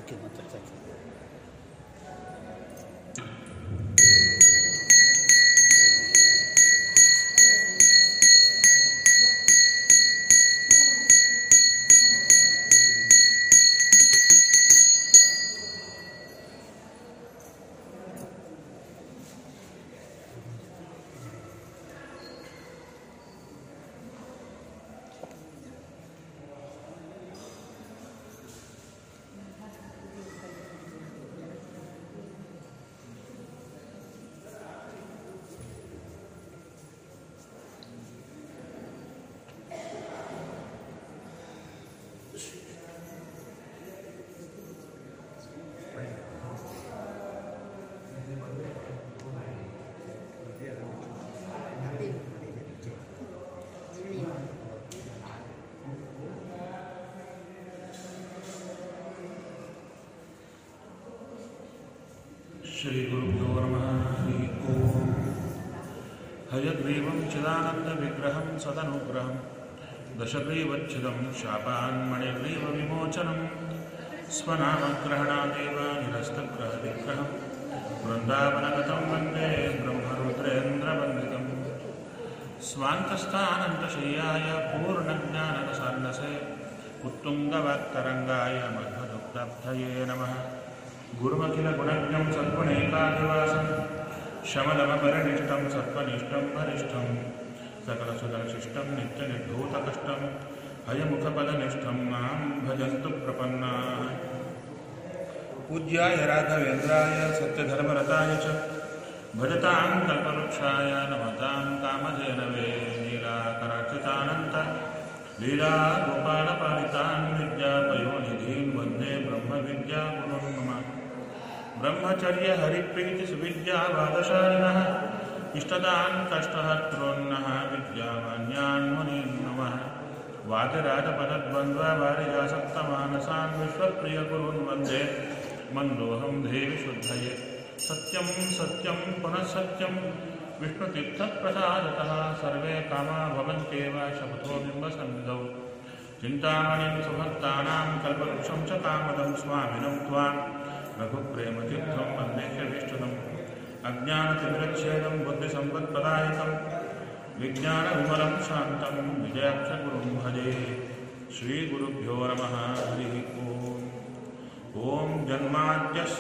ಹಾಕಿ ಮಾತಾಡ್ತಾ ಇದ್ದೀನಿ. श्रीगुरुभ्यो नमः हरि ओम् हयग्रीवं चिदानन्दविग्रहं सदनुग्रहं दशग्रीवच्छिदं शापान्मणिग्रीवविमोचनं स्वनामग्रहणादेव निरस्तग्रहविग्रहं वृन्दावनगतं वन्दे ब्रह्मरुद्रेन्द्रवन्दितम् स्वान्तस्थानन्तशय्याय पूर्णज्ञानरसान्नसे उत्तुङ्गवाक्तरङ्गाय मध्वदुग्धब्धये नमः गुरुमखिलगुणज्ञं सद्गुणैकाधिवासं शमदमपरिनिष्टं सत्त्वनिष्ठं वरिष्ठं सकलसुदर्शिष्टं नित्यनिर्धूतकष्टं हयमुखपदनिष्ठं मां भजन्तु प्रपन्नाः पूज्याय राघवेन्द्राय सत्यधर्मरताय च भजतां कल्पवृक्षाय नमतां कामधेनवे नीलाकरार्चितानन्त लीलागोपालपालितान् विद्यापयोनिधीन् वन्दे ब्रह्मविद्यागुरुन् मम ब्रह्मचर्य हरिप्रीतिसुविद्यावादशालिनः इष्टदान् कष्टहर्तॄन्नः विद्यामान्यान् मुनीन् नमः वादिराजपदद्वन्द्ववारिजासक्तमानसान् विश्वप्रियगुरून् वन्दे मन्दोऽहं देवि शुद्धये सत्यं सत्यं पुनः सत्यं विष्णुतीर्थप्रसादतः सर्वे कामा भवन्त्येव शपथो बिम्बसन्निधौ चिन्तामणिं सुभक्तानां कल्पवृक्षं च कामदं स्वामिनं त्वां रघुप्रेमतीर्थं वन्देह्यभीष्टदम् अज्ञानतिमिरच्छेदं बुद्धिसम्पत्प्रदायकं विज्ञानविमलं शान्तं विजयाक्षगुरुं भजे श्रीगुरुभ्यो नमः हरिः ओम् ॐ जन्माद्यस्य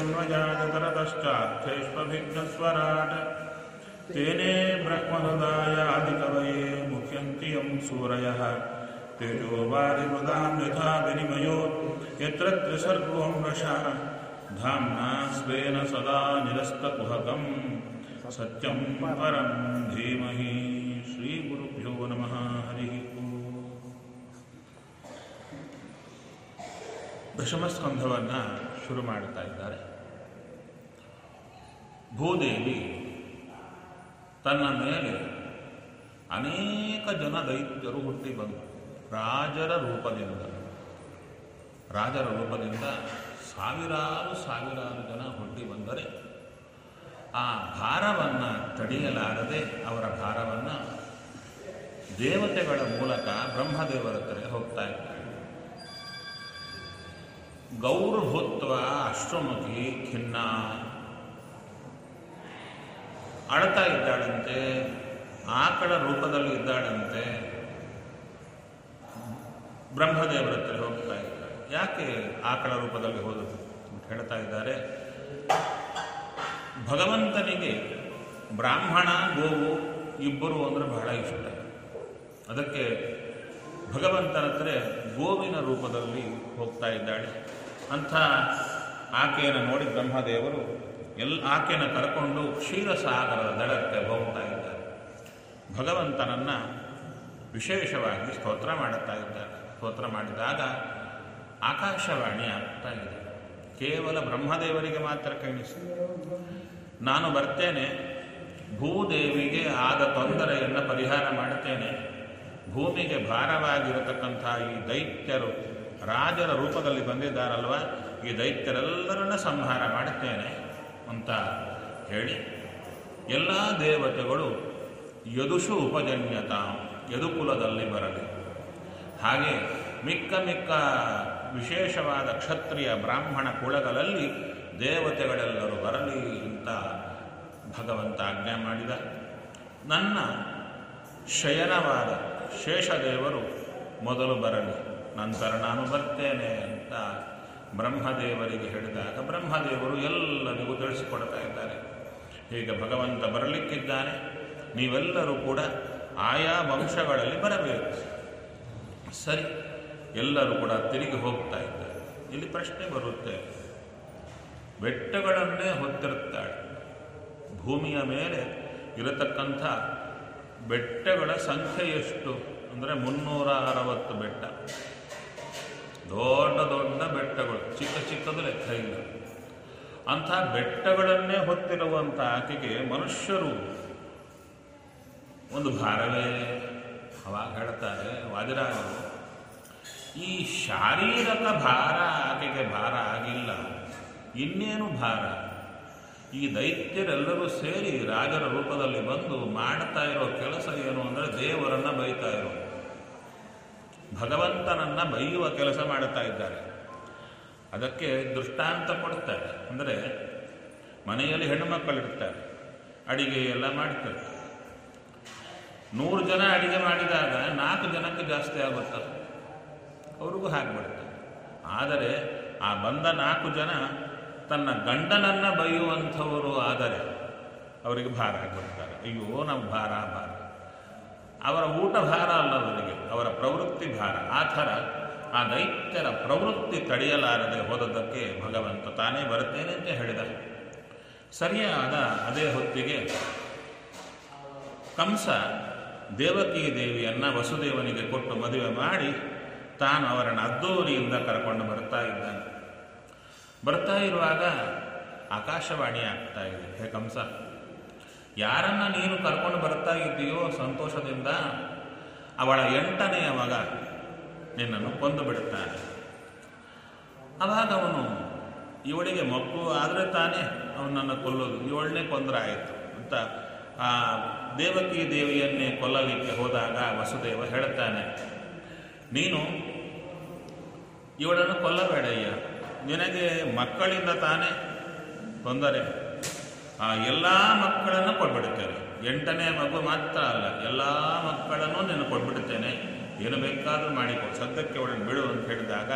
यतोऽन्वयाजतरतश्चार्थेष्वभिघ्नस्वराट् तेने ब्रह्महृदायादिकवये मुह्यन्ति यं सूरयः तेजोवारिमृदां यथा विनिमयो यत्र त्रिसर्गो मृषा धाम्ना स्वेन सदा निरस्तकुहकं सत्यं परं धीमहि श्रीगुरुभ्यो नमः हरिः ओम् ದಶಮಸ್ಕಂಧವನ್ನು ಶುರು ಮಾಡ್ತಾ ಇದ್ದಾರೆ ಭೂದೇವಿ ತನ್ನ ಮೇಲೆ ಅನೇಕ ಜನ ದೈತ್ಯರು ಹುಟ್ಟಿ ಬಂದರು ರಾಜರ ರೂಪದಿಂದ ರಾಜರ ರೂಪದಿಂದ ಸಾವಿರಾರು ಸಾವಿರಾರು ಜನ ಹುಟ್ಟಿ ಬಂದರೆ ಆ ಭಾರವನ್ನು ತಡೆಯಲಾರದೆ ಅವರ ಭಾರವನ್ನು ದೇವತೆಗಳ ಮೂಲಕ ಬ್ರಹ್ಮದೇವರ ಕಡೆ ಹೋಗ್ತಾ ಇದ್ದಾರೆ ಗೌರ್ಭೂತ್ವ ಅಶ್ವಮುಖಿ ಖಿನ್ನ ಅಳ್ತಾ ಇದ್ದಾಳಂತೆ ಆಕಳ ರೂಪದಲ್ಲಿ ಇದ್ದಾಳಂತೆ ಬ್ರಹ್ಮದೇವರ ಹತ್ರ ಹೋಗ್ತಾ ಇದ್ದಾರೆ ಯಾಕೆ ಆಕಳ ರೂಪದಲ್ಲಿ ಹೋದರು ಅಂತ ಹೇಳ್ತಾ ಇದ್ದಾರೆ ಭಗವಂತನಿಗೆ ಬ್ರಾಹ್ಮಣ ಗೋವು ಇಬ್ಬರು ಅಂದರೆ ಬಹಳ ಇಷ್ಟ ಅದಕ್ಕೆ ಭಗವಂತನ ಹತ್ರ ಗೋವಿನ ರೂಪದಲ್ಲಿ ಹೋಗ್ತಾ ಇದ್ದಾಳೆ ಅಂಥ ಆಕೆಯನ್ನು ನೋಡಿ ಬ್ರಹ್ಮದೇವರು ಎಲ್ ಆಕೆಯನ್ನು ಕರ್ಕೊಂಡು ಕ್ಷೀರಸಾಗರದ ದಡಕ್ಕೆ ಹೋಗ್ತಾ ಇದ್ದಾರೆ ಭಗವಂತನನ್ನು ವಿಶೇಷವಾಗಿ ಸ್ತೋತ್ರ ಮಾಡುತ್ತಾ ಇದ್ದಾರೆ ಸ್ತೋತ್ರ ಮಾಡಿದಾಗ ಆಕಾಶವಾಣಿ ಆಗ್ತಾ ಇದೆ ಕೇವಲ ಬ್ರಹ್ಮದೇವರಿಗೆ ಮಾತ್ರ ಕೇಳಿಸಿ ನಾನು ಬರ್ತೇನೆ ಭೂದೇವಿಗೆ ಆದ ತೊಂದರೆಯನ್ನು ಪರಿಹಾರ ಮಾಡುತ್ತೇನೆ ಭೂಮಿಗೆ ಭಾರವಾಗಿರತಕ್ಕಂಥ ಈ ದೈತ್ಯರು ರಾಜರ ರೂಪದಲ್ಲಿ ಬಂದಿದ್ದಾರಲ್ವ ಈ ದೈತ್ಯರೆಲ್ಲರನ್ನ ಸಂಹಾರ ಮಾಡುತ್ತೇನೆ ಅಂತ ಹೇಳಿ ಎಲ್ಲ ದೇವತೆಗಳು ಯದುಷು ಉಪಜನ್ಯತ ಯದುಕುಲದಲ್ಲಿ ಬರಲಿ ಹಾಗೆ ಮಿಕ್ಕ ಮಿಕ್ಕ ವಿಶೇಷವಾದ ಕ್ಷತ್ರಿಯ ಬ್ರಾಹ್ಮಣ ಕುಳಗಳಲ್ಲಿ ದೇವತೆಗಳೆಲ್ಲರೂ ಬರಲಿ ಅಂತ ಭಗವಂತ ಆಜ್ಞೆ ಮಾಡಿದ ನನ್ನ ಶಯನವಾದ ಶೇಷದೇವರು ಮೊದಲು ಬರಲಿ ನಂತರ ನಾನು ಬರ್ತೇನೆ ಅಂತ ಬ್ರಹ್ಮದೇವರಿಗೆ ಹೇಳಿದಾಗ ಬ್ರಹ್ಮದೇವರು ಎಲ್ಲರಿಗೂ ತಿಳಿಸಿಕೊಡ್ತಾ ಇದ್ದಾರೆ ಹೀಗೆ ಭಗವಂತ ಬರಲಿಕ್ಕಿದ್ದಾನೆ ನೀವೆಲ್ಲರೂ ಕೂಡ ಆಯಾ ವಂಶಗಳಲ್ಲಿ ಬರಬೇಕು ಸರಿ ಎಲ್ಲರೂ ಕೂಡ ತಿರುಗಿ ಹೋಗ್ತಾ ಇದ್ದಾರೆ ಇಲ್ಲಿ ಪ್ರಶ್ನೆ ಬರುತ್ತೆ ಬೆಟ್ಟಗಳನ್ನೇ ಹೊತ್ತಿರುತ್ತಾಳೆ ಭೂಮಿಯ ಮೇಲೆ ಇರತಕ್ಕಂಥ ಬೆಟ್ಟಗಳ ಸಂಖ್ಯೆ ಎಷ್ಟು ಅಂದರೆ ಮುನ್ನೂರ ಅರವತ್ತು ಬೆಟ್ಟ ದೊಡ್ಡ ದೊಡ್ಡ ಬೆಟ್ಟಗಳು ಚಿಕ್ಕ ಚಿಕ್ಕದು ಲೆಕ್ಕ ಇಲ್ಲ ಅಂಥ ಬೆಟ್ಟಗಳನ್ನೇ ಹೊತ್ತಿರುವಂಥ ಆಕೆಗೆ ಮನುಷ್ಯರು ಒಂದು ಭಾರವೇ ಅವಾಗ ಹೇಳ್ತಾರೆ ವಾದಿರಾಜರು ಈ ಶಾರೀರಕ ಭಾರ ಆಕೆಗೆ ಭಾರ ಆಗಿಲ್ಲ ಇನ್ನೇನು ಭಾರ ಈ ದೈತ್ಯರೆಲ್ಲರೂ ಸೇರಿ ರಾಜರ ರೂಪದಲ್ಲಿ ಬಂದು ಮಾಡ್ತಾ ಇರೋ ಕೆಲಸ ಏನು ಅಂದರೆ ದೇವರನ್ನ ಬೈತಾ ಇರೋ ಭಗವಂತನನ್ನ ಬೈಯುವ ಕೆಲಸ ಮಾಡುತ್ತಾ ಇದ್ದಾರೆ ಅದಕ್ಕೆ ದೃಷ್ಟಾಂತ ಕೊಡ್ತಾರೆ ಅಂದರೆ ಮನೆಯಲ್ಲಿ ಹೆಣ್ಣು ಮಕ್ಕಳಿರ್ತಾರೆ ಅಡಿಗೆ ಎಲ್ಲ ಮಾಡ್ತಾರೆ ನೂರು ಜನ ಅಡಿಗೆ ಮಾಡಿದಾಗ ನಾಲ್ಕು ಜನಕ್ಕೆ ಜಾಸ್ತಿ ಆಗುತ್ತದೆ ಅವ್ರಿಗೂ ಹಾಗೆ ಆದರೆ ಆ ಬಂದ ನಾಲ್ಕು ಜನ ತನ್ನ ಗಂಡನನ್ನ ಬೈಯುವಂಥವರು ಆದರೆ ಅವರಿಗೆ ಭಾರ ಆಗಿಬಿಡ್ತಾರೆ ಅಯ್ಯೋ ನಾವು ಭಾರ ಭಾರ ಅವರ ಊಟ ಭಾರ ಅಲ್ಲ ಅವರಿಗೆ ಅವರ ಪ್ರವೃತ್ತಿ ಭಾರ ಆ ಥರ ಆ ದೈತ್ಯರ ಪ್ರವೃತ್ತಿ ತಡೆಯಲಾರದೆ ಹೋದದ್ದಕ್ಕೆ ಭಗವಂತ ತಾನೇ ಬರುತ್ತೇನೆ ಅಂತ ಹೇಳಿದ ಸರಿಯಾದ ಅದೇ ಹೊತ್ತಿಗೆ ಕಂಸ ದೇವಕಿ ದೇವಿಯನ್ನ ವಸುದೇವನಿಗೆ ಕೊಟ್ಟು ಮದುವೆ ಮಾಡಿ ತಾನು ಅವರನ್ನು ಅದ್ದೂರಿಯಿಂದ ಕರ್ಕೊಂಡು ಬರ್ತಾ ಇದ್ದಾನೆ ಬರ್ತಾ ಇರುವಾಗ ಆಕಾಶವಾಣಿ ಆಗ್ತಾ ಇದೆ ಹೇ ಕಂಸ ಯಾರನ್ನ ನೀನು ಕರ್ಕೊಂಡು ಬರ್ತಾ ಇದ್ದೀಯೋ ಸಂತೋಷದಿಂದ ಅವಳ ಎಂಟನೆಯ ಮಗ ನಿನ್ನನ್ನು ಕೊಂದು ಬಿಡುತ್ತಾನೆ ಅವಾಗ ಅವನು ಇವಳಿಗೆ ಮಕ್ಕಳು ಆದರೆ ತಾನೇ ಅವನನ್ನು ಕೊಲ್ಲೋದು ಇವಳನ್ನೇ ಕೊಂದರೆ ಆಯಿತು ಅಂತ ಆ ದೇವಕಿ ದೇವಿಯನ್ನೇ ಕೊಲ್ಲಲಿಕ್ಕೆ ಹೋದಾಗ ವಸುದೇವ ಹೇಳ್ತಾನೆ ನೀನು ಇವಳನ್ನು ಕೊಲ್ಲಬೇಡಯ್ಯ ನಿನಗೆ ಮಕ್ಕಳಿಂದ ತಾನೇ ತೊಂದರೆ ಆ ಎಲ್ಲ ಮಕ್ಕಳನ್ನು ಕೊಟ್ಬಿಡುತ್ತೇನೆ ಎಂಟನೇ ಮಗು ಮಾತ್ರ ಅಲ್ಲ ಎಲ್ಲ ಮಕ್ಕಳನ್ನು ನೀನು ಕೊಟ್ಬಿಡುತ್ತೇನೆ ಏನು ಬೇಕಾದರೂ ಮಾಡಿಕೊ ಸದ್ಯಕ್ಕೆ ಅವಳನ್ನು ಬಿಡು ಅಂತ ಹೇಳಿದಾಗ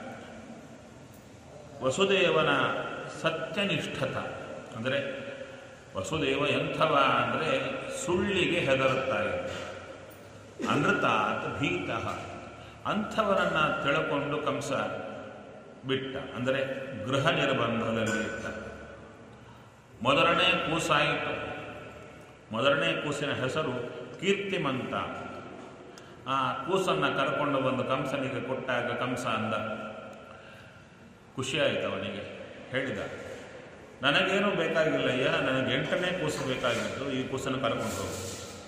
ವಸುದೇವನ ಸತ್ಯನಿಷ್ಠತ ಅಂದರೆ ವಸುದೇವ ಎಂಥವ ಅಂದರೆ ಸುಳ್ಳಿಗೆ ಹೆದರುತ್ತಾ ಇದ್ದ ಅನೃತಾತ್ ಭೀತಃ ಅಂಥವರನ್ನು ತಿಳ್ಕೊಂಡು ಕಂಸ ಬಿಟ್ಟ ಅಂದರೆ ಗೃಹ ನಿರ್ಬಂಧದಲ್ಲಿ ಇಟ್ಟ ಮೊದಲನೇ ಕೂಸಾಯಿತು ಮೊದಲನೇ ಕೂಸಿನ ಹೆಸರು ಕೀರ್ತಿಮಂತ ಆ ಕೂಸನ್ನು ಕರ್ಕೊಂಡು ಬಂದು ಕಂಸನಿಗೆ ಕೊಟ್ಟಾಗ ಕಂಸ ಅಂದ ಖುಷಿಯಾಯಿತು ಅವನಿಗೆ ಹೇಳಿದ ನನಗೇನು ಬೇಕಾಗಿಲ್ಲಯ್ಯ ನನಗೆ ಎಂಟನೇ ಕೂಸು ಬೇಕಾಗಿತ್ತು ಈ ಕೂಸನ್ನು ಕರ್ಕೊಂಡು ಹೋಗು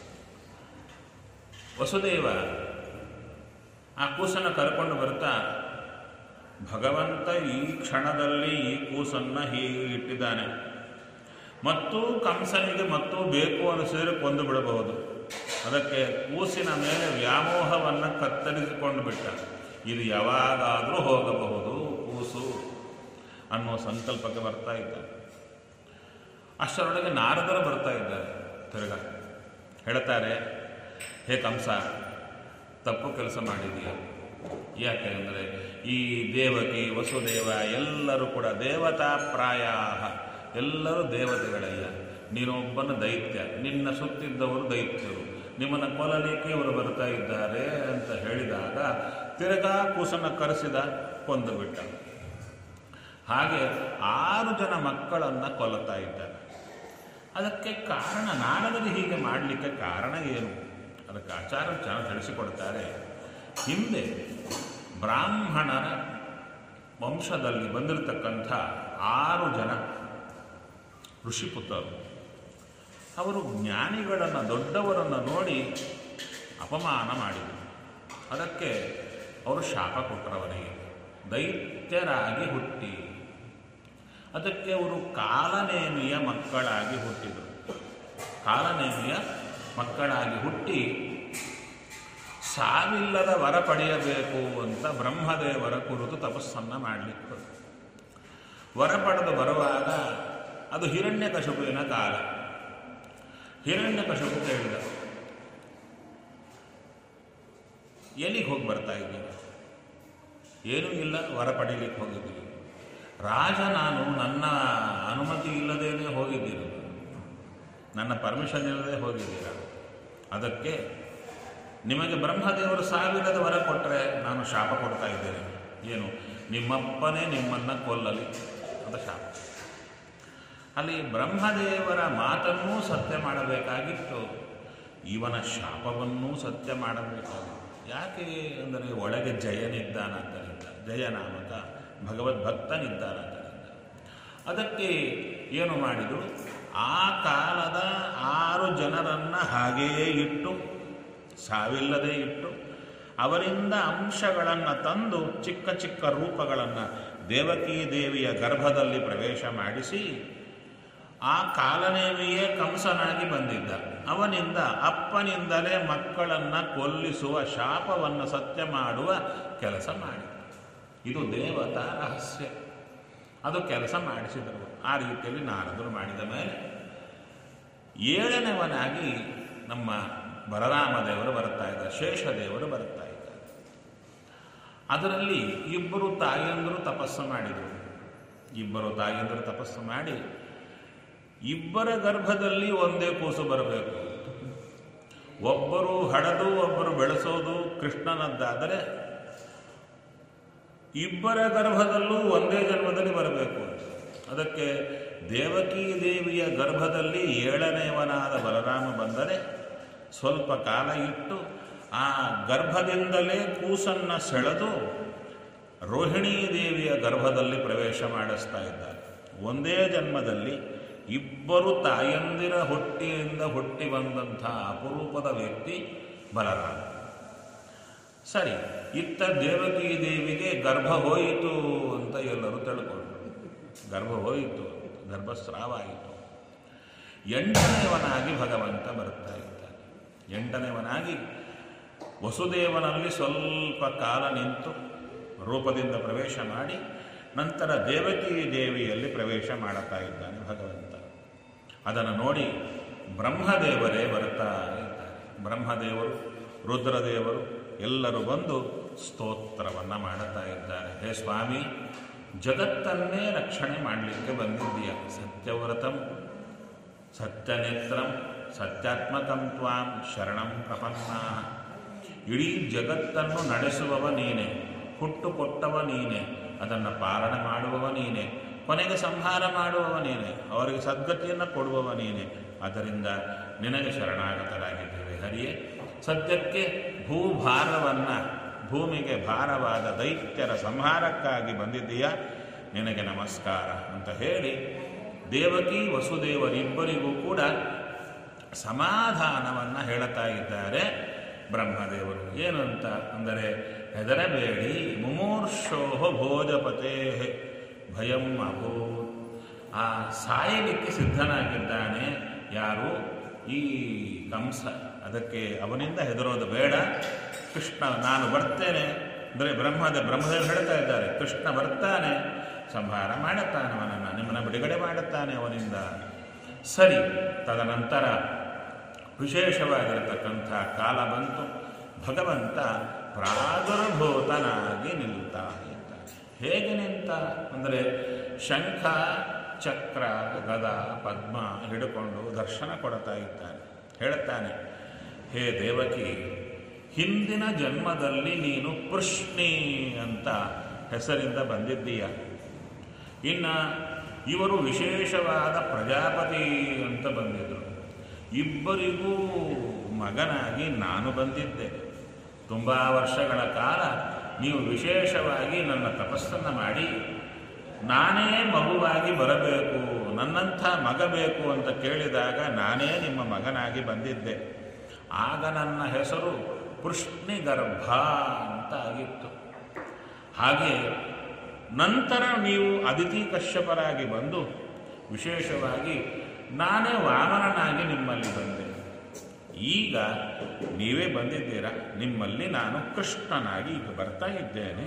ವಸುದೇವ ಆ ಕೂಸನ್ನು ಕರ್ಕೊಂಡು ಬರ್ತಾ ಭಗವಂತ ಈ ಕ್ಷಣದಲ್ಲಿ ಈ ಕೂಸನ್ನು ಹೀಗೆ ಇಟ್ಟಿದ್ದಾನೆ ಮತ್ತು ಕಂಸನಿಗೆ ಮತ್ತು ಬೇಕು ಅನಿಸಿದರೆ ಕೊಂದು ಬಿಡಬಹುದು ಅದಕ್ಕೆ ಕೂಸಿನ ಮೇಲೆ ವ್ಯಾಮೋಹವನ್ನು ಕತ್ತರಿಸಿಕೊಂಡು ಬಿಟ್ಟ ಇದು ಯಾವಾಗಾದರೂ ಹೋಗಬಹುದು ಕೂಸು ಅನ್ನೋ ಸಂಕಲ್ಪಕ್ಕೆ ಬರ್ತಾ ಇದ್ದ ಅಷ್ಟರೊಳಗೆ ನಾರದರು ಬರ್ತಾ ಇದ್ದಾರೆ ತಿರ್ಗ ಹೇಳ್ತಾರೆ ಹೇ ಕಂಸ ತಪ್ಪು ಕೆಲಸ ಮಾಡಿದೀಯ ಯಾಕೆ ಅಂದರೆ ಈ ದೇವಕಿ ವಸುದೇವ ಎಲ್ಲರೂ ಕೂಡ ದೇವತಾ ಪ್ರಾಯ ಎಲ್ಲರೂ ದೇವತೆಗಳಯ್ಯ ನೀನೊಬ್ಬನ ದೈತ್ಯ ನಿನ್ನ ಸುತ್ತಿದ್ದವರು ದೈತ್ಯರು ನಿಮ್ಮನ್ನು ಕೊಲ್ಲಲಿಕ್ಕೆ ಇವರು ಬರ್ತಾ ಇದ್ದಾರೆ ಅಂತ ಹೇಳಿದಾಗ ತಿರ್ಗಾ ಕೂಸನ್ನು ಕರೆಸಿದ ಕೊಂದು ಬಿಟ್ಟ ಹಾಗೆ ಆರು ಜನ ಮಕ್ಕಳನ್ನು ಕೊಲ್ಲುತ್ತಾ ಇದ್ದಾರೆ ಅದಕ್ಕೆ ಕಾರಣ ನಾರದರು ಹೀಗೆ ಮಾಡಲಿಕ್ಕೆ ಕಾರಣ ಏನು ಅದಕ್ಕೆ ಆಚಾರ ಚೆನ್ನಾಗಿ ತಿಳಿಸಿಕೊಡ್ತಾರೆ ಹಿಂದೆ ಬ್ರಾಹ್ಮಣರ ವಂಶದಲ್ಲಿ ಬಂದಿರತಕ್ಕಂಥ ಆರು ಜನ ಋಷಿಪುತ್ರರು ಅವರು ಜ್ಞಾನಿಗಳನ್ನು ದೊಡ್ಡವರನ್ನು ನೋಡಿ ಅಪಮಾನ ಮಾಡಿದರು ಅದಕ್ಕೆ ಅವರು ಶಾಪ ಕೊಟ್ಟರವರಿಗೆ ದೈತ್ಯರಾಗಿ ಹುಟ್ಟಿ ಅದಕ್ಕೆ ಅವರು ಕಾಲನೇಮಿಯ ಮಕ್ಕಳಾಗಿ ಹುಟ್ಟಿದರು ಕಾಲನೇಮಿಯ ಮಕ್ಕಳಾಗಿ ಹುಟ್ಟಿ ಸಾವಿಲ್ಲದ ವರ ಪಡೆಯಬೇಕು ಅಂತ ಬ್ರಹ್ಮದೇವರ ಕುರಿತು ತಪಸ್ಸನ್ನು ಮಾಡಲಿಕ್ಕೆ ಹೊರಟು. ವರ ಪಡೆದು ಬರುವಾಗ ಅದು ಹಿರಣ್ಯಕಶುಪುವಿನ ಕಾಲ ಹಿರಣ್ಯಕಶುಪು ಕೇಳಿದ ಎಲ್ಲಿಗೆ ಹೋಗಿ ಬರ್ತಾ ಇದ್ದೀನಿ ಏನೂ ಇಲ್ಲ ವರ ಪಡೀಲಿಕ್ಕೆ ಹೋಗಿದ್ದೀನಿ ರಾಜ ನಾನು ನನ್ನ ಅನುಮತಿ ಇಲ್ಲದೇನೆ ಹೋಗಿದ್ದೀನಿ ನನ್ನ ಪರ್ಮಿಷನ್ ಇಲ್ಲದೆ ಹೋಗಿದ್ದೀರ ಅದಕ್ಕೆ ನಿಮಗೆ ಬ್ರಹ್ಮದೇವರು ಸಾವಿರದ ವರ ಕೊಟ್ಟರೆ ನಾನು ಶಾಪ ಕೊಡ್ತಾ ಇದ್ದೇನೆ ಏನು ನಿಮ್ಮಪ್ಪನೇ ನಿಮ್ಮನ್ನು ಕೊಲ್ಲಲಿ ಅಂತ ಶಾಪ ಅಲ್ಲಿ ಬ್ರಹ್ಮದೇವರ ಮಾತನ್ನೂ ಸತ್ಯ ಮಾಡಬೇಕಾಗಿತ್ತು ಇವನ ಶಾಪವನ್ನೂ ಸತ್ಯ ಮಾಡಬೇಕಾಗಿತ್ತು ಯಾಕೆ ಅಂದರೆ ಒಳಗೆ ಜಯನಿದ್ದಾನಾದ್ದರಿಂದ ಜಯನಾಮಕ ಭಗವದ್ಭಕ್ತನಿದ್ದಾನಾದ್ದರಿಂದ ಅದಕ್ಕೆ ಏನು ಮಾಡಿದರು ಆ ಕಾಲದ ಆರು ಜನರನ್ನು ಹಾಗೆಯೇ ಇಟ್ಟು ಸಾವಿಲ್ಲದೆ ಇಟ್ಟು ಅವರಿಂದ ಅಂಶಗಳನ್ನು ತಂದು ಚಿಕ್ಕ ಚಿಕ್ಕ ರೂಪಗಳನ್ನು ದೇವಕೀ ದೇವಿಯ ಗರ್ಭದಲ್ಲಿ ಪ್ರವೇಶ ಮಾಡಿಸಿ ಆ ಕಾಲನೇವಿಯೇ ಕಂಸನಾಗಿ ಬಂದಿದ್ದ ಅವನಿಂದ ಅಪ್ಪನಿಂದಲೇ ಮಕ್ಕಳನ್ನು ಕೊಲ್ಲಿಸುವ ಶಾಪವನ್ನು ಸತ್ಯ ಮಾಡುವ ಕೆಲಸ ಮಾಡಿದ ಇದು ದೇವತಾ ರಹಸ್ಯ ಅದು ಕೆಲಸ ಮಾಡಿಸಿದರು ಆ ರೀತಿಯಲ್ಲಿ ನಾರದರು ಮಾಡಿದ ಮೇಲೆ ಏಳನೆವನಾಗಿ ನಮ್ಮ ಬಲರಾಮ ದೇವರು ಬರ್ತಾ ಇದ್ದಾರೆ ಶೇಷದೇವರು ಬರ್ತಾ ಇದ್ದಾರೆ ಅದರಲ್ಲಿ ಇಬ್ಬರು ತಾಯಿಯಂದರು ತಪಸ್ಸು ಮಾಡಿದರು ಇಬ್ಬರು ತಾಯಿಯಂದರು ತಪಸ್ಸು ಮಾಡಿ ಇಬ್ಬರ ಗರ್ಭದಲ್ಲಿ ಒಂದೇ ಕೂಸು ಬರಬೇಕು ಒಬ್ಬರು ಹಡದು ಒಬ್ಬರು ಬೆಳೆಸೋದು ಕೃಷ್ಣನದ್ದಾದರೆ ಇಬ್ಬರ ಗರ್ಭದಲ್ಲೂ ಒಂದೇ ಜನ್ಮದಲ್ಲಿ ಬರಬೇಕು ಅದಕ್ಕೆ ದೇವಕೀ ದೇವಿಯ ಗರ್ಭದಲ್ಲಿ ಏಳನೆಯವನಾದ ಬಲರಾಮ ಬಂದರೆ ಸ್ವಲ್ಪ ಕಾಲ ಇಟ್ಟು ಆ ಗರ್ಭದಿಂದಲೇ ಕೂಸನ್ನು ಸೆಳೆದು ರೋಹಿಣೀ ದೇವಿಯ ಗರ್ಭದಲ್ಲಿ ಪ್ರವೇಶ ಮಾಡಿಸ್ತಾ ಇದ್ದಾರೆ ಒಂದೇ ಜನ್ಮದಲ್ಲಿ ಇಬ್ಬರು ತಾಯಂದಿರ ಹೊಟ್ಟೆಯಿಂದ ಹುಟ್ಟಿ ಬಂದಂಥ ಅಪರೂಪದ ವ್ಯಕ್ತಿ ಬಲರಾಮ ಸರಿ ಇತ್ತ ದೇವಕಿ ದೇವಿಗೆ ಗರ್ಭ ಹೋಯಿತು ಅಂತ ಎಲ್ಲರೂ ತಿಳ್ಕೊಂಡ್ರು ಗರ್ಭ ಹೋಯಿತು ಗರ್ಭಸ್ರಾವ ಆಯಿತು ಎಂಟನೆಯವನಾಗಿ ಭಗವಂತ ಬರ್ತಾ ಇದ್ದಾನೆ ಎಂಟನೆಯವನಾಗಿ ವಸುದೇವನಲ್ಲಿ ಸ್ವಲ್ಪ ಕಾಲ ನಿಂತು ರೂಪದಿಂದ ಪ್ರವೇಶ ಮಾಡಿ ನಂತರ ದೇವಕಿ ದೇವಿಯಲ್ಲಿ ಪ್ರವೇಶ ಮಾಡುತ್ತಾ ಇದ್ದಾನೆ ಭಗವಂತ ಅದನ್ನು ನೋಡಿ ಬ್ರಹ್ಮದೇವರೇ ಬರ್ತಾ ಇದ್ದಾರೆ ಬ್ರಹ್ಮದೇವರು ರುದ್ರದೇವರು ಎಲ್ಲರೂ ಬಂದು ಸ್ತೋತ್ರವನ್ನು ಮಾಡುತ್ತಾ ಇದ್ದಾರೆ ಹೇ ಸ್ವಾಮಿ ಜಗತ್ತನ್ನೇ ರಕ್ಷಣೆ ಮಾಡಲಿಕ್ಕೆ ಬಂದಿದ್ದೀಯ ಸತ್ಯವ್ರತಂ ಸತ್ಯನೇತ್ರಂ ಸತ್ಯಾತ್ಮಕಂ ತ್ವಾಂ ಶರಣಂ ಪ್ರಪನ್ನ ಇಡೀ ಜಗತ್ತನ್ನು ನಡೆಸುವವ ನೀನೆ ಹುಟ್ಟು ಕೊಟ್ಟವ ನೀನೆ ಅದನ್ನು ಪಾಲನೆ ಮಾಡುವವ ನೀನೆ ಕೊನೆಗೆ ಸಂಹಾರ ಮಾಡುವವ ನೀನೆ ಅವರಿಗೆ ಸದ್ಗತಿಯನ್ನು ಕೊಡುವವ ನೀನೆ ಆದ್ದರಿಂದ ನಿನಗೆ ಶರಣಾಗತರಾಗಿದ್ದೇವೆ ಹರಿಯೇ ಸದ್ಯಕ್ಕೆ ಭೂಭಾರವನ್ನು ಭೂಮಿಗೆ ಭಾರವಾದ ದೈತ್ಯರ ಸಂಹಾರಕ್ಕಾಗಿ ಬಂದಿದ್ದೀಯ ನಿನಗೆ ನಮಸ್ಕಾರ ಅಂತ ಹೇಳಿ ದೇವಕಿ ವಸುದೇವರಿಬ್ಬರಿಗೂ ಕೂಡ ಸಮಾಧಾನವನ್ನು ಹೇಳುತ್ತಾ ಇದ್ದಾರೆ ಬ್ರಹ್ಮದೇವರು ಏನು ಅಂತ ಅಂದರೆ ಹೆದರಬೇಡಿ ಮುಮೂರ್ಷೋಹ ಭೋಜಪತೇ ಭಯಂ ಅಭೂತ್ ಆ ಸಾಯಲಿಕ್ಕೆ ಸಿದ್ಧನಾಗಿದ್ದಾನೆ ಯಾರು ಈ ಕಂಸ ಅದಕ್ಕೆ ಅವನಿಂದ ಹೆದರೋದು ಬೇಡ ಕೃಷ್ಣ ನಾನು ಬರ್ತೇನೆ ಅಂದರೆ ಬ್ರಹ್ಮದ ಬ್ರಹ್ಮದೇವರು ಹೇಳ್ತಾ ಇದ್ದಾರೆ ಕೃಷ್ಣ ಬರ್ತಾನೆ ಸಂಹಾರ ಮಾಡುತ್ತಾನೆ ಅವನನ್ನು ನಿಮ್ಮನ್ನು ಬಿಡುಗಡೆ ಮಾಡುತ್ತಾನೆ ಅವನಿಂದ ಸರಿ ತದನಂತರ ವಿಶೇಷವಾಗಿರತಕ್ಕಂಥ ಕಾಲ ಬಂತು ಭಗವಂತ ಪ್ರಾದುರ್ಭೂತನಾಗಿ ನಿಲ್ತಾ ಇದ್ದಾನೆ ಹೇಗೆ ನಿಂತ ಅಂದರೆ ಶಂಖ ಚಕ್ರ ಗದ ಪದ್ಮ ಹಿಡ್ಕೊಂಡು ದರ್ಶನ ಕೊಡ್ತಾ ಇದ್ದಾನೆ ಹೇಳುತ್ತಾನೆ ಹೇ ದೇವಕಿ ಹಿಂದಿನ ಜನ್ಮದಲ್ಲಿ ನೀನು ಕೃಷ್ಣಿ ಅಂತ ಹೆಸರಿಂದ ಬಂದಿದ್ದೀಯ ಇನ್ನು ಇವರು ವಿಶೇಷವಾದ ಪ್ರಜಾಪತಿ ಅಂತ ಬಂದಿದ್ದರು ಇಬ್ಬರಿಗೂ ಮಗನಾಗಿ ನಾನು ಬಂದಿದ್ದೆ ತುಂಬ ವರ್ಷಗಳ ಕಾಲ ನೀವು ವಿಶೇಷವಾಗಿ ನನ್ನ ತಪಸ್ಸನ್ನು ಮಾಡಿ ನಾನೇ ಮಗುವಾಗಿ ಬರಬೇಕು ನನ್ನಂಥ ಮಗ ಬೇಕು ಅಂತ ಕೇಳಿದಾಗ ನಾನೇ ನಿಮ್ಮ ಮಗನಾಗಿ ಬಂದಿದ್ದೆ ಆಗ ನನ್ನ ಹೆಸರು ಪೃಷ್ಣಿಗರ್ಭ ಅಂತ ಆಗಿತ್ತು ಹಾಗೆ ನಂತರ ನೀವು ಅದಿತಿ ಕಶ್ಯಪರಾಗಿ ಬಂದು ವಿಶೇಷವಾಗಿ ನಾನೇ ವಾಮನನಾಗಿ ನಿಮ್ಮಲ್ಲಿ ಬಂದೆ ಈಗ ನೀವೇ ಬಂದಿದ್ದೀರಾ ನಿಮ್ಮಲ್ಲಿ ನಾನು ಕೃಷ್ಣನಾಗಿ ಈಗ ಬರ್ತಾ ಇದ್ದೇನೆ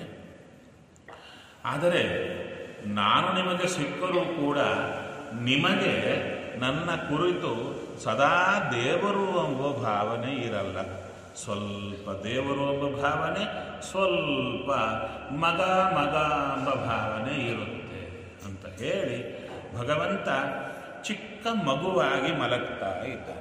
ಆದರೆ ನಾನು ನಿಮಗೆ ಸಿಕ್ಕರೂ ಕೂಡ ನಿಮಗೆ ನನ್ನ ಕುರಿತು ಸದಾ ದೇವರು ಎಂಬ ಭಾವನೆ ಇರಲ್ಲ ಸ್ವಲ್ಪ ದೇವರು ಎಂಬ ಭಾವನೆ ಸ್ವಲ್ಪ ಮಗ ಮಗ ಎಂಬ ಭಾವನೆ ಇರುತ್ತೆ ಅಂತ ಹೇಳಿ ಭಗವಂತ ಚಿಕ್ಕ ಮಗುವಾಗಿ ಮಲಗ್ತಾ ಇದ್ದಾನೆ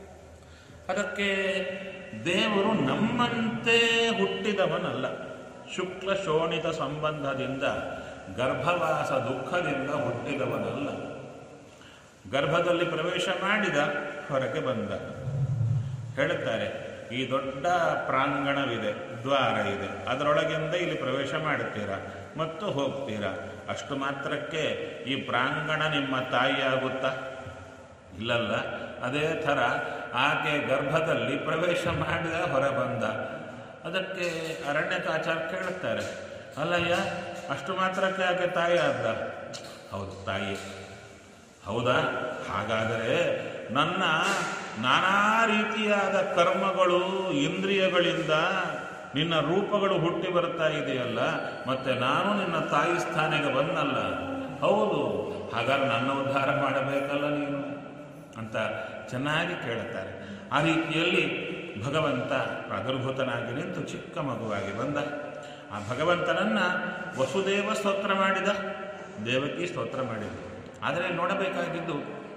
ಅದಕ್ಕೆ ದೇವರು ನಮ್ಮಂತೆ ಹುಟ್ಟಿದವನಲ್ಲ ಶುಕ್ಲ ಶೋಣಿತ ಸಂಬಂಧದಿಂದ ಗರ್ಭವಾಸ ದುಃಖದಿಂದ ಹುಟ್ಟಿದವನಲ್ಲ ಗರ್ಭದಲ್ಲಿ ಪ್ರವೇಶ ಮಾಡಿದ ಹೊರಗೆ ಬಂದ ಹೇಳುತ್ತಾರೆ ಈ ದೊಡ್ಡ ಪ್ರಾಂಗಣವಿದೆ ದ್ವಾರ ಇದೆ ಅದರೊಳಗಿಂದ ಇಲ್ಲಿ ಪ್ರವೇಶ ಮಾಡುತ್ತೀರಾ ಮತ್ತು ಹೋಗ್ತೀರಾ ಅಷ್ಟು ಮಾತ್ರಕ್ಕೆ ಈ ಪ್ರಾಂಗಣ ನಿಮ್ಮ ತಾಯಿಯಾಗುತ್ತಾ ಇಲ್ಲಲ್ಲ ಅದೇ ಥರ ಆಕೆ ಗರ್ಭದಲ್ಲಿ ಪ್ರವೇಶ ಮಾಡಿದ ಹೊರ ಬಂದ ಅದಕ್ಕೆ ಅರಣ್ಯಕಾಚಾರ ಕೇಳುತ್ತಾರೆ ಅಲ್ಲಯ್ಯ ಅಷ್ಟು ಮಾತ್ರಕ್ಕೆ ಆಕೆ ತಾಯಿ ಆದ ಹೌದು ತಾಯಿ ಹೌದಾ ಹಾಗಾದರೆ ನನ್ನ ನಾನಾ ರೀತಿಯಾದ ಕರ್ಮಗಳು ಇಂದ್ರಿಯಗಳಿಂದ ನಿನ್ನ ರೂಪಗಳು ಹುಟ್ಟಿ ಬರ್ತಾ ಇದೆಯಲ್ಲ ಮತ್ತೆ ನಾನು ನಿನ್ನ ತಾಯಿ ಸ್ಥಾನಿಗೆ ಬಂದಲ್ಲ ಹೌದು ಹಾಗಾದ್ರೆ ನನ್ನ ಉದ್ಧಾರ ಮಾಡಬೇಕಲ್ಲ ನೀನು ಅಂತ ಚೆನ್ನಾಗಿ ಕೇಳುತ್ತಾರೆ ಆ ರೀತಿಯಲ್ಲಿ ಭಗವಂತ ಪ್ರಾದುರ್ಭೂತನಾಗಿ ನಿಂತು ಚಿಕ್ಕ ಮಗುವಾಗಿ ಬಂದ ಆ ಭಗವಂತನನ್ನ ವಸುದೇವ ಸ್ತೋತ್ರ ಮಾಡಿದ ದೇವಕಿ ಸ್ತೋತ್ರ ಮಾಡಿದ ಆದರೆ ನೋಡಬೇಕಾಗಿದ್ದು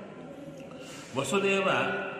ವಸುದೇವ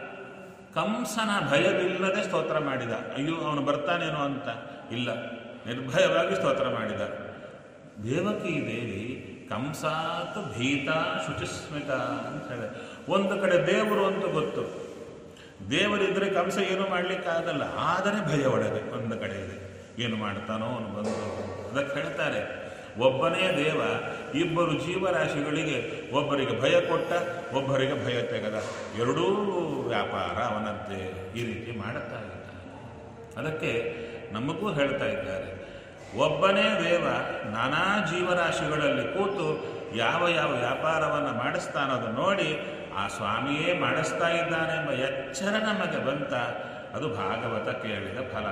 ಕಂಸನ ಭಯವಿಲ್ಲದೆ ಸ್ತೋತ್ರ ಮಾಡಿದ ಅಯ್ಯೋ ಅವನು ಬರ್ತಾನೇನೋ ಅಂತ ಇಲ್ಲ ನಿರ್ಭಯವಾಗಿ ಸ್ತೋತ್ರ ಮಾಡಿದ ದೇವಕಿ ದೇವಿ ಕಂಸಾತ್ ಭೀತ ಶುಚಿಸ್ಮಿತ ಅಂತ ಹೇಳಿ ಒಂದು ಕಡೆ ದೇವರು ಅಂತ ಗೊತ್ತು ದೇವರಿದ್ರೆ ಕಂಸ ಏನು ಮಾಡಲಿಕ್ಕಾಗಲ್ಲ ಆದರೆ ಭಯ ಒಳಗೆ ಒಂದು ಕಡೆ ಇದೆ ಏನು ಮಾಡ್ತಾನೋ ಅವನು ಬಂದು ಅದಕ್ಕೆ ಹೇಳ್ತಾರೆ ಒಬ್ಬನೇ ದೇವ ಇಬ್ಬರು ಜೀವರಾಶಿಗಳಿಗೆ ಒಬ್ಬರಿಗೆ ಭಯ ಕೊಟ್ಟ ಒಬ್ಬರಿಗೆ ಭಯ ತೆಗೆದ ಎರಡೂ ವ್ಯಾಪಾರ ಅವನದ್ದೇ ಈ ರೀತಿ ಮಾಡುತ್ತಾ ಇದ್ದಾನೆ ಅದಕ್ಕೆ ನಮಗೂ ಹೇಳ್ತಾ ಇದ್ದಾರೆ ಒಬ್ಬನೇ ದೇವ ನಾನಾ ಜೀವರಾಶಿಗಳಲ್ಲಿ ಕೂತು ಯಾವ ಯಾವ ವ್ಯಾಪಾರವನ್ನು ಮಾಡಿಸ್ತಾನೋದು ನೋಡಿ ಆ ಸ್ವಾಮಿಯೇ ಮಾಡಿಸ್ತಾ ಇದ್ದಾನೆ ಎಂಬ ಎಚ್ಚರ ನಮಗೆ ಬಂತ ಅದು ಭಾಗವತ ಕೇಳಿದ ಫಲ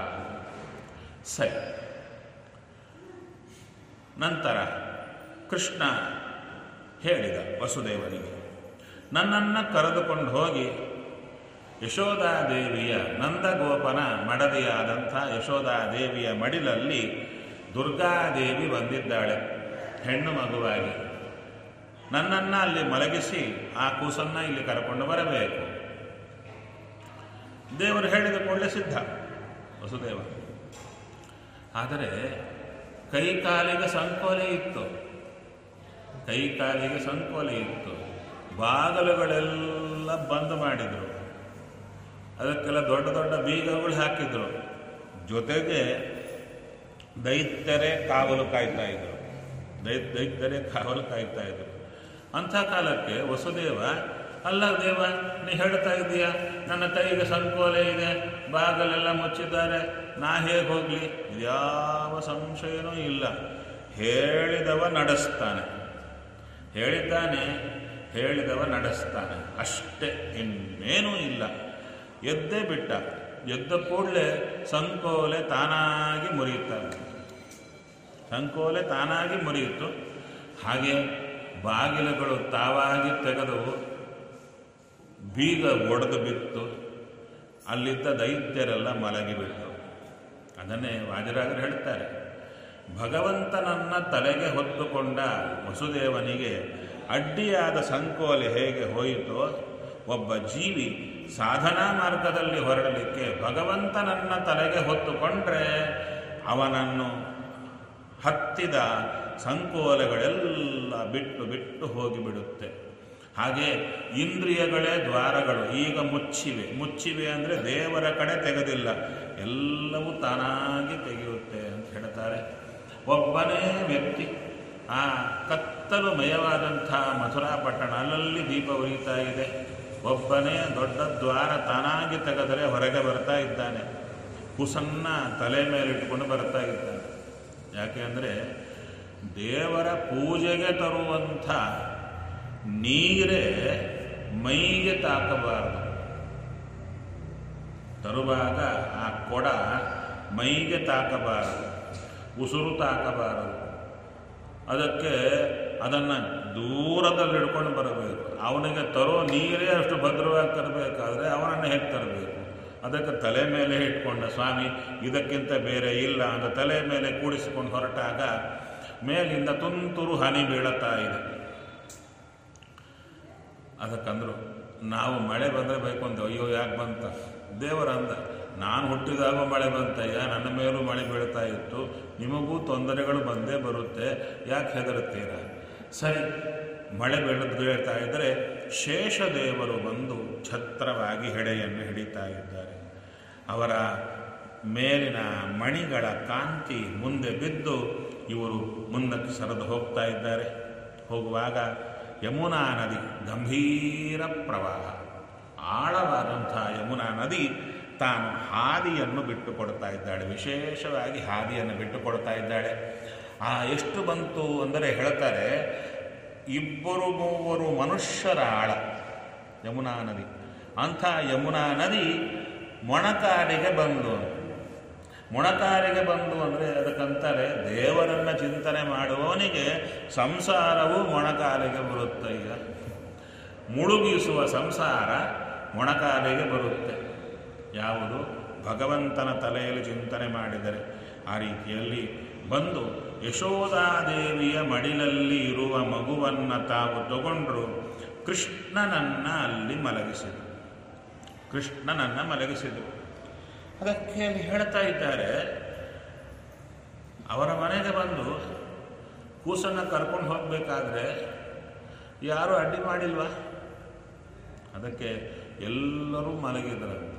ಸರಿ ನಂತರ ಕೃಷ್ಣ ಹೇಳಿದ ವಸುದೇವನಿಗೆ ನನ್ನನ್ನು ಕರೆದುಕೊಂಡು ಹೋಗಿ ಯಶೋಧಾದೇವಿಯ ನಂದಗೋಪನ ಮಡದಿಯಾದಂಥ ಯಶೋಧಾದೇವಿಯ ಮಡಿಲಲ್ಲಿ ದುರ್ಗಾದೇವಿ ಬಂದಿದ್ದಾಳೆ ಹೆಣ್ಣು ಮಗುವಾಗಿ ನನ್ನನ್ನು ಅಲ್ಲಿ ಮಲಗಿಸಿ ಆ ಕೂಸನ್ನು ಇಲ್ಲಿ ಕರ್ಕೊಂಡು ಬರಬೇಕು ದೇವರು ಹೇಳಿದ ಕೂಡಲೇ ಸಿದ್ಧ ವಸುದೇವ ಆದರೆ ಕೈ ಕಾಲಿಗೆ ಸಂಕೋಲೆ ಇತ್ತು ಕೈ ಕಾಲಿಗೆ ಸಂಕೋಲೆ ಇತ್ತು ಬಾಗಲುಗಳೆಲ್ಲ ಬಂದ್ ಮಾಡಿದರು ಅದಕ್ಕೆಲ್ಲ ದೊಡ್ಡ ದೊಡ್ಡ ಬೀಗಗಳು ಹಾಕಿದ್ರು ಜೊತೆಗೆ ದೈತ್ಯರೇ ಕಾವಲು ಕಾಯ್ತಾ ಇದ್ರು ದೈ ದೈತ್ಯರೇ ಕಾವಲು ಕಾಯ್ತಾ ಇದ್ರು ಅಂಥ ಕಾಲಕ್ಕೆ ವಸುದೇವ ಅಲ್ಲ ದೇವ ನೀ ಹೇಳ್ತಾ ಇದೀಯ ನನ್ನ ಕೈಗೆ ಸಂಕೋಲೆ ಇದೆ ಬಾಗಲೆಲ್ಲ ಮುಚ್ಚಿದ್ದಾರೆ ನಾ ಹೇಗೆ ಹೋಗ್ಲಿ ಇದ್ಯಾವ ಸಂಶಯನೂ ಇಲ್ಲ ಹೇಳಿದವ ನಡೆಸ್ತಾನೆ ಹೇಳಿದ್ದಾನೆ ಹೇಳಿದವ ನಡೆಸ್ತಾನೆ ಅಷ್ಟೇ ಇನ್ನೇನೂ ಇಲ್ಲ ಎದ್ದೇ ಬಿಟ್ಟ ಎದ್ದ ಕೂಡಲೇ ಸಂಕೋಲೆ ತಾನಾಗಿ ಮುರಿಯುತ್ತಾರೆ ಸಂಕೋಲೆ ತಾನಾಗಿ ಮುರಿಯಿತು ಹಾಗೆ ಬಾಗಿಲುಗಳು ತಾವಾಗಿ ತೆಗೆದವು ಬೀಗ ಒಡೆದು ಬಿತ್ತು ಅಲ್ಲಿದ್ದ ದೈತ್ಯರೆಲ್ಲ ಮಲಗಿಬಿಟ್ಟು ಅದನ್ನೇ ವಾದಿರಾಜರು ಹೇಳ್ತಾರೆ ಭಗವಂತನನ್ನ ತಲೆಗೆ ಹೊತ್ತುಕೊಂಡ ವಸುದೇವನಿಗೆ ಅಡ್ಡಿಯಾದ ಸಂಕೋಲೆ ಹೇಗೆ ಹೋಯಿತೋ ಒಬ್ಬ ಜೀವಿ ಸಾಧನಾ ಮಾರ್ಗದಲ್ಲಿ ಹೊರಡಲಿಕ್ಕೆ ಭಗವಂತನನ್ನ ತಲೆಗೆ ಹೊತ್ತುಕೊಂಡ್ರೆ ಅವನನ್ನು ಹತ್ತಿದ ಸಂಕೋಲೆಗಳೆಲ್ಲ ಬಿಟ್ಟು ಬಿಟ್ಟು ಹೋಗಿಬಿಡುತ್ತೆ ಹಾಗೆ ಇಂದ್ರಿಯಗಳೇ ದ್ವಾರಗಳು ಈಗ ಮುಚ್ಚಿವೆ ಮುಚ್ಚಿವೆ ಅಂದರೆ ದೇವರ ಕಡೆ ತೆಗೆದಿಲ್ಲ ಎಲ್ಲವೂ ತಾನಾಗಿ ತೆಗೆಯುತ್ತೆ ಅಂತ ಹೇಳ್ತಾರೆ ಒಬ್ಬನೇ ವ್ಯಕ್ತಿ ಆ ಕತ್ತಲು ಮಯವಾದಂಥ ಮಥುರಾ ಪಟ್ಟಣ ಅಲ್ಲಲ್ಲಿ ದೀಪ ಉರಿತಾ ಇದೆ ಒಬ್ಬನೇ ದೊಡ್ಡ ದ್ವಾರ ತಾನಾಗಿ ತೆಗೆದರೆ ಹೊರಗೆ ಬರ್ತಾ ಇದ್ದಾನೆ ಕುಸನ್ನ ತಲೆ ಮೇಲಿಟ್ಟುಕೊಂಡು ಬರ್ತಾ ಇದ್ದಾನೆ ಯಾಕೆ ಅಂದರೆ ದೇವರ ಪೂಜೆಗೆ ತರುವಂಥ ನೀರೇ ಮೈಗೆ ತಾಕಬಾರದು ತರುವಾಗ ಆ ಕೊಡ ಮೈಗೆ ತಾಕಬಾರದು ಉಸುರು ತಾಕಬಾರದು ಅದಕ್ಕೆ ಅದನ್ನು ದೂರದಲ್ಲಿ ಹಿಡ್ಕೊಂಡು ಬರಬೇಕು ಅವನಿಗೆ ತರೋ ನೀರೇ ಅಷ್ಟು ಭದ್ರವಾಗಿ ತರಬೇಕಾದ್ರೆ ಅವನನ್ನು ಹೇಗೆ ತರಬೇಕು ಅದಕ್ಕೆ ತಲೆ ಮೇಲೆ ಇಟ್ಕೊಂಡ ಸ್ವಾಮಿ ಇದಕ್ಕಿಂತ ಬೇರೆ ಇಲ್ಲ ಅಂತ ತಲೆ ಮೇಲೆ ಕೂಡಿಸಿಕೊಂಡು ಹೊರಟಾಗ ಮೇಲಿಂದ ತುಂತುರು ಹನಿ ಬೀಳುತ್ತಾ ಇದೆ ಅದಕ್ಕಂದ್ರು ನಾವು ಮಳೆ ಬಂದರೆ ಬೇಕು ಅಂತ ಅಯ್ಯೋ ಯಾಕೆ ಬಂತ ದೇವರ ಅಂದ ನಾನು ಹುಟ್ಟಿದಾಗ ಮಳೆ ಬಂತಯ್ಯ ನನ್ನ ಮೇಲೂ ಮಳೆ ಬೀಳ್ತಾ ಇತ್ತು ನಿಮಗೂ ತೊಂದರೆಗಳು ಬಂದೇ ಬರುತ್ತೆ ಯಾಕೆ ಹೆದರುತ್ತೀರ ಸರಿ ಮಳೆ ಬೀಳದ್ ಬೀಳ್ತಾ ಇದ್ದರೆ ಶೇಷದೇವರು ಬಂದು ಛತ್ರವಾಗಿ ಹೆಡೆಯನ್ನು ಹಿಡಿತಾ ಇದ್ದಾರೆ ಅವರ ಮೇಲಿನ ಮಣಿಗಳ ಕಾಂತಿ ಮುಂದೆ ಬಿದ್ದು ಇವರು ಮುಂದಕ್ಕೆ ಸರಿದು ಹೋಗ್ತಾ ಇದ್ದಾರೆ ಹೋಗುವಾಗ ಯಮುನಾ ನದಿ ಗಂಭೀರ ಪ್ರವಾಹ ಆಳವಾದಂಥ ಯಮುನಾ ನದಿ ತಾನು ಹಾದಿಯನ್ನು ಬಿಟ್ಟು ಕೊಡ್ತಾ ಇದ್ದಾಳೆ ವಿಶೇಷವಾಗಿ ಹಾದಿಯನ್ನು ಬಿಟ್ಟು ಕೊಡ್ತಾ ಇದ್ದಾಳೆ ಆ ಎಷ್ಟು ಬಂತು ಅಂದರೆ ಹೇಳ್ತಾರೆ ಇಬ್ಬರು ಮೂವರು ಮನುಷ್ಯರ ಆಳ ಯಮುನಾ ನದಿ ಅಂಥ ಯಮುನಾ ನದಿ ಮೊಣಕಾಲಿಗೆ ಬಂದು ಮೊಣಕಾಲಿಗೆ ಬಂದು ಅಂದರೆ ಅದಕ್ಕಂತಾರೆ ದೇವರನ್ನ ಚಿಂತನೆ ಮಾಡುವವನಿಗೆ ಸಂಸಾರವು ಮೊಣಕಾಲಿಗೆ ಬರುತ್ತಯ್ಯ ಮುಳುಗಿಸುವ ಸಂಸಾರ ಮೊಣಕಾಲಿಗೆ ಬರುತ್ತೆ ಯಾವುದು ಭಗವಂತನ ತಲೆಯಲ್ಲಿ ಚಿಂತನೆ ಮಾಡಿದರೆ ಆ ರೀತಿಯಲ್ಲಿ ಬಂದು ಯಶೋಧಾದೇವಿಯ ಮಡಿಲಲ್ಲಿ ಇರುವ ಮಗುವನ್ನು ತಾವು ತಗೊಂಡ್ರು ಕೃಷ್ಣನನ್ನ ಅಲ್ಲಿ ಮಲಗಿಸಿದರು ಕೃಷ್ಣನನ್ನ ಮಲಗಿಸಿದರು ಅದಕ್ಕೆ ಅಲ್ಲಿ ಹೇಳ್ತಾ ಇದ್ದಾರೆ ಅವರ ಮನೆಗೆ ಬಂದು ಕೂಸನ್ನು ಕರ್ಕೊಂಡು ಹೋಗಬೇಕಾದ್ರೆ ಯಾರೂ ಅಡ್ಡಿ ಮಾಡಿಲ್ವಾ ಅದಕ್ಕೆ ಎಲ್ಲರೂ ಮಲಗಿದ್ರಂತೆ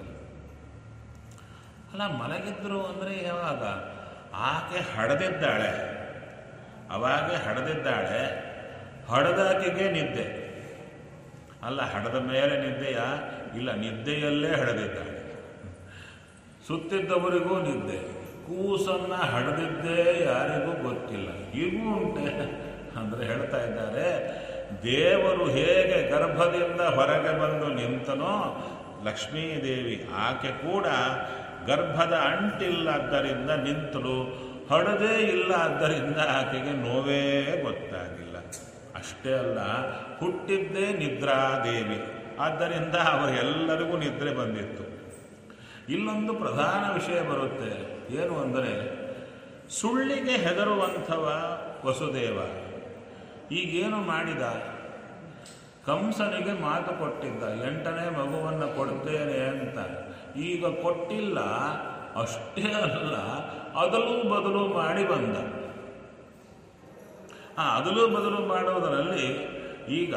ಅಲ್ಲ ಮಲಗಿದ್ರು ಅಂದರೆ ಯಾವಾಗ ಆಕೆ ಹಡದಿದ್ದಾಳೆ ಅವಾಗೆ ಹಡದಿದ್ದಾಳೆ ಹಡದಾಕೆಗೆ ನಿದ್ದೆ ಅಲ್ಲ ಹಡದ ಮೇಲೆ ನಿದ್ದೆಯ ಇಲ್ಲ ನಿದ್ದೆಯಲ್ಲೇ ಹಡದಿದ್ದಾಳೆ ಸುತ್ತಿದ್ದವರಿಗೂ ನಿದ್ದೆ ಕೂಸನ್ನ ಹಡದಿದ್ದೇ ಯಾರಿಗೂ ಗೊತ್ತಿಲ್ಲ ಈಗೂ ಉಂಟೆ ಅಂದರೆ ಹೇಳ್ತಾ ಇದ್ದಾರೆ ದೇವರು ಹೇಗೆ ಗರ್ಭದಿಂದ ಹೊರಗೆ ಬಂದು ನಿಂತನೋ ಲಕ್ಷ್ಮೀದೇವಿ ಆಕೆ ಕೂಡ ಗರ್ಭದ ಅಂಟಿಲ್ಲದ್ದರಿಂದ ನಿಂತಳು ಹೊಡೆದೇ ಇಲ್ಲ ಆದ್ದರಿಂದ ಆಕೆಗೆ ನೋವೇ ಗೊತ್ತಾಗಿಲ್ಲ ಅಷ್ಟೇ ಅಲ್ಲ ಹುಟ್ಟಿದ್ದೇ ನಿದ್ರಾದೇವಿ ಆದ್ದರಿಂದ ಅವರೆಲ್ಲರಿಗೂ ನಿದ್ರೆ ಬಂದಿತ್ತು ಇಲ್ಲೊಂದು ಪ್ರಧಾನ ವಿಷಯ ಬರುತ್ತೆ ಏನು ಅಂದರೆ ಸುಳ್ಳಿಗೆ ಹೆದರುವಂಥವ ವಸುದೇವ ಈಗೇನು ಮಾಡಿದ ಕಂಸನಿಗೆ ಮಾತು ಕೊಟ್ಟಿದ್ದ ಎಂಟನೇ ಮಗುವನ್ನು ಕೊಡ್ತೇನೆ ಅಂತ ಈಗ ಕೊಟ್ಟಿಲ್ಲ ಅಷ್ಟೇ ಅಲ್ಲ ಅದಲು ಬದಲು ಮಾಡಿ ಬಂದ ಆ ಅದಲು ಬದಲು ಮಾಡುವುದರಲ್ಲಿ ಈಗ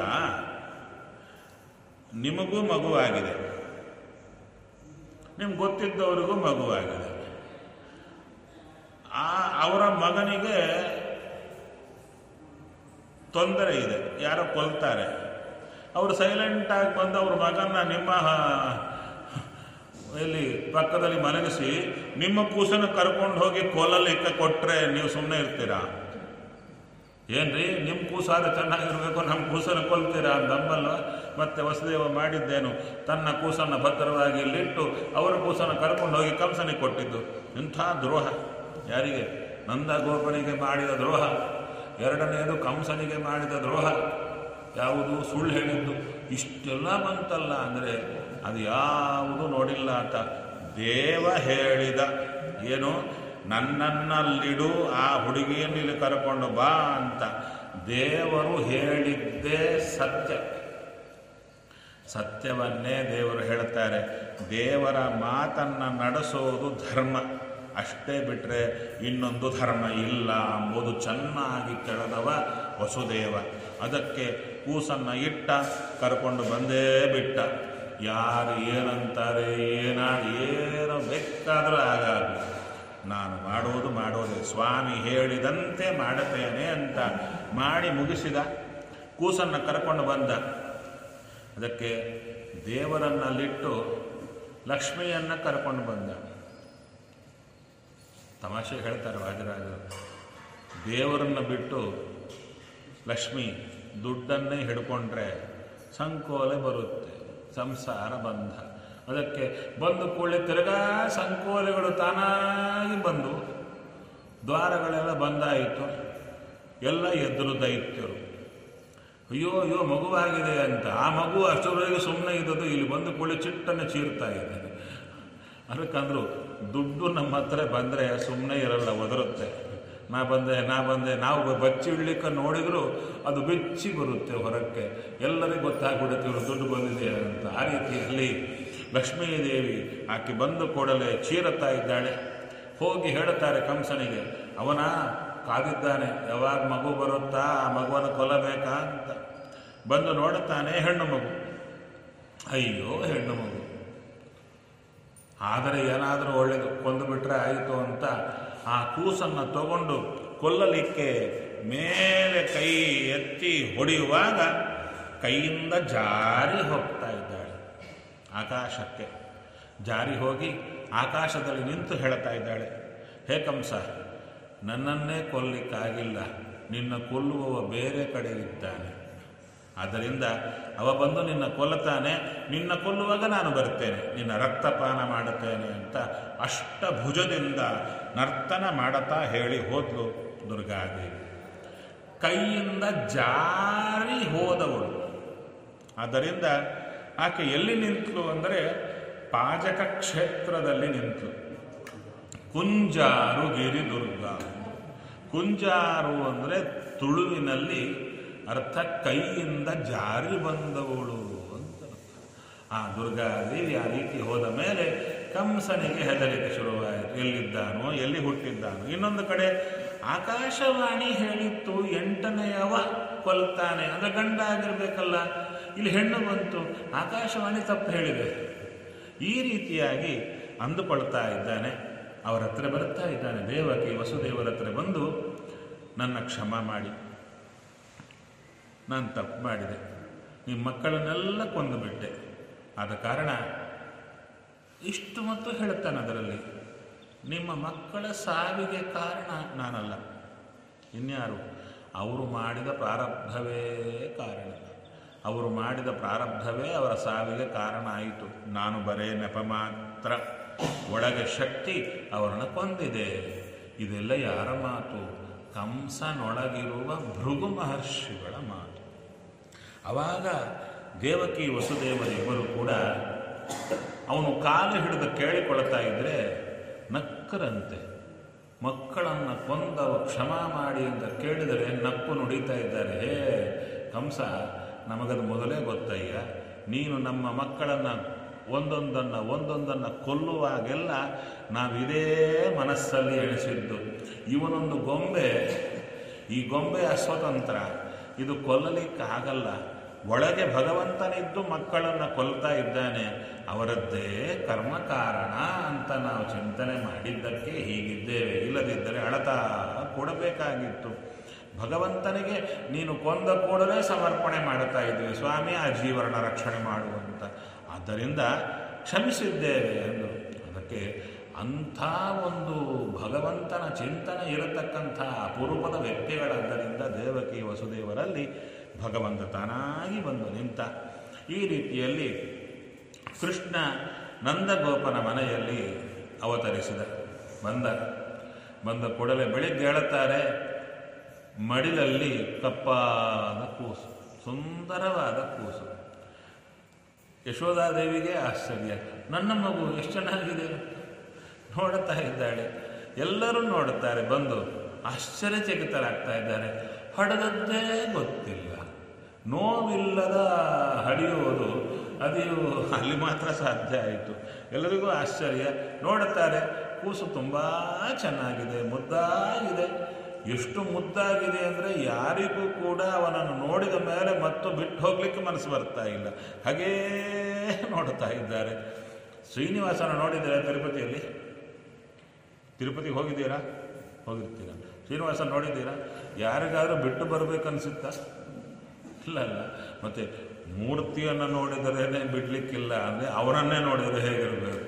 ನಿಮಗೂ ಮಗುವಾಗಿದೆ ನಿಮ್ಗೆ ಗೊತ್ತಿದ್ದವರಿಗೂ ಮಗುವಾಗಿದೆ ಆ ಅವರ ಮಗನಿಗೆ ತೊಂದರೆ ಇದೆ ಯಾರೋ ಕೊಲ್ತಾರೆ ಅವರು ಸೈಲೆಂಟಾಗಿ ಬಂದು ಅವ್ರ ಮಗನ ನಿಮ್ಮ ಇಲ್ಲಿ ಪಕ್ಕದಲ್ಲಿ ಮಲಗಿಸಿ ನಿಮ್ಮ ಕೂಸನ್ನು ಕರ್ಕೊಂಡು ಹೋಗಿ ಕೊಲ್ಲಲಿಕ್ಕೆ ಕೊಟ್ಟರೆ ನೀವು ಸುಮ್ಮನೆ ಇರ್ತೀರಾ ಏನ್ರಿ ನಿಮ್ಮ ಕೂಸಾದ್ರೆ ಚೆನ್ನಾಗಿರ್ಬೇಕು ನಮ್ಮ ಕೂಸನ್ನು ಕೊಲ್ತೀರಾ ನಮ್ಮಲ್ಲ ಮತ್ತೆ ವಸುದೇವ ಮಾಡಿದ್ದೇನು ತನ್ನ ಕೂಸನ್ನು ಭದ್ರವಾಗಿ ಇಲ್ಲಿಟ್ಟು ಅವರ ಕೂಸನ್ನು ಕರ್ಕೊಂಡು ಹೋಗಿ ಕಂಸನಿಗೆ ಕೊಟ್ಟಿದ್ದು ಇಂಥ ದ್ರೋಹ ಯಾರಿಗೆ ನಂದ ಗೋಪನಿಗೆ ಮಾಡಿದ ದ್ರೋಹ ಎರಡನೆಯದು ಕಂಸನಿಗೆ ಮಾಡಿದ ದ್ರೋಹ ಯಾವುದು ಸುಳ್ಳು ಹೇಳಿದ್ದು ಇಷ್ಟೆಲ್ಲ ಬಂತಲ್ಲ ಅಂದರೆ ಅದು ಯಾವುದು ನೋಡಿಲ್ಲ ಅಂತ ದೇವ ಹೇಳಿದ ಏನು ನನ್ನನ್ನಲ್ಲಿಡು ಆ ಹುಡುಗಿಯನ್ನು ಇಲ್ಲಿ ಕರ್ಕೊಂಡು ಬಾ ಅಂತ ದೇವರು ಹೇಳಿದ್ದೇ ಸತ್ಯ ಸತ್ಯವನ್ನೇ ದೇವರು ಹೇಳ್ತಾರೆ ದೇವರ ಮಾತನ್ನು ನಡೆಸೋದು ಧರ್ಮ ಅಷ್ಟೇ ಬಿಟ್ಟರೆ ಇನ್ನೊಂದು ಧರ್ಮ ಇಲ್ಲ ಎಂಬುದು ಚೆನ್ನಾಗಿ ಕೆಳದವ ವಸುದೇವ ಅದಕ್ಕೆ ಕೂಸನ್ನು ಇಟ್ಟ ಕರ್ಕೊಂಡು ಬಂದೇ ಬಿಟ್ಟ ಯಾರು ಏನಂತಾರೆ ಏನಾಗಿ ಏನೋ ಬೇಕಾದರೂ ಆಗಾಗಲಿ ನಾನು ಮಾಡೋದು ಮಾಡೋದೇ ಸ್ವಾಮಿ ಹೇಳಿದಂತೆ ಮಾಡುತ್ತೇನೆ ಅಂತ ಮಾಡಿ ಮುಗಿಸಿದ ಕೂಸನ್ನು ಕರ್ಕೊಂಡು ಬಂದ ಅದಕ್ಕೆ ದೇವರನ್ನಲ್ಲಿಟ್ಟು ಲಕ್ಷ್ಮಿಯನ್ನು ಕರ್ಕೊಂಡು ಬಂದ ತಮಾಷೆ ಹೇಳ್ತಾರೆ ವಾಜರಾಜರು ದೇವರನ್ನು ಬಿಟ್ಟು ಲಕ್ಷ್ಮಿ ದುಡ್ಡನ್ನೇ ಹಿಡ್ಕೊಂಡ್ರೆ ಸಂಕೋಲೆ ಬರುತ್ತೆ ಸಂಸಾರ ಬಂಧ ಅದಕ್ಕೆ ಬಂದು ಕೂಡಲೇ ತಿರುಗಾ ಸಂಕೋಲೆಗಳು ತಾನಾಗಿ ಬಂದು ದ್ವಾರಗಳೆಲ್ಲ ಬಂದಾಯಿತು ಎಲ್ಲ ಎದ್ರು ದೈತ್ಯರು ಅಯ್ಯೋ ಅಯ್ಯೋ ಮಗುವಾಗಿದೆ ಅಂತ ಆ ಮಗು ಅಷ್ಟರವರೆಗೆ ಸುಮ್ಮನೆ ಇದ್ದದ್ದು ಇಲ್ಲಿ ಬಂದು ಕೂಡಲೇ ಚಿಟ್ಟನ್ನು ಚೀರ್ತಾ ಇದೆ ಅದಕ್ಕಂದ್ರು ದುಡ್ಡು ನಮ್ಮ ಹತ್ರ ಬಂದರೆ ಸುಮ್ಮನೆ ಇರಲ್ಲ ಒದರುತ್ತೆ ನಾ ಬಂದೆ ನಾ ಬಂದೆ ನಾವು ಬಚ್ಚಿ ಇಡ್ಲಿಕ್ಕೆ ನೋಡಿದ್ರು ಅದು ಬೆಚ್ಚಿ ಬರುತ್ತೆ ಹೊರಕ್ಕೆ ಎಲ್ಲರಿಗೂ ಗೊತ್ತಾಗ್ಬಿಡುತ್ತೆ ಇವರು ದುಡ್ಡು ಬಂದಿದೆ ಅಂತ ಆ ರೀತಿಯಲ್ಲಿ ಲಕ್ಷ್ಮೀದೇವಿ ಆಕೆ ಬಂದು ಕೂಡಲೇ ಚೀರುತ್ತಾ ಇದ್ದಾಳೆ ಹೋಗಿ ಹೇಳುತ್ತಾರೆ ಕಂಸನಿಗೆ ಅವನ ಕಾದಿದ್ದಾನೆ ಯಾವಾಗ ಮಗು ಬರುತ್ತಾ ಆ ಮಗುವನ್ನು ಕೊಲ್ಲಬೇಕಾ ಅಂತ ಬಂದು ನೋಡುತ್ತಾನೆ ಹೆಣ್ಣು ಮಗು ಅಯ್ಯೋ ಹೆಣ್ಣು ಮಗು ಆದರೆ ಏನಾದರೂ ಒಳ್ಳೇದು ಕೊಂದು ಬಿಟ್ರೆ ಆಯಿತು ಅಂತ ಆ ಕೂಸನ್ನು ತಗೊಂಡು ಕೊಲ್ಲಲಿಕ್ಕೆ ಮೇಲೆ ಕೈ ಎತ್ತಿ ಹೊಡೆಯುವಾಗ ಕೈಯಿಂದ ಜಾರಿ ಹೋಗ್ತಾ ಇದ್ದಾಳೆ ಆಕಾಶಕ್ಕೆ ಜಾರಿ ಹೋಗಿ ಆಕಾಶದಲ್ಲಿ ನಿಂತು ಹೇಳ್ತಾ ಇದ್ದಾಳೆ ಹೇ ಕಂಸ ನನ್ನನ್ನೇ ಕೊಲ್ಲಿಕ್ಕಾಗಿಲ್ಲ ನಿನ್ನ ಕೊಲ್ಲುವವ ಬೇರೆ ಕಡೆ ಇದ್ದಾನೆ ಆದ್ದರಿಂದ ಅವ ಬಂದು ನಿನ್ನ ಕೊಲ್ಲುತ್ತಾನೆ ನಿನ್ನ ಕೊಲ್ಲುವಾಗ ನಾನು ಬರ್ತೇನೆ ನಿನ್ನ ರಕ್ತಪಾನ ಮಾಡುತ್ತೇನೆ ಅಂತ ಅಷ್ಟಭುಜದಿಂದ ನರ್ತನ ಮಾಡುತ್ತಾ ಹೇಳಿ ಹೋದ್ಲು ದುರ್ಗಾದೇವಿ ಕೈಯಿಂದ ಜಾರಿ ಹೋದವಳು ಆದ್ದರಿಂದ ಆಕೆ ಎಲ್ಲಿ ನಿಂತಳು ಅಂದರೆ ಪಾಜಕ ಕ್ಷೇತ್ರದಲ್ಲಿ ನಿಂತಳು ಕುಂಜಾರು ಗಿರಿ ದುರ್ಗಾ ಕುಂಜಾರು ಅಂದರೆ ತುಳುವಿನಲ್ಲಿ ಅರ್ಥ ಕೈಯಿಂದ ಜಾರಿ ಬಂದವಳು ಅಂತ ಅರ್ಥ. ಆ ದುರ್ಗಾದೇವಿ ಆ ರೀತಿ ಹೋದ ಮೇಲೆ ಕಂಸನಿಗೆ ಹೆದರಿಕೆ ಶುರುವಾಯಿತು ಎಲ್ಲಿದ್ದಾನೋ ಎಲ್ಲಿ ಹುಟ್ಟಿದ್ದಾನೋ ಇನ್ನೊಂದು ಕಡೆ ಆಕಾಶವಾಣಿ ಹೇಳಿತ್ತು ಎಂಟನೆಯವ ಕೊಲ್ತಾನೆ ಅಂದ್ರೆ ಗಂಡ ಆಗಿರ್ಬೇಕಲ್ಲ ಇಲ್ಲಿ ಹೆಣ್ಣು ಬಂತು ಆಕಾಶವಾಣಿ ತಪ್ಪು ಹೇಳಿದೆ ಈ ರೀತಿಯಾಗಿ ಅಂದುಕೊಳ್ತಾ ಇದ್ದಾನೆ ಅವರ ಹತ್ರ ಬರ್ತಾ ಇದ್ದಾನೆ ದೇವಕಿ ವಸುದೇವರ ಹತ್ರ ಬಂದು ನನ್ನ ಕ್ಷಮ ಮಾಡಿ ನಾನು ತಪ್ಪು ಮಾಡಿದೆ ನಿಮ್ಮ ಮಕ್ಕಳನ್ನೆಲ್ಲ ಕೊಂದುಬಿಟ್ಟೆ ಆದ ಕಾರಣ ಇಷ್ಟು ಮತ್ತು ಹೇಳ್ತಾನೆ ಅದರಲ್ಲಿ ನಿಮ್ಮ ಮಕ್ಕಳ ಸಾವಿಗೆ ಕಾರಣ ನಾನಲ್ಲ ಇನ್ಯಾರು ಅವರು ಮಾಡಿದ ಪ್ರಾರಬ್ಧವೇ ಕಾರಣ ಅವರು ಮಾಡಿದ ಪ್ರಾರಬ್ಧವೇ ಅವರ ಸಾವಿಗೆ ಕಾರಣ ಆಯಿತು ನಾನು ಬರೇ ನೆಪ ಮಾತ್ರ ಒಳಗೆ ಶಕ್ತಿ ಅವರನ್ನು ಕೊಂದಿದೆ ಇದೆಲ್ಲ ಯಾರ ಮಾತು ಕಂಸನೊಳಗಿರುವ ಭೃಗು ಮಹರ್ಷಿಗಳ ಮಾತು ಆವಾಗ ದೇವಕಿ ವಸುದೇವರಿಬ್ಬರು ಕೂಡ ಅವನು ಕಾಲು ಹಿಡಿದು ಕೇಳಿಕೊಳ್ತಾ ಇದ್ರೆ ನಕ್ಕರಂತೆ ಮಕ್ಕಳನ್ನು ಕೊಂದವ ಕ್ಷಮ ಮಾಡಿ ಅಂತ ಕೇಳಿದರೆ ನಕ್ಕು ನುಡಿತಾ ಇದ್ದಾರೆ ಹೇ ಕಂಸ ನಮಗದು ಮೊದಲೇ ಗೊತ್ತಯ್ಯ ನೀನು ನಮ್ಮ ಮಕ್ಕಳನ್ನು ಒಂದೊಂದನ್ನು ಒಂದೊಂದನ್ನು ಕೊಲ್ಲುವಾಗೆಲ್ಲ ನಾವಿದೇ ಮನಸ್ಸಲ್ಲಿ ಎಣಿಸಿದ್ದು ಇವನೊಂದು ಗೊಂಬೆ ಈ ಗೊಂಬೆ ಅಸ್ವತಂತ್ರ ಇದು ಕೊಲ್ಲಲಿಕ್ಕಾಗಲ್ಲ ಒಳಗೆ ಭಗವಂತನಿದ್ದು ಮಕ್ಕಳನ್ನು ಕೊಲ್ತಾ ಇದ್ದಾನೆ ಅವರದ್ದೇ ಕರ್ಮ ಕಾರಣ ಅಂತ ನಾವು ಚಿಂತನೆ ಮಾಡಿದ್ದಕ್ಕೆ ಹೀಗಿದ್ದೇವೆ ಇಲ್ಲದಿದ್ದರೆ ಅಳತಾ ಕೊಡಬೇಕಾಗಿತ್ತು ಭಗವಂತನಿಗೆ ನೀನು ಕೊಂದ ಕೂಡಲೇ ಸಮರ್ಪಣೆ ಮಾಡುತ್ತಾ ಇದ್ವಿ ಸ್ವಾಮಿ ಆ ಜೀವನ ರಕ್ಷಣೆ ಮಾಡುವಂತ ಆದ್ದರಿಂದ ಕ್ಷಮಿಸಿದ್ದೇವೆ ಎಂದು ಅದಕ್ಕೆ ಅಂಥ ಒಂದು ಭಗವಂತನ ಚಿಂತನೆ ಇರತಕ್ಕಂಥ ಅಪರೂಪದ ವ್ಯಕ್ತಿಗಳಾದ್ದರಿಂದ ದೇವಕಿ ವಸುದೇವರಲ್ಲಿ ಭಗವಂತ ತಾನಾಗಿ ಬಂದು ನಿಂತ ಈ ರೀತಿಯಲ್ಲಿ ಕೃಷ್ಣ ನಂದಗೋಪನ ಮನೆಯಲ್ಲಿ ಅವತರಿಸಿದ ಬಂದ ಬಂದ ಕೂಡಲೇ ಬೆಳಿಗ್ಗೆ ಹೇಳುತ್ತಾರೆ ಮಡಿಲಲ್ಲಿ ಕಪ್ಪಾದ ಕೂಸು ಸುಂದರವಾದ ಕೂಸು ಯಶೋಧಾದೇವಿಗೆ ಆಶ್ಚರ್ಯ ನನ್ನ ಮಗು ಎಷ್ಟು ಚೆನ್ನಾಗಿದೆ ನೋಡುತ್ತಾ ಇದ್ದಾಳೆ ಎಲ್ಲರೂ ನೋಡುತ್ತಾರೆ ಬಂದು ಆಶ್ಚರ್ಯಚಕಿತರಾಗ್ತಾ ಇದ್ದಾರೆ ಹೊಡೆದದ್ದೇ ಗೊತ್ತಿಲ್ಲ ನೋವಿಲ್ಲದ ಹಡಿಯುವುದು ಅದು ಅಲ್ಲಿ ಮಾತ್ರ ಸಾಧ್ಯ ಆಯಿತು ಎಲ್ಲರಿಗೂ ಆಶ್ಚರ್ಯ ನೋಡುತ್ತಾರೆ ಕೂಸು ತುಂಬ ಚೆನ್ನಾಗಿದೆ ಮುದ್ದಾಗಿದೆ ಎಷ್ಟು ಮುದ್ದಾಗಿದೆ ಅಂದರೆ ಯಾರಿಗೂ ಕೂಡ ಅವನನ್ನು ನೋಡಿದ ಮೇಲೆ ಮತ್ತು ಬಿಟ್ಟು ಹೋಗ್ಲಿಕ್ಕೆ ಮನಸ್ಸು ಬರ್ತಾ ಇಲ್ಲ ಹಾಗೇ ನೋಡುತ್ತಾ ಇದ್ದಾರೆ ಶ್ರೀನಿವಾಸನ ನೋಡಿದರೆ ತಿರುಪತಿಯಲ್ಲಿ ತಿರುಪತಿಗೆ ಹೋಗಿದ್ದೀರಾ ಹೋಗಿರ್ತೀರಾ ಶ್ರೀನಿವಾಸನ ನೋಡಿದ್ದೀರಾ ಯಾರಿಗಾದ್ರೂ ಬಿಟ್ಟು ಬರಬೇಕನ್ಸುತ್ತಾ ಇಲ್ಲ ಅಲ್ಲ ಮತ್ತು ಮೂರ್ತಿಯನ್ನು ನೋಡಿದರೇನೆ ಬಿಡಲಿಕ್ಕಿಲ್ಲ ಅಂದರೆ ಅವನನ್ನೇ ನೋಡಿದರೆ ಹೇಗಿರಬೇಕು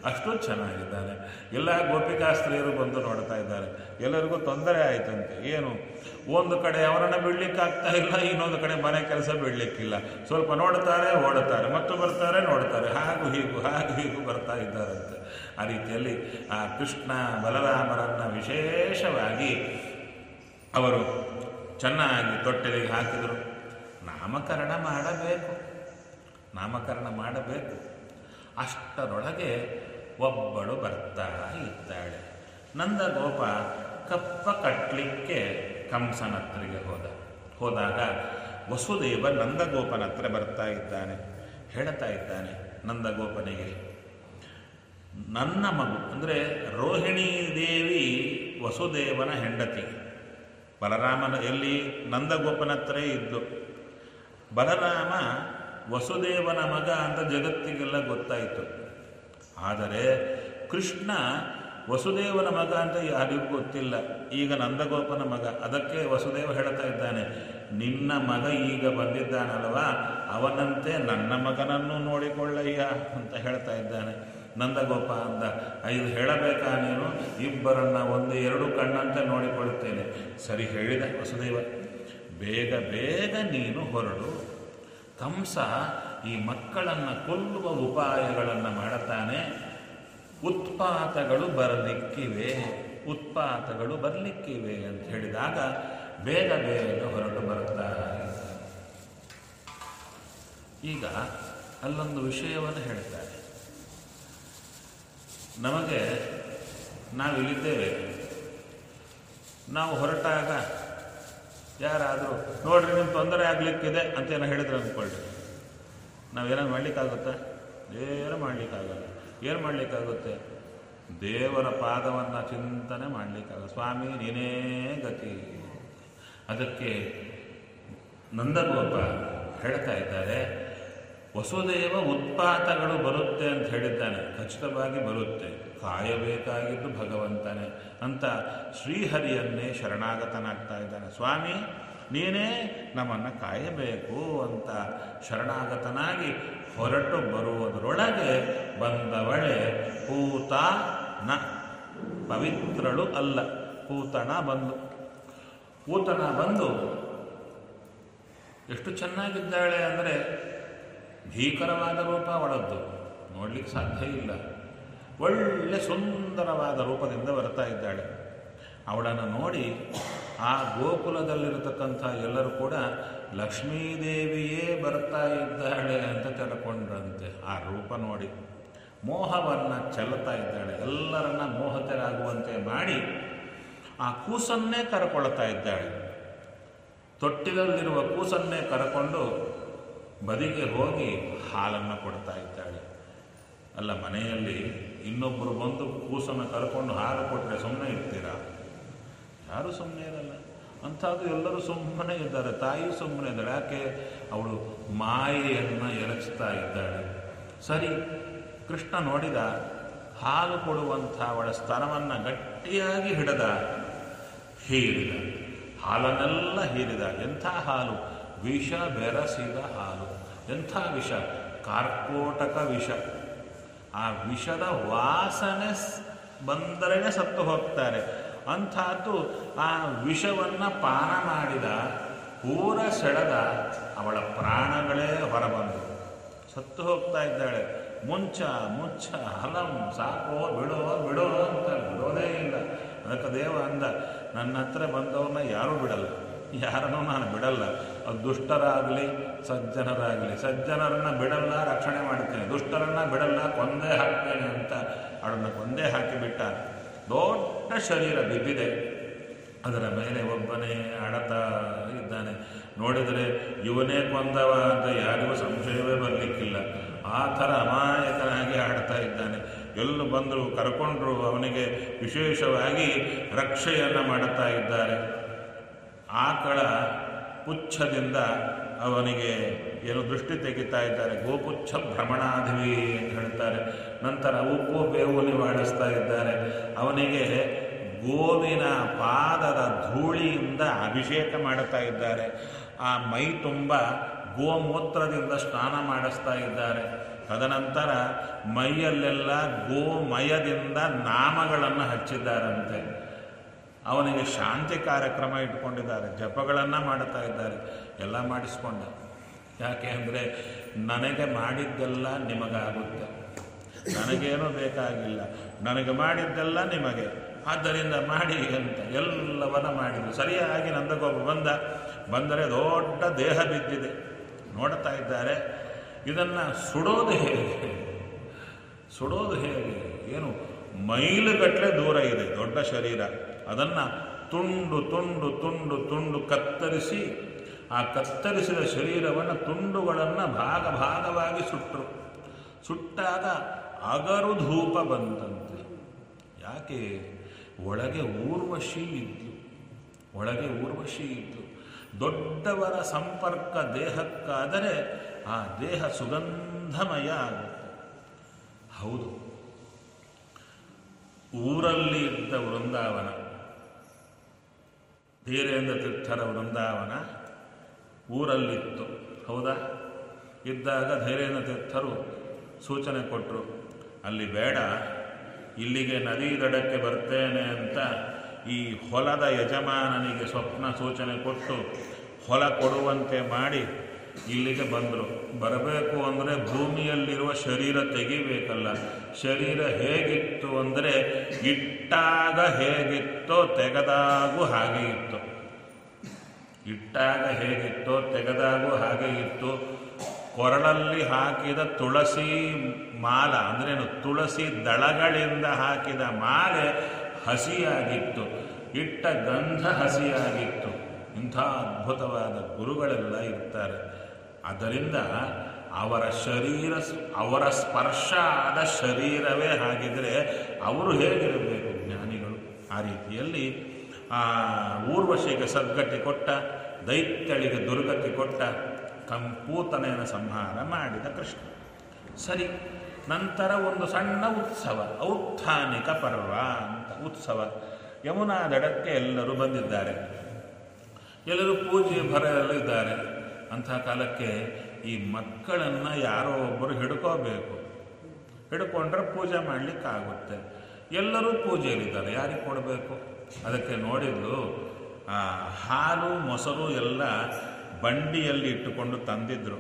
ಅಷ್ಟು ಚೆನ್ನಾಗಿದ್ದಾನೆ ಎಲ್ಲ ಗೋಪಿಕಾಸ್ತ್ರೀಯರು ಬಂದು ನೋಡ್ತಾ ಇದ್ದಾರೆ ಎಲ್ಲರಿಗೂ ತೊಂದರೆ ಆಯ್ತಂತೆ ಏನು ಒಂದು ಕಡೆ ಅವರನ್ನು ಬಿಡ್ಲಿಕ್ಕಾಗ್ತಾ ಇಲ್ಲ ಇನ್ನೊಂದು ಕಡೆ ಮನೆ ಕೆಲಸ ಬಿಡ್ಲಿಕ್ಕಿಲ್ಲ ಸ್ವಲ್ಪ ನೋಡ್ತಾರೆ ಓಡುತ್ತಾರೆ ಮತ್ತು ಬರ್ತಾರೆ ನೋಡ್ತಾರೆ ಹಾಗೂ ಹೀಗೂ ಹಾಗೂ ಹೀಗೂ ಬರ್ತಾ ಇದ್ದಾರಂತೆ ಆ ರೀತಿಯಲ್ಲಿ ಆ ಕೃಷ್ಣ ಬಲರಾಮರನ್ನ ವಿಶೇಷವಾಗಿ ಅವರು ಚೆನ್ನಾಗಿ ತೊಟ್ಟೆಲಿಗೆ ಹಾಕಿದರು ನಾಮಕರಣ ಮಾಡಬೇಕು ನಾಮಕರಣ ಮಾಡಬೇಕು ಅಷ್ಟರೊಳಗೆ ಒಬ್ಬಳು ಬರ್ತಾ ಇದ್ದಾಳೆ ನಂದಗೋಪ ಕಪ್ಪ ಕಟ್ಟಲಿಕ್ಕೆ ಕಂಸನ ಹತ್ರಿಗೆ ಹೋದ ಹೋದಾಗ ವಸುದೇವ ನಂದಗೋಪನ ಹತ್ರ ಬರ್ತಾ ಇದ್ದಾನೆ ಹೇಳ್ತಾ ಇದ್ದಾನೆ ನಂದಗೋಪನಿಗೆ ನನ್ನ ಮಗು ಅಂದರೆ ರೋಹಿಣಿ ದೇವಿ ವಸುದೇವನ ಹೆಂಡತಿ ಬಲರಾಮನ ಎಲ್ಲಿ ನಂದಗೋಪನ ಹತ್ರ ಇದ್ದು ಬಲರಾಮ ವಸುದೇವನ ಮಗ ಅಂತ ಜಗತ್ತಿಗೆಲ್ಲ ಗೊತ್ತಾಯಿತು ಆದರೆ ಕೃಷ್ಣ ವಸುದೇವನ ಮಗ ಅಂತ ಯಾರಿಗೂ ಗೊತ್ತಿಲ್ಲ ಈಗ ನಂದಗೋಪನ ಮಗ ಅದಕ್ಕೆ ವಸುದೇವ ಹೇಳ್ತಾ ಇದ್ದಾನೆ ನಿನ್ನ ಮಗ ಈಗ ಬಂದಿದ್ದಾನಲ್ವಾ ಅವನಂತೆ ನನ್ನ ಮಗನನ್ನು ನೋಡಿಕೊಳ್ಳಯ್ಯ ಅಂತ ಹೇಳ್ತಾ ಇದ್ದಾನೆ ನಂದಗೋಪ ಅಂದ ಐದು ಹೇಳಬೇಕಾ ನೀನು ಇಬ್ಬರನ್ನ ಒಂದು ಎರಡು ಕಣ್ಣಂತೆ ನೋಡಿಕೊಳ್ಳುತ್ತೇನೆ ಸರಿ ಹೇಳಿದ ವಸುದೇವ ಬೇಗ ಬೇಗ ನೀನು ಹೊರಡು ಕಂಸ ಈ ಮಕ್ಕಳನ್ನು ಕೊಲ್ಲುವ ಉಪಾಯಗಳನ್ನು ಮಾಡುತ್ತಾನೆ ಉತ್ಪಾತಗಳು ಬರಲಿಕ್ಕಿವೆ ಉತ್ಪಾತಗಳು ಬರಲಿಕ್ಕಿವೆ ಅಂತ ಹೇಳಿದಾಗ ಬೇಗ ಬೇಗ ಹೊರಟು ಬರುತ್ತಾ ಇದ್ದಾನೆ. ಈಗ ಅಲ್ಲೊಂದು ವಿಷಯವನ್ನು ಹೇಳ್ತಾರೆ ನಮಗೆ ನಾವಿಲ್ಲಿದ್ದೇವೆ ನಾವು ಹೊರಟಾಗ ಯಾರಾದರೂ ನೋಡ್ರಿ ನಿಮ್ಮ ತೊಂದರೆ ಆಗಲಿಕ್ಕಿದೆ ಅಂತ ಏನೋ ಹೇಳಿದ್ರೆ ಅಂದ್ಕೊಳ್ಳಿ ನಾವೇನೋ ಮಾಡ್ಲಿಕ್ಕಾಗುತ್ತಾ ಏನು ಮಾಡಲಿಕ್ಕಾಗಲ್ಲ ಏನು ಮಾಡಲಿಕ್ಕಾಗುತ್ತೆ ದೇವರ ಪಾದವನ್ನು ಚಿಂತನೆ ಮಾಡಲಿಕ್ಕಾಗ ಸ್ವಾಮಿ ನೀನೇ ಗತಿ ಅದಕ್ಕೆ ನಂದಗೋಪ ಹೇಳ್ತಾ ಇದ್ದಾರೆ ವಸುದೇವ ಉತ್ಪಾತಗಳು ಬರುತ್ತೆ ಅಂತ ಹೇಳಿದ್ದಾನೆ ಖಚಿತವಾಗಿ ಬರುತ್ತೆ ಕಾಯಬೇಕಾಗಿದ್ದು ಭಗವಂತನೇ ಅಂತ ಶ್ರೀಹರಿಯನ್ನೇ ಶರಣಾಗತನಾಗ್ತಾ ಇದ್ದಾನೆ ಸ್ವಾಮಿ ನೀನೇ ನಮ್ಮನ್ನು ಕಾಯಬೇಕು ಅಂತ ಶರಣಾಗತನಾಗಿ ಹೊರಟು ಬರುವುದರೊಳಗೆ ಬಂದವಳೆ ಪೂತ ನ ಪವಿತ್ರಳು ಅಲ್ಲ ಪೂತಣ ಬಂದು ಪೂತನ ಬಂದು ಎಷ್ಟು ಚೆನ್ನಾಗಿದ್ದಾಳೆ ಅಂದರೆ ಭೀಕರವಾದ ರೂಪ ಅವಳದ್ದು ನೋಡ್ಲಿಕ್ಕೆ ಸಾಧ್ಯ ಇಲ್ಲ ಒಳ್ಳೆ ಸುಂದರವಾದ ರೂಪದಿಂದ ಬರ್ತಾ ಇದ್ದಾಳೆ ಅವಳನ್ನು ನೋಡಿ ಆ ಗೋಕುಲದಲ್ಲಿರತಕ್ಕಂಥ ಎಲ್ಲರೂ ಕೂಡ ಲಕ್ಷ್ಮೀದೇವಿಯೇ ಬರ್ತಾ ಇದ್ದಾಳೆ ಅಂತ ತಿಳ್ಕೊಂಡ್ರಂತೆ ಆ ರೂಪ ನೋಡಿ ಮೋಹವನ್ನು ಚೆಲ್ಲುತ್ತಾ ಇದ್ದಾಳೆ ಎಲ್ಲರನ್ನ ಮೋಹತರಾಗುವಂತೆ ಮಾಡಿ ಆ ಕೂಸನ್ನೇ ಕರ್ಕೊಳ್ತಾ ಇದ್ದಾಳೆ ತೊಟ್ಟಿಲಲ್ಲಿರುವ ಕೂಸನ್ನೇ ಕರಕೊಂಡು ಬದಿಗೆ ಹೋಗಿ ಹಾಲನ್ನು ಕೊಡ್ತಾ ಇದ್ದಾಳೆ ಅಲ್ಲ ಮನೆಯಲ್ಲಿ ಇನ್ನೊಬ್ಬರು ಬಂದು ಕೂಸನ್ನು ಕರ್ಕೊಂಡು ಹಾಲು ಕೊಟ್ಟರೆ ಸುಮ್ಮನೆ ಇರ್ತೀರಾ ಯಾರು ಸುಮ್ಮನೆ ಇರಲ್ಲ ಅಂಥದ್ದು ಎಲ್ಲರೂ ಸುಮ್ಮನೆ ಇದ್ದಾರೆ ತಾಯಿ ಸುಮ್ಮನೆ ಇದ್ದಾಳೆ ಯಾಕೆ ಅವಳು ಮಾಯೆಯನ್ನು ಎರಚಿಸ್ತಾ ಇದ್ದಾಳೆ ಸರಿ ಕೃಷ್ಣ ನೋಡಿದ ಹಾಲು ಕೊಡುವಂಥ ಅವಳ ಸ್ತನವನ್ನು ಗಟ್ಟಿಯಾಗಿ ಹಿಡಿದ ಹೀರಿದ ಹಾಲನ್ನೆಲ್ಲ ಹೀರಿದ ಎಂಥ ಹಾಲು ವಿಷ ಬೆರಸಿದ ಹಾಲು ಎಂಥ ವಿಷ ಕಾರ್ಕೋಟಕ ವಿಷ ಆ ವಿಷದ ವಾಸನೆ ಸ್- ಬಂದರೇನೆ ಸತ್ತು ಹೋಗ್ತಾರೆ ಅಂಥದ್ದು ಆ ವಿಷವನ್ನು ಪಾನ ಮಾಡಿದ ಪೂರ ಸೆಳೆದ ಅವಳ ಪ್ರಾಣಗಳೇ ಹೊರಬಂದು ಸತ್ತು ಹೋಗ್ತಾ ಇದ್ದಾಳೆ ಮುಂಚ ಮುಚ್ಚ ಹಲಂ ಸಾಕೋ ಬಿಡೋ ಬಿಡೋ ಅಂತ ಬಿಡೋದೇ ಇಲ್ಲ ಅದಕ್ಕೆ ದೇವ ಅಂದ ನನ್ನ ಹತ್ರ ಬಂದವ್ರನ್ನ ಯಾರೂ ಬಿಡಲ್ಲ ಯಾರನ್ನೂ ನಾನು ಬಿಡಲ್ಲ ಅದು ದುಷ್ಟರಾಗಲಿ ಸಜ್ಜನರಾಗಲಿ ಸಜ್ಜನರನ್ನ ಬಿಡಲ್ಲ ರಕ್ಷಣೆ ಮಾಡ್ತೇನೆ ದುಷ್ಟರನ್ನ ಬಿಡಲ್ಲ ಕೊಂದೇ ಹಾಕ್ತೇನೆ ಅಂತ ಅವಳನ್ನು ಕೊಂದೇ ಹಾಕಿಬಿಟ್ಟ ದೊಡ್ಡ ಶರೀರ ಬಿದ್ದಿದೆ ಅದರ ಮೇಲೆ ಒಬ್ಬನೇ ಅಳತಾ ಇದ್ದಾನೆ ನೋಡಿದರೆ ಇವನೇ ಕೊಂದವ ಅಂತ ಯಾರಿಗೂ ಸಂಶಯವೇ ಬರಲಿಕ್ಕಿಲ್ಲ ಆ ಥರ ಅಮಾಯಕನಾಗಿ ಆಡ್ತಾ ಇದ್ದಾನೆ ಎಲ್ಲೂ ಬಂದರು ಕರ್ಕೊಂಡ್ರು ಅವನಿಗೆ ವಿಶೇಷವಾಗಿ ರಕ್ಷೆಯನ್ನು ಮಾಡುತ್ತಾ ಇದ್ದಾರೆ ಆಕಳ ಪುಚ್ಛದಿಂದ ಅವನಿಗೆ ಏನು ದೃಷ್ಟಿ ತೆಗಿತಾ ಇದ್ದಾರೆ ಗೋಪುಚ್ಛ ಭ್ರಮಣಾಧಿವಿ ಅಂತ ಹೇಳ್ತಾರೆ ನಂತರ ಉಪ್ಪು ಬೇವು ನಿವಾಳಿಸ್ತಾ ಇದ್ದಾರೆ ಅವನಿಗೆ ಗೋವಿನ ಪಾದದ ಧೂಳಿಯಿಂದ ಅಭಿಷೇಕ ಮಾಡುತ್ತಾ ಇದ್ದಾರೆ ಆ ಮೈ ತುಂಬ ಗೋಮೂತ್ರದಿಂದ ಸ್ನಾನ ಮಾಡಿಸ್ತಾ ಇದ್ದಾರೆ ತದನಂತರ ಮೈಯಲ್ಲೆಲ್ಲ ಗೋಮಯದಿಂದ ನಾಮಗಳನ್ನು ಹಚ್ಚಿದ್ದಾರಂತೆ ಅವನಿಗೆ ಶಾಂತಿ ಕಾರ್ಯಕ್ರಮ ಇಟ್ಕೊಂಡಿದ್ದಾರೆ ಜಪಗಳನ್ನು ಮಾಡುತ್ತಾ ಇದ್ದಾರೆ ಎಲ್ಲ ಮಾಡಿಸ್ಕೊಂಡ ಯಾಕೆ ಅಂದರೆ ನನಗೆ ಮಾಡಿದ್ದೆಲ್ಲ ನಿಮಗಾಗುತ್ತೆ ನನಗೇನೂ ಬೇಕಾಗಿಲ್ಲ ನನಗೆ ಮಾಡಿದ್ದೆಲ್ಲ ನಿಮಗೆ ಆದ್ದರಿಂದ ಮಾಡಿ ಅಂತ ಎಲ್ಲವನ್ನ ಮಾಡಿದ್ರು ಸರಿಯಾಗಿ ನಂದಗೋಪ ಬಂದ ಬಂದರೆ ದೊಡ್ಡ ದೇಹ ಬಿದ್ದಿದೆ ನೋಡ್ತಾ ಇದ್ದಾರೆ ಇದನ್ನು ಸುಡೋದು ಹೇಗೆ ಸುಡೋದು ಹೇಗೆ ಏನು ಮೈಲುಗಟ್ಟಲೆ ದೂರ ಇದೆ ದೊಡ್ಡ ಶರೀರ ಅದನ್ನು ತುಂಡು ತುಂಡು ತುಂಡು ತುಂಡು ಕತ್ತರಿಸಿ ಆ ಕತ್ತರಿಸಿದ ಶರೀರವನ್ನು ತುಂಡುಗಳನ್ನು ಭಾಗ ಭಾಗವಾಗಿ ಸುಟ್ಟರು ಸುಟ್ಟಾಗ ಅಗರು ಧೂಪ ಬಂತಂತೆ ಯಾಕೆ ಒಳಗೆ ಊರ್ವಶಿ ಇದ್ಲು ಒಳಗೆ ಊರ್ವಶಿ ಇದ್ಲು ದೊಡ್ಡವರ ಸಂಪರ್ಕ ದೇಹಕ್ಕಾದರೆ ಆ ದೇಹ ಸುಗಂಧಮಯ ಆಗುತ್ತೆ ಹೌದು ಊರಲ್ಲಿ ಇದ್ದ ವೃಂದಾವನ ಧೀರೇಂದ್ರ ತೀರ್ಥರ ವೃಂದಾವನ ಊರಲ್ಲಿತ್ತು ಹೌದಾ ಇದ್ದಾಗ ಧೈರ್ಯೇಂದ್ರ ತೀರ್ಥರು ಸೂಚನೆ ಕೊಟ್ಟರು ಅಲ್ಲಿ ಬೇಡ ಇಲ್ಲಿಗೆ ನದಿ ದಡಕ್ಕೆ ಬರ್ತೇನೆ ಅಂತ ಈ ಹೊಲದ ಯಜಮಾನನಿಗೆ ಸ್ವಪ್ನ ಸೂಚನೆ ಕೊಟ್ಟು ಹೊಲ ಕೊಡುವಂತೆ ಮಾಡಿ ಇಲ್ಲಿಗೆ ಬಂದರು ಬರಬೇಕು ಅಂದರೆ ಭೂಮಿಯಲ್ಲಿರುವ ಶರೀರ ತೆಗಿಬೇಕಲ್ಲ ಶರೀರ ಹೇಗಿತ್ತು ಅಂದರೆ ಇಟ್ಟಾಗ ಹೇಗಿತ್ತೋ ತೆಗೆದಾಗೂ ಹಾಗೆ ಇತ್ತು ಇಟ್ಟಾಗ ಹೇಗಿತ್ತೋ ತೆಗೆದಾಗೂ ಹಾಗೆ ಇತ್ತು ಕೊರಳಲ್ಲಿ ಹಾಕಿದ ತುಳಸಿ ಮಾಲ ಅಂದ್ರೇನು ತುಳಸಿ ದಳಗಳಿಂದ ಹಾಕಿದ ಮಾಲೆ ಹಸಿಯಾಗಿತ್ತು ಇಟ್ಟ ಗಂಧ ಹಸಿಯಾಗಿತ್ತು ಇಂಥ ಅದ್ಭುತವಾದ ಗುರುಗಳೆಲ್ಲ ಇರ್ತಾರೆ ಆದ್ದರಿಂದ ಅವರ ಶರೀರ ಅವರ ಸ್ಪರ್ಶ ಆದ ಶರೀರವೇ ಹಾಗಿದ್ರೆ ಅವರು ಹೇಗಿರಬೇಕು ಜ್ಞಾನಿಗಳು ಆ ರೀತಿಯಲ್ಲಿ ಆ ಊರ್ವಶಿಗೆ ಸದ್ಗತಿ ಕೊಟ್ಟ ದೈತ್ಯಳಿಗೆ ದುರ್ಗತಿ ಕೊಟ್ಟ ಕಂಪೂತನೆಯ ಸಂಹಾರ ಮಾಡಿದ ಕೃಷ್ಣ ಸರಿ ನಂತರ ಒಂದು ಸಣ್ಣ ಉತ್ಸವ ಔತ್ಥಾನಿಕ ಪರ್ವ ಅಂತ ಉತ್ಸವ ಯಮುನಾ ದಡಕ್ಕೆ ಎಲ್ಲರೂ ಬಂದಿದ್ದಾರೆ ಎಲ್ಲರೂ ಪೂಜೆ ಭರಲ್ಲೂ ಇದ್ದಾರೆ ಅಂಥ ಕಾಲಕ್ಕೆ ಈ ಮಕ್ಕಳನ್ನು ಯಾರೋ ಒಬ್ಬರು ಹಿಡ್ಕೋಬೇಕು ಹಿಡ್ಕೊಂಡ್ರೆ ಪೂಜೆ ಮಾಡಲಿಕ್ಕಾಗುತ್ತೆ ಎಲ್ಲರೂ ಪೂಜೆಯಲ್ಲಿದ್ದಾರೆ ಯಾರಿಗೆ ಕೊಡಬೇಕು ಅದಕ್ಕೆ ನೋಡಿದ್ರು ಆ ಹಾಲು ಮೊಸರು ಎಲ್ಲ ಬಂಡಿಯಲ್ಲಿ ಇಟ್ಟುಕೊಂಡು ತಂದಿದ್ರು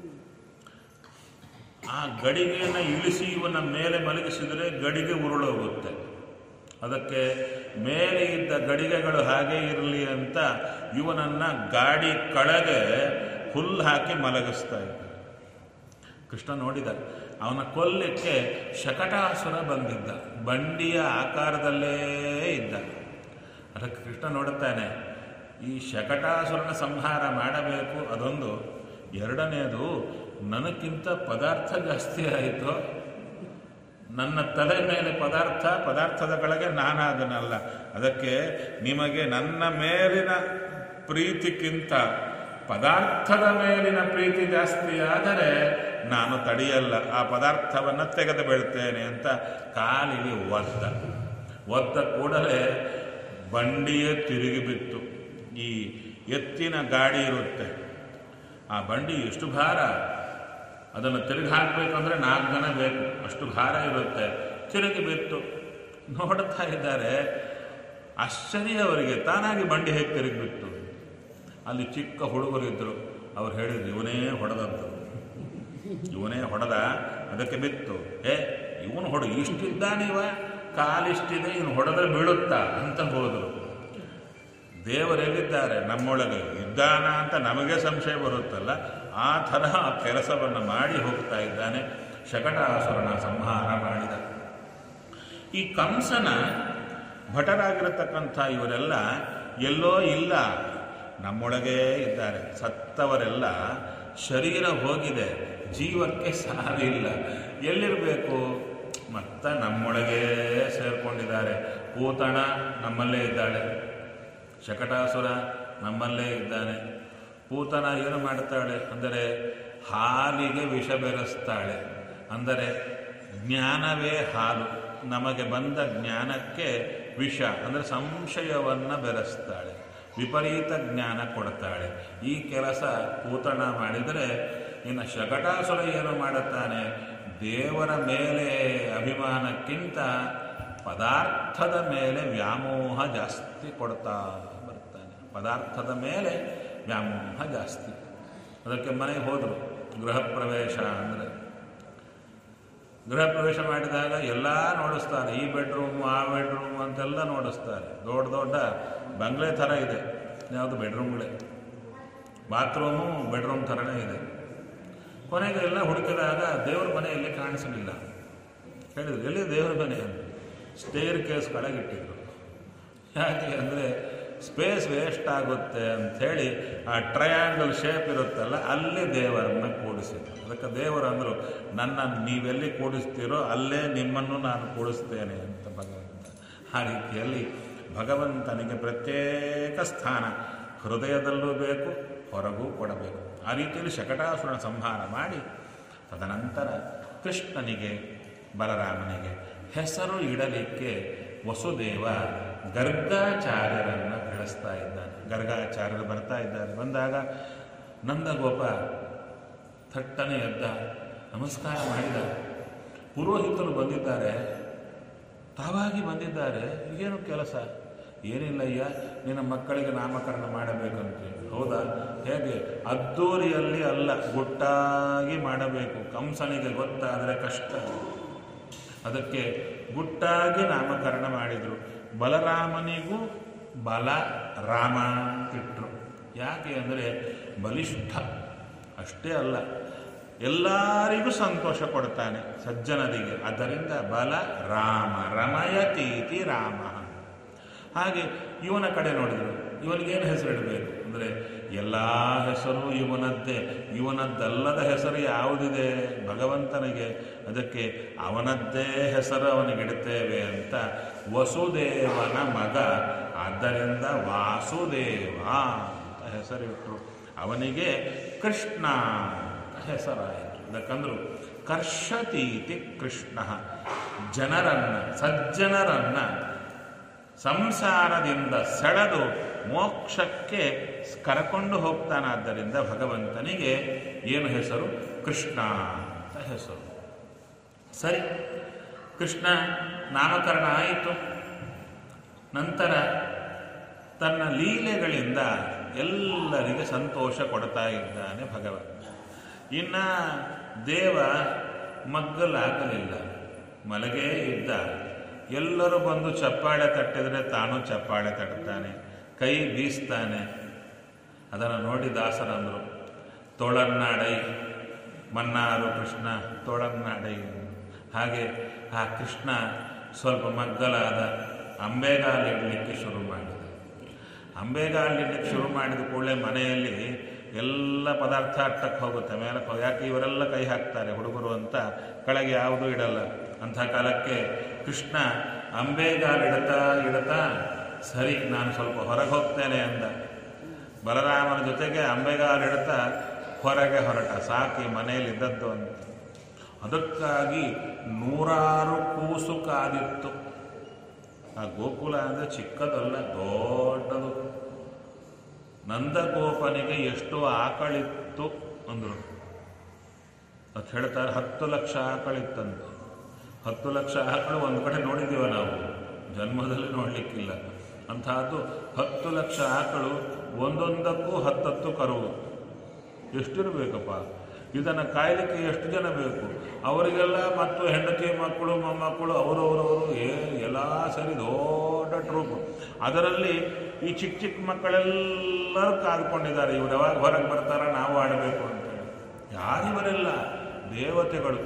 ಆ ಗಡಿಗೆಯನ್ನು ಇಳಿಸಿ ಇವನ ಮೇಲೆ ಮಲಗಿಸಿದರೆ ಗಡಿಗೆ ಉರುಳೋಗುತ್ತೆ ಅದಕ್ಕೆ ಮೇಲೆ ಇದ್ದ ಗಡಿಗೆಗಳು ಹಾಗೆ ಇರಲಿ ಅಂತ ಇವನನ್ನ ಗಾಡಿ ಕಳೆಗೆ ಹುಲ್ಲು ಹಾಕಿ ಮಲಗಿಸ್ತಾ ಇದ್ದ ಕೃಷ್ಣ ನೋಡಿದ ಅವನ ಕೊಲ್ಲಿಕ್ಕೆ ಶಕಟಾಸುರ ಬಂದಿದ್ದ ಬಂಡಿಯ ಆಕಾರದಲ್ಲೇ ಇದ್ದ ಅದಕ್ಕೆ ಕೃಷ್ಣ ನೋಡುತ್ತಾನೆ ಈ ಶಕಟಾಸುರನ ಸಂಹಾರ ಮಾಡಬೇಕು ಅದೊಂದು ಎರಡನೆಯದು ನನಗಿಂತ ಪದಾರ್ಥ ಜಾಸ್ತಿ ಆಯಿತು ನನ್ನ ತಲೆ ಮೇಲೆ ಪದಾರ್ಥ ಪದಾರ್ಥದ ಕೆಳಗೆ ನಾನಾದನಲ್ಲ ಅದಕ್ಕೆ ನಿಮಗೆ ನನ್ನ ಮೇಲಿನ ಪ್ರೀತಿಗಿಂತ ಪದಾರ್ಥದ ಮೇಲಿನ ಪ್ರೀತಿ ಜಾಸ್ತಿ ಆದರೆ ನಾನು ತಡೆಯಲ್ಲ ಆ ಪದಾರ್ಥವನ್ನು ತೆಗೆದು ಬೀಳ್ತೇನೆ ಅಂತ ಕಾಲಿಗೆ ಒದ್ದ ಒದ್ದ ಕೂಡಲೇ ಬಂಡಿಯೇ ತಿರುಗಿ ಬಿತ್ತು ಈ ಎತ್ತಿನ ಗಾಡಿ ಇರುತ್ತೆ ಆ ಬಂಡಿ ಎಷ್ಟು ಭಾರ ಅದನ್ನು ತಿರುಗಿ ಹಾಕಬೇಕಂದ್ರೆ ನಾಲ್ಕು ಜನ ಬೇಕು ಅಷ್ಟು ಭಾರ ಇರುತ್ತೆ ತಿರುಗಿ ಬಿತ್ತು ನೋಡ್ತಾ ಇದ್ದಾರೆ ಆಶ್ಚರ್ಯ ಅವರಿಗೆ ತಾನಾಗಿ ಬಂಡಿ ಹೇಗೆ ತಿರುಗಿಬಿಟ್ಟು ಅಲ್ಲಿ ಚಿಕ್ಕ ಹುಡುಗರಿದ್ದರು ಅವ್ರು ಹೇಳಿದ್ರು ಇವನೇ ಹೊಡೆದದ್ದು ಇವನೇ ಹೊಡೆದ ಅದಕ್ಕೆ ಬಿತ್ತು ಏ ಇವನು ಹೊಡ ಇಷ್ಟಿದ್ದಾನಿವ ಕಾಲಿಷ್ಟಿದೆ ಇವನು ಹೊಡೆದ್ರೆ ಬೀಳುತ್ತಾ ಅಂತ ಹೋದರು ದೇವರೆಲ್ಲಿದ್ದಾರೆ ನಮ್ಮೊಳಗೆ ಇದ್ದಾನ ಅಂತ ನಮಗೆ ಸಂಶಯ ಬರುತ್ತಲ್ಲ ಆ ತರಹ ಕೆಲಸವನ್ನು ಮಾಡಿ ಹೋಗ್ತಾ ಇದ್ದಾನೆ ಶಕಟಾಸುರನ ಸಂಹಾರ ಮಾಡಿದ ಈ ಕಂಸನ ಭಟರಾಗಿರತಕ್ಕಂಥ ಇವರೆಲ್ಲ ಎಲ್ಲೋ ಇಲ್ಲ ನಮ್ಮೊಳಗೇ ಇದ್ದಾರೆ ಸತ್ತವರೆಲ್ಲ ಶರೀರ ಹೋಗಿದೆ ಜೀವಕ್ಕೆ ಸಾವಿಲ್ಲ ಎಲ್ಲಿರಬೇಕು ಮತ್ತ ನಮ್ಮೊಳಗೇ ಸೇರ್ಕೊಂಡಿದ್ದಾರೆ ಪೂತಣ ನಮ್ಮಲ್ಲೇ ಇದ್ದಾಳೆ ಶಕಟಾಸುರ ನಮ್ಮಲ್ಲೇ ಇದ್ದಾನೆ ಪೂತನ ಏನು ಮಾಡ್ತಾಳೆ ಅಂದರೆ ಹಾಲಿಗೆ ವಿಷ ಬೆರೆಸ್ತಾಳೆ ಅಂದರೆ ಜ್ಞಾನವೇ ಹಾಲು ನಮಗೆ ಬಂದ ಜ್ಞಾನಕ್ಕೆ ವಿಷ ಅಂದರೆ ಸಂಶಯವನ್ನು ಬೆರೆಸ್ತಾಳೆ ವಿಪರೀತ ಜ್ಞಾನ ಕೊಡ್ತಾಳೆ ಈ ಕೆಲಸ ಪೂತಣ ಮಾಡಿದರೆ ಇನ್ನು ಶಕಟಾಸುರ ಏನು ಮಾಡುತ್ತಾನೆ ದೇವರ ಮೇಲೆ ಅಭಿಮಾನಕ್ಕಿಂತ ಪದಾರ್ಥದ ಮೇಲೆ ವ್ಯಾಮೋಹ ಜಾಸ್ತಿ ಕೊಡ್ತಾ ಬರ್ತಾನೆ ಪದಾರ್ಥದ ಮೇಲೆ ವ್ಯಾಮೋಹ ಜಾಸ್ತಿ ಅದಕ್ಕೆ ಮನೆಗೆ ಹೋದರು ಗೃಹ ಪ್ರವೇಶ ಅಂದರೆ ಗೃಹ ಪ್ರವೇಶ ಮಾಡಿದಾಗ ಎಲ್ಲ ನೋಡಿಸ್ತಾರೆ ಈ ಬೆಡ್ರೂಮ್ ಆ ಬೆಡ್ರೂಮ್ ಅಂತೆಲ್ಲ ನೋಡಿಸ್ತಾರೆ ದೊಡ್ಡ ದೊಡ್ಡ ಬಂಗ್ಲೆ ಥರ ಇದೆ ಯಾವುದು ಬೆಡ್ರೂಮ್ಗಳೇ ಬಾತ್ರೂಮು ಬೆಡ್ರೂಮ್ ಥರನೇ ಇದೆ ಕೊನೆಗೆ ಎಲ್ಲ ಹುಡುಕಿದಾಗ ದೇವ್ರ ಮನೆ ಎಲ್ಲಿ ಕಾಣಿಸಲಿಲ್ಲ ಹೇಳಿದ್ರು ಎಲ್ಲಿ ದೇವ್ರ ಮನೆ ಅಂತ ಸ್ಟೇರ್ ಕೇಸ್ ಕೆಳಗಿಟ್ಟಿದ್ರು ಯಾಕೆ ಅಂದರೆ ಸ್ಪೇಸ್ ವೇಸ್ಟ್ ಆಗುತ್ತೆ ಅಂಥೇಳಿ ಆ ಟ್ರಯಾಂಗಲ್ ಶೇಪ್ ಇರುತ್ತಲ್ಲ ಅಲ್ಲಿ ದೇವರನ್ನ ಕೂಡಿಸಿದ್ರು ಅದಕ್ಕೆ ದೇವರು ಅಂದರು ನನ್ನ ನೀವೆಲ್ಲಿ ಕೂಡಿಸ್ತೀರೋ ಅಲ್ಲೇ ನಿಮ್ಮನ್ನು ನಾನು ಕೂಡಿಸ್ತೇನೆ ಅಂತ ಭಗವಂತ ಆ ರೀತಿಯಲ್ಲಿ ಭಗವಂತನಿಗೆ ಪ್ರತ್ಯೇಕ ಸ್ಥಾನ ಹೃದಯದಲ್ಲೂ ಬೇಕು ಹೊರಗೂ ಕೊಡಬೇಕು ಆ ರೀತಿಯಲ್ಲಿ ಶಕಟಾಸುರನ ಸಂಹಾರ ಮಾಡಿ ತದನಂತರ ಕೃಷ್ಣನಿಗೆ ಬಲರಾಮನಿಗೆ ಹೆಸರು ಇಡಲಿಕ್ಕೆ ವಸುದೇವ ಗರ್ಗಾಚಾರ್ಯರನ್ನು ಕಳಿಸ್ತಾ ಇದ್ದಾನೆ ಗರ್ಗಾಚಾರ್ಯರು ಬರ್ತಾ ಇದ್ದಾರೆ ಬಂದಾಗ ನಂದಗೋಪ ಥಟ್ಟನೆ ಎದ್ದ ನಮಸ್ಕಾರ ಮಾಡಿದ ಪುರೋಹಿತರು ಬಂದಿದ್ದಾರೆ ತಾವಾಗಿ ಬಂದಿದ್ದಾರೆ ಏನು ಕೆಲಸ ಏನಿಲ್ಲಯ್ಯ ನಿನ್ನ ಮಕ್ಕಳಿಗೆ ನಾಮಕರಣ ಮಾಡಬೇಕಂತೆ ಹೌದಾ ಹೇಗೆ ಅದ್ದೂರಿಯಲ್ಲಿ ಅಲ್ಲ ಗುಟ್ಟಾಗಿ ಮಾಡಬೇಕು ಕಂಸನಿಗೆ ಗೊತ್ತಾದರೆ ಕಷ್ಟ ಅದಕ್ಕೆ ಗುಟ್ಟಾಗಿ ನಾಮಕರಣ ಮಾಡಿದರು ಬಲರಾಮನಿಗೂ ಬಲ ರಾಮ ಅಂತಿಟ್ರು ಯಾಕೆ ಅಂದರೆ ಬಲಿಷ್ಠ ಅಷ್ಟೇ ಅಲ್ಲ ಎಲ್ಲರಿಗೂ ಸಂತೋಷ ಕೊಡ್ತಾನೆ ಸಜ್ಜನರಿಗೆ ಆದ್ದರಿಂದ ಬಲ ರಾಮ ರಮಯತೀತಿ ರಾಮ ಹಾಗೆ ಇವನ ಕಡೆ ನೋಡಿದರು ಇವನಿಗೇನು ಹೆಸರಿಡಬೇಕು ಅಂದರೆ ಎಲ್ಲ ಹೆಸರು ಇವನದ್ದೇ ಇವನದ್ದಲ್ಲದ ಹೆಸರು ಯಾವುದಿದೆ ಭಗವಂತನಿಗೆ ಅದಕ್ಕೆ ಅವನದ್ದೇ ಹೆಸರು ಅವನಿಗಿಡುತ್ತೇವೆ ಅಂತ ವಸುದೇವನ ಮಗ ಆದ್ದರಿಂದ ವಾಸುದೇವ ಅಂತ ಹೆಸರಿಟ್ಟರು ಅವನಿಗೆ ಕೃಷ್ಣ ಅಂತ ಹೆಸರಾಯಿತು ಅದಕ್ಕಂದ್ರು ಕರ್ಷತೀತಿ ಕೃಷ್ಣ ಜನರನ್ನ ಸಜ್ಜನರನ್ನ ಸಂಸಾರದಿಂದ ಸೆಳೆದು ಮೋಕ್ಷಕ್ಕೆ ಕರಕೊಂಡು ಹೋಗ್ತಾನಾದ್ದರಿಂದ ಭಗವಂತನಿಗೆ ಏನು ಹೆಸರು ಕೃಷ್ಣ ಅಂತ ಹೆಸರು ಸರಿ ಕೃಷ್ಣ ನಾಮಕರಣ ಆಯಿತು ನಂತರ ತನ್ನ ಲೀಲೆಗಳಿಂದ ಎಲ್ಲರಿಗೆ ಸಂತೋಷ ಕೊಡ್ತಾ ಇದ್ದಾನೆ ಭಗವಂತ ಇನ್ನ ದೇವ ಮಗ್ಗಲಾಗಲಿಲ್ಲ ಮಲಗೇ ಇದ್ದ ಎಲ್ಲರೂ ಬಂದು ಚಪ್ಪಾಳೆ ತಟ್ಟಿದರೆ ತಾನು ಚಪ್ಪಾಳೆ ತಟ್ತಾನೆ ಕೈ ಬೀಸ್ತಾನೆ ಅದನ್ನು ನೋಡಿ ದಾಸರಂದರು ತೋಳನ್ನಾಡೈ ಮನ್ನಾರು ಕೃಷ್ಣ ತೋಳನ್ನಾಡೈ ಹಾಗೆ ಆ ಕೃಷ್ಣ ಸ್ವಲ್ಪ ಮಗ್ಗಲಾದ ಅಂಬೆಗಾಲಿಡಲಿಕ್ಕೆ ಶುರು ಮಾಡಿದ ಅಂಬೆಗಾಲಿಡ್ಲಿಕ್ಕೆ ಶುರು ಮಾಡಿದ ಕೂಡಲೇ ಮನೆಯಲ್ಲಿ ಎಲ್ಲ ಪದಾರ್ಥ ಅಟ್ಟಕ್ಕೆ ಹೋಗುತ್ತೆ ಮೇಲೆ ಹೋಗಿ ಯಾಕೆ ಇವರೆಲ್ಲ ಕೈ ಹಾಕ್ತಾರೆ ಹುಡುಗರು ಅಂತ ಕೆಳಗೆ ಯಾವುದೂ ಇಡಲ್ಲ ಅಂಥ ಕಾಲಕ್ಕೆ ಕೃಷ್ಣ ಅಂಬೆಗಾಲಿಡ್ತಾ ಇಡ್ತಾ ಸರಿ ನಾನು ಸ್ವಲ್ಪ ಹೊರಗೆ ಹೋಗ್ತೇನೆ ಅಂದ ಬಲರಾಮನ ಜೊತೆಗೆ ಅಂಬೆಗಾಲಿಡ್ತಾ ಹೊರಗೆ ಹೊರಟ ಸಾಕಿ ಮನೆಯಲ್ಲಿ ಇದ್ದದ್ದು ಅಂತ ಅದಕ್ಕಾಗಿ ನೂರಾರು ಕೂಸು ಕಾದಿತ್ತು ಆ ಗೋಕುಲ ಅಂದರೆ ಚಿಕ್ಕದಲ್ಲ ದೊಡ್ಡದು ನಂದಗೋಪನಿಗೆ ಎಷ್ಟು ಆಕಳಿತ್ತು ಅಂದರು ಅದು ಹೇಳ್ತಾರೆ ಹತ್ತು ಲಕ್ಷ ಆಕಳಿತ್ತಂತೆ ಹತ್ತು ಲಕ್ಷ ಆಕಳು ಒಂದು ಕಡೆ ನೋಡಿದ್ದೀವ ನಾವು ಜನ್ಮದಲ್ಲಿ ನೋಡಲಿಕ್ಕಿಲ್ಲ ಅಂತಹದ್ದು ಹತ್ತು ಲಕ್ಷ ಆಕಳು ಒಂದೊಂದಕ್ಕೂ ಹತ್ತತ್ತು ಕರುವು ಎಷ್ಟಿರಬೇಕಪ್ಪ ಇದನ್ನು ಕಾಯಲಿಕ್ಕೆ ಎಷ್ಟು ಜನ ಬೇಕು ಅವರಿಗೆಲ್ಲ ಮತ್ತು ಹೆಂಡತಿ ಮಕ್ಕಳು ಮೊಮ್ಮಕ್ಕಳು ಅವರವರವರು ಏ ಎಲ್ಲ ಸರಿ ದೊಡ್ಡ ಟ್ರೂಪ್ ಅದರಲ್ಲಿ ಈ ಚಿಕ್ಕ ಚಿಕ್ಕ ಮಕ್ಕಳೆಲ್ಲರೂ ಕಾದ್ಕೊಂಡಿದ್ದಾರೆ ಇವ್ರು ಯಾವಾಗ ಹೊರಗೆ ಬರ್ತಾರ ನಾವು ಆಡಬೇಕು ಅಂತೇಳಿ ಯಾರಿವರೆಲ್ಲ ದೇವತೆಗಳು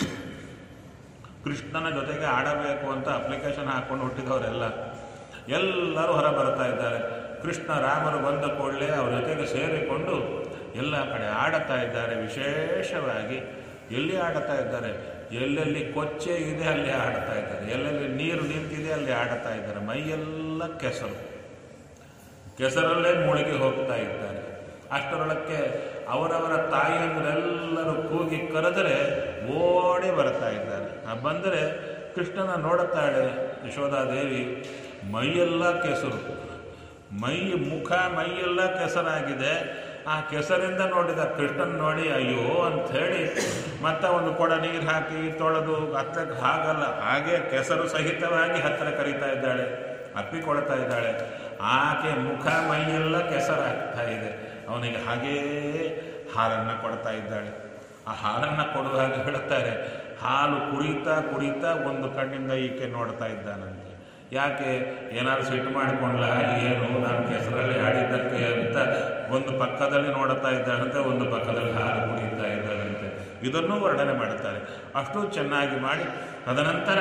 ಕೃಷ್ಣನ ಜೊತೆಗೆ ಆಡಬೇಕು ಅಂತ ಅಪ್ಲಿಕೇಶನ್ ಹಾಕ್ಕೊಂಡು ಹುಟ್ಟಿದವರೆಲ್ಲ ಎಲ್ಲರೂ ಹೊರ ಬರ್ತಾ ಇದ್ದಾರೆ ಕೃಷ್ಣ ರಾಮರು ಬಂದ ಕೂಡಲೇ ಅವ್ರ ಜೊತೆಗೆ ಸೇರಿಕೊಂಡು ಎಲ್ಲ ಕಡೆ ಆಡುತ್ತಾ ಇದ್ದಾರೆ ವಿಶೇಷವಾಗಿ ಎಲ್ಲಿ ಆಡುತ್ತಾ ಇದ್ದಾರೆ ಎಲ್ಲೆಲ್ಲಿ ಕೊಚ್ಚೆ ಇದೆ ಅಲ್ಲಿ ಆಡುತ್ತಾ ಇದ್ದಾರೆ ಎಲ್ಲೆಲ್ಲಿ ನೀರು ನಿಂತಿದೆ ಅಲ್ಲಿ ಆಡುತ್ತಾ ಇದ್ದಾರೆ ಮೈಯೆಲ್ಲ ಕೆಸರು ಕೆಸರಲ್ಲೇ ಮುಳುಗಿ ಹೋಗ್ತಾ ಇದ್ದಾರೆ ಅಷ್ಟರೊಳಕ್ಕೆ ಅವರವರ ತಾಯಿಯಂದರೆಲ್ಲರೂ ಕೂಗಿ ಕರೆದರೆ ಓಡಿ ಬರ್ತಾ ಇದ್ದಾರೆ ಆ ಬಂದರೆ ಕೃಷ್ಣನ ನೋಡುತ್ತಾಳೆ ಯಶೋಧಾದೇವಿ ಮೈಯೆಲ್ಲ ಕೆಸರು ಮೈ ಮುಖ ಮೈಯೆಲ್ಲ ಕೆಸರಾಗಿದೆ ಆ ಕೆಸರಿಂದ ನೋಡಿದ ಕೃಷ್ಣನ್ ನೋಡಿ ಅಯ್ಯೋ ಅಂತ ಹೇಳಿ ಮತ್ತೆ ಒಂದು ಕೊಡ ನೀರು ಹಾಕಿ ತೊಳೆದು ಹತ್ತಕ್ಕೆ ಹಾಗಲ್ಲ ಹಾಗೆ ಕೆಸರು ಸಹಿತವಾಗಿ ಹತ್ತಿರ ಕರೀತಾ ಇದ್ದಾಳೆ ಅಪ್ಪಿಕೊಳ್ತಾ ಇದ್ದಾಳೆ ಆಕೆ ಮುಖ ಮೈಯೆಲ್ಲ ಕೆಸರಾಗ್ತಾ ಇದೆ ಅವನಿಗೆ ಹಾಗೇ ಹಾಲನ್ನು ಕೊಡ್ತಾ ಇದ್ದಾಳೆ ಆ ಹಾಲನ್ನು ಕೊಡುವಾಗ ಹೇಳ್ತಾರೆ ಹಾಲು ಕುಡಿತಾ ಕುಡಿತಾ ಒಂದು ಕಣ್ಣಿಂದ ಈಕೆ ನೋಡ್ತಾ ಇದ್ದಾನಂತೆ ಯಾಕೆ ಏನಾದ್ರು ಸಿಟ್ಟು ಮಾಡಿಕೊಂಡ್ಲ ಏನು ನಾನು ಕೆಸರಲ್ಲಿ ಆಡಿದ್ದಕ್ಕೆ ಅಂತ ಒಂದು ಪಕ್ಕದಲ್ಲಿ ನೋಡ್ತಾ ಇದ್ದಾಳಂತೆ ಒಂದು ಪಕ್ಕದಲ್ಲಿ ಹಾಲು ಕುಡಿತಾ ಇದ್ದಾಳಂತೆ ಇದನ್ನು ವರ್ಣನೆ ಮಾಡುತ್ತಾರೆ ಅಷ್ಟು ಚೆನ್ನಾಗಿ ಮಾಡಿ ತದನಂತರ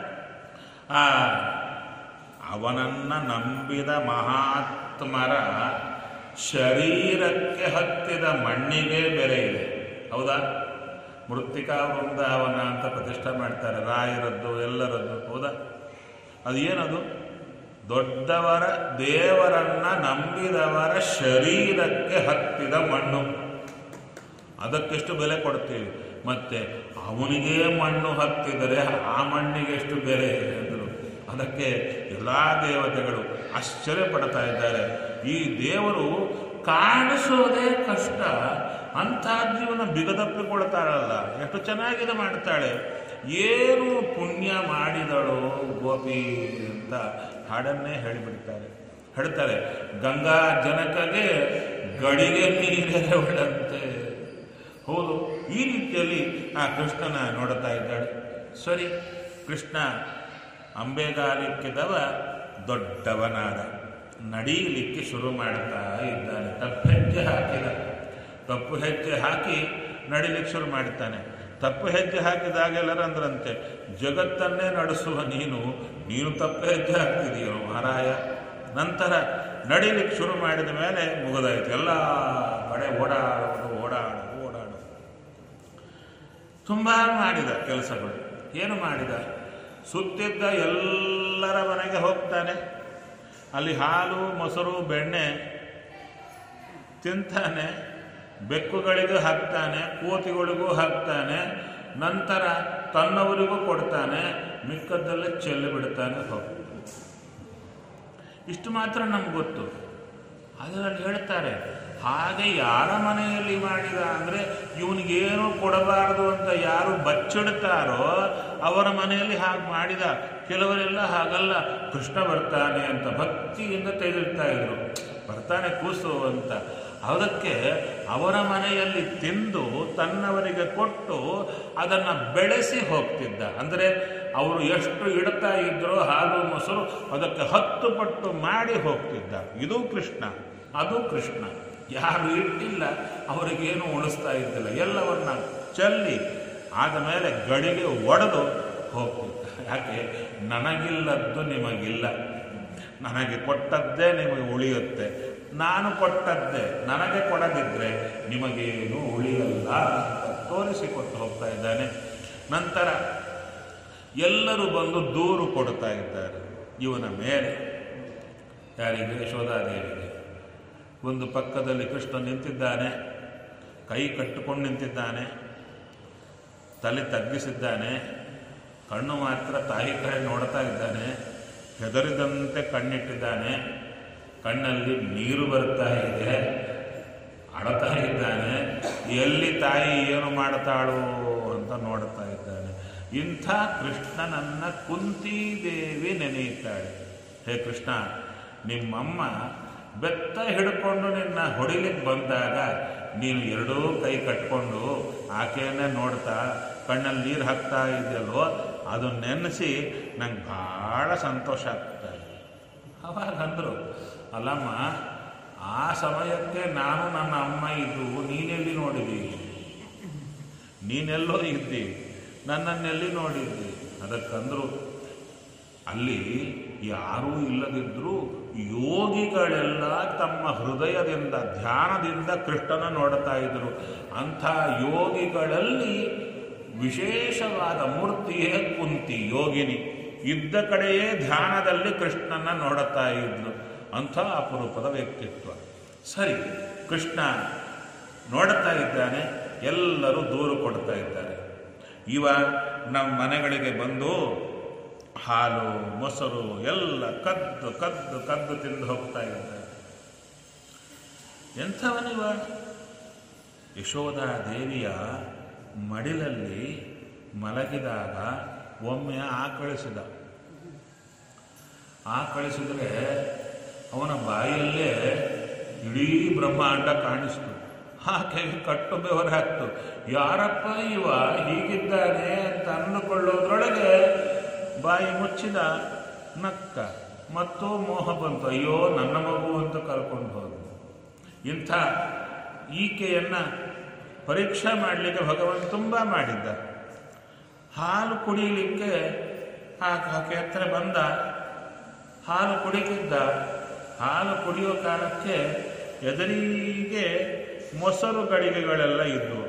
ಆ ಅವನನ್ನ ನಂಬಿದ ಮಹಾತ್ಮರ ಶರೀರಕ್ಕೆ ಹತ್ತಿದ ಮಣ್ಣಿಗೆ ಬೆಲೆ ಇದೆ ಹೌದಾ ಮೃತ್ತಿಕಾ ವೃಂದಾವನ ಅಂತ ಪ್ರತಿಷ್ಠೆ ಮಾಡ್ತಾರೆ ರಾಯರದ್ದು ಎಲ್ಲರದ್ದು ಹೌದಾ ಅದು ಏನದು ದೊಡ್ಡವರ ದೇವರನ್ನ ನಂಬಿದವರ ಶರೀರಕ್ಕೆ ಹತ್ತಿದ ಮಣ್ಣು ಅದಕ್ಕೆಷ್ಟು ಬೆಲೆ ಕೊಡ್ತೀವಿ ಮತ್ತೆ ಅವನಿಗೆ ಮಣ್ಣು ಹತ್ತಿದರೆ ಆ ಮಣ್ಣಿಗೆ ಎಷ್ಟು ಬೆಲೆ ಎಂದರು ಅದಕ್ಕೆ ಎಲ್ಲ ದೇವತೆಗಳು ಆಶ್ಚರ್ಯ ಪಡ್ತಾ ಇದ್ದಾರೆ ಈ ದೇವರು ಕಾಣಿಸೋದೇ ಕಷ್ಟ ಅಂಥ ಜೀವನ ಬಿಗದಪ್ಪಿಕೊಳ್ತಾಳಲ್ಲ ಎಷ್ಟು ಚೆನ್ನಾಗಿದೆ ಮಾಡ್ತಾಳೆ ಏನು ಪುಣ್ಯ ಮಾಡಿದಳು ಗೋಪಿ ಅಂತ ಹಾಡನ್ನೇ ಹೇಳಿಬಿಡ್ತಾರೆ ಹೇಳ್ತಾರೆ ಗಂಗಾ ಜನಕಗೆ ಗಡಿಗೆ ನೀರೆರವಳಂತೆ ಹೌದು ಈ ರೀತಿಯಲ್ಲಿ ಆ ಕೃಷ್ಣನ ನೋಡುತ್ತಾ ಇದ್ದಾಳೆ ಸರಿ ಕೃಷ್ಣ ಅಂಬೆಗಾಲಿಕ್ಕಿದವ ದೊಡ್ಡವನಾದ ನಡೀಲಿಕ್ಕೆ ಶುರು ಮಾಡ್ತಾ ಇದ್ದಾನೆ ತಪ್ಪು ಹೆಜ್ಜೆ ಹಾಕಿದ ತಪ್ಪು ಹೆಜ್ಜೆ ಹಾಕಿ ನಡಿಲಿಕ್ಕೆ ಶುರು ಮಾಡ್ತಾನೆ ತಪ್ಪು ಹೆಜ್ಜೆ ಹಾಕಿದಾಗೆಲ್ಲರ ಅಂದ್ರಂತೆ ಜಗತ್ತನ್ನೇ ನಡೆಸುವ ನೀನು ನೀನು ತಪ್ಪು ಹೆಜ್ಜೆ ಹಾಕ್ತಿದೀಯೋ ಮಹಾರಾಯ ನಂತರ ನಡಿಲಿಕ್ಕೆ ಶುರು ಮಾಡಿದ ಮೇಲೆ ಮುಗಿದಾಯ್ತು ಎಲ್ಲ ಕಡೆ ಓಡಾಡೋದು ಓಡಾಡೋದು ಓಡಾಡೋದು ತುಂಬ ಮಾಡಿದ ಕೆಲಸಗಳು ಏನು ಮಾಡಿದ ಸುತ್ತಿದ್ದ ಎಲ್ಲರ ಮನೆಗೆ ಹೋಗ್ತಾನೆ ಅಲ್ಲಿ ಹಾಲು ಮೊಸರು ಬೆಣ್ಣೆ ತಿಂತಾನೆ ಬೆಕ್ಕುಗಳಿಗೂ ಹಾಕ್ತಾನೆ ಕೋತಿಗಳಿಗೂ ಹಾಕ್ತಾನೆ ನಂತರ ತನ್ನವರಿಗೂ ಕೊಡ್ತಾನೆ ಮಿಕ್ಕದ್ದಲ್ಲೇ ಚೆಲ್ಲಿ ಬಿಡ್ತಾನೆ ಹೋಗ್ತಾನೆ ಇಷ್ಟು ಮಾತ್ರ ನಮ್ಗೆ ಗೊತ್ತು ಅದರಲ್ಲಿ ಹೇಳ್ತಾರೆ ಹಾಗೆ ಯಾರ ಮನೆಯಲ್ಲಿ ಮಾಡಿದ ಅಂದರೆ ಇವನಿಗೇನು ಕೊಡಬಾರದು ಅಂತ ಯಾರು ಬಚ್ಚಿಡ್ತಾರೋ ಅವರ ಮನೆಯಲ್ಲಿ ಹಾಗೆ ಮಾಡಿದ ಕೆಲವರೆಲ್ಲ ಹಾಗಲ್ಲ ಕೃಷ್ಣ ಬರ್ತಾನೆ ಅಂತ ಭಕ್ತಿಯಿಂದ ತೆಗೆದಿರ್ತಾ ಇದ್ರು ಬರ್ತಾನೆ ಕೂಸು ಅಂತ ಅದಕ್ಕೆ ಅವರ ಮನೆಯಲ್ಲಿ ತಿಂದು ತನ್ನವರಿಗೆ ಕೊಟ್ಟು ಅದನ್ನು ಬೆಳೆಸಿ ಹೋಗ್ತಿದ್ದ ಅಂದರೆ ಅವರು ಎಷ್ಟು ಇಡ್ತಾ ಇದ್ರೋ ಹಾಲು ಮೊಸರು ಅದಕ್ಕೆ ಹತ್ತು ಪಟ್ಟು ಮಾಡಿ ಹೋಗ್ತಿದ್ದ ಇದು ಕೃಷ್ಣ ಅದು ಕೃಷ್ಣ ಯಾರು ಇಟ್ಟಿಲ್ಲ ಅವರಿಗೇನು ಉಣಿಸ್ತಾ ಇದ್ದಿಲ್ಲ ಎಲ್ಲವನ್ನ ಚೆಲ್ಲಿ ಆದ ಮೇಲೆ ಗಡಿಗೆ ಒಡೆದು ಹೋಗ್ತಿದ್ದ ಯಾಕೆ ನನಗಿಲ್ಲದ್ದು ನಿಮಗಿಲ್ಲ ನನಗೆ ಕೊಟ್ಟದ್ದೇ ನಿಮಗೆ ಉಳಿಯುತ್ತೆ ನಾನು ಕೊಟ್ಟದ್ದೇ ನನಗೆ ಕೊಡದಿದ್ದರೆ ನಿಮಗೇನು ಉಳಿಯಲ್ಲ ಅಂತ ತೋರಿಸಿಕೊಟ್ಟು ಹೋಗ್ತಾ ಇದ್ದಾನೆ ನಂತರ ಎಲ್ಲರೂ ಬಂದು ದೂರು ಕೊಡ್ತಾ ಇದ್ದಾರೆ ಇವನ ಮೇಲೆ ಯಾರಿಗೆ ಯಶೋಧಾದೇವಿಗೆ ಒಂದು ಪಕ್ಕದಲ್ಲಿ ಕೃಷ್ಣ ನಿಂತಿದ್ದಾನೆ ಕೈ ಕಟ್ಟಿಕೊಂಡು ನಿಂತಿದ್ದಾನೆ ತಲೆ ತಗ್ಗಿಸಿದ್ದಾನೆ ಕಣ್ಣು ಮಾತ್ರ ತಾಯಿ ಕಡೆ ನೋಡ್ತಾ ಇದ್ದಾನೆ ಹೆದರಿದಂತೆ ಕಣ್ಣಿಟ್ಟಿದ್ದಾನೆ ಕಣ್ಣಲ್ಲಿ ನೀರು ಬರ್ತಾ ಇದೆ ಅಳತಾ ಇದ್ದಾನೆ ಎಲ್ಲಿ ತಾಯಿ ಏನು ಮಾಡ್ತಾಳೋ ಅಂತ ನೋಡ್ತಾ ಇದ್ದಾನೆ ಇಂಥ ಕೃಷ್ಣನನ್ನ ಕುಂತಿದೇವಿ ನೆನೆಯುತ್ತಾಳೆ ಹೇ ಕೃಷ್ಣ ನಿಮ್ಮಮ್ಮ ಬೆತ್ತ ಹಿಡ್ಕೊಂಡು ನಿನ್ನ ಹೊಡಿಲಿಕ್ಕೆ ಬಂದಾಗ ನೀನು ಎರಡೂ ಕೈ ಕಟ್ಕೊಂಡು ಆಕೆಯನ್ನೇ ನೋಡ್ತಾ ಕಣ್ಣಲ್ಲಿ ನೀರು ಹಾಕ್ತಾ ಇದೆಯಲ್ವೋ ಅದು ನೆನೆಸಿ ನಂಗೆ ಭಾಳ ಸಂತೋಷ ಆಗ್ತಾ ಇದೆ ಅವಾಗ ಅಂದರು ಅಲ್ಲಮ್ಮ ಆ ಸಮಯಕ್ಕೆ ನಾನು ನನ್ನ ಅಮ್ಮ ಇದ್ದು ನೀನೆಲ್ಲಿ ನೋಡಿದಿ ನೀನೆಲ್ಲೋ ಇದ್ದಿ ನನ್ನನ್ನೆಲ್ಲಿ ನೋಡಿದ್ದಿ ಅದಕ್ಕಂದ್ರು ಅಲ್ಲಿ ಯಾರೂ ಇಲ್ಲದಿದ್ದರೂ ಯೋಗಿಗಳೆಲ್ಲ ತಮ್ಮ ಹೃದಯದಿಂದ ಧ್ಯಾನದಿಂದ ಕೃಷ್ಣನ ನೋಡ್ತಾ ಇದ್ರು ಅಂಥ ಯೋಗಿಗಳಲ್ಲಿ ವಿಶೇಷವಾದ ಮೂರ್ತಿಯೇ ಕುಂತಿ ಯೋಗಿನಿ ಇದ್ದ ಕಡೆಯೇ ಧ್ಯಾನದಲ್ಲಿ ಕೃಷ್ಣನ ನೋಡುತ್ತಾ ಇದ್ಲು ಅಂಥ ಅಪರೂಪದ ವ್ಯಕ್ತಿತ್ವ ಸರಿ ಕೃಷ್ಣ ನೋಡುತ್ತಾ ಇದ್ದಾನೆ ಎಲ್ಲರೂ ದೂರು ಕೊಡ್ತಾ ಇದ್ದಾರೆ ಇವ ನಮ್ಮ ಮನೆಗಳಿಗೆ ಬಂದು ಹಾಲು ಮೊಸರು ಎಲ್ಲ ಕದ್ದು ಕದ್ದು ಕದ್ದು ತಿಂದು ಹೋಗ್ತಾ ಇದ್ದಾರೆ ಎಂಥವನಿವ ಯಶೋಧ ದೇವಿಯ ಮಡಿಲಲ್ಲಿ ಮಲಗಿದಾಗ ಒಮ್ಮೆ ಆಕಳಿಸಿದ ಆಕಳಿಸಿದ್ರೆ ಅವನ ಬಾಯಲ್ಲೇ ಇಡೀ ಬ್ರಹ್ಮಾಂಡ ಕಾಣಿಸ್ತು ಆಕೆಗೆ ಕಟ್ಟು ಬೆವರಾಗ್ತು ಯಾರಪ್ಪ ಇವ ಹೀಗಿದ್ದಾನೆ ಅಂತ ಅಂದುಕೊಳ್ಳೋದ್ರೊಳಗೆ ಬಾಯಿ ಮುಚ್ಚಿದ ನಕ್ಕ ಮತ್ತು ಮೋಹ ಬಂತು ಅಯ್ಯೋ ನನ್ನ ಮಗು ಅಂತ ಕರ್ಕೊಂಡು ಹೋದ ಇಂಥ ಈಕೆಯನ್ನ ಪರೀಕ್ಷೆ ಮಾಡಲಿಕ್ಕೆ ಭಗವಂತ ತುಂಬ ಮಾಡಿದ್ದ ಹಾಲು ಕುಡಿಯಲಿಕ್ಕೆ ಆಕೆ ಹತ್ರ ಬಂದ ಹಾಲು ಕುಡಿತಿದ್ದ ಹಾಲು ಕುಡಿಯೋ ಕಾಲಕ್ಕೆ ಎದುರಿಗೆ ಮೊಸರು ಗಡಿಗೆಗಳೆಲ್ಲ ಇದ್ದವು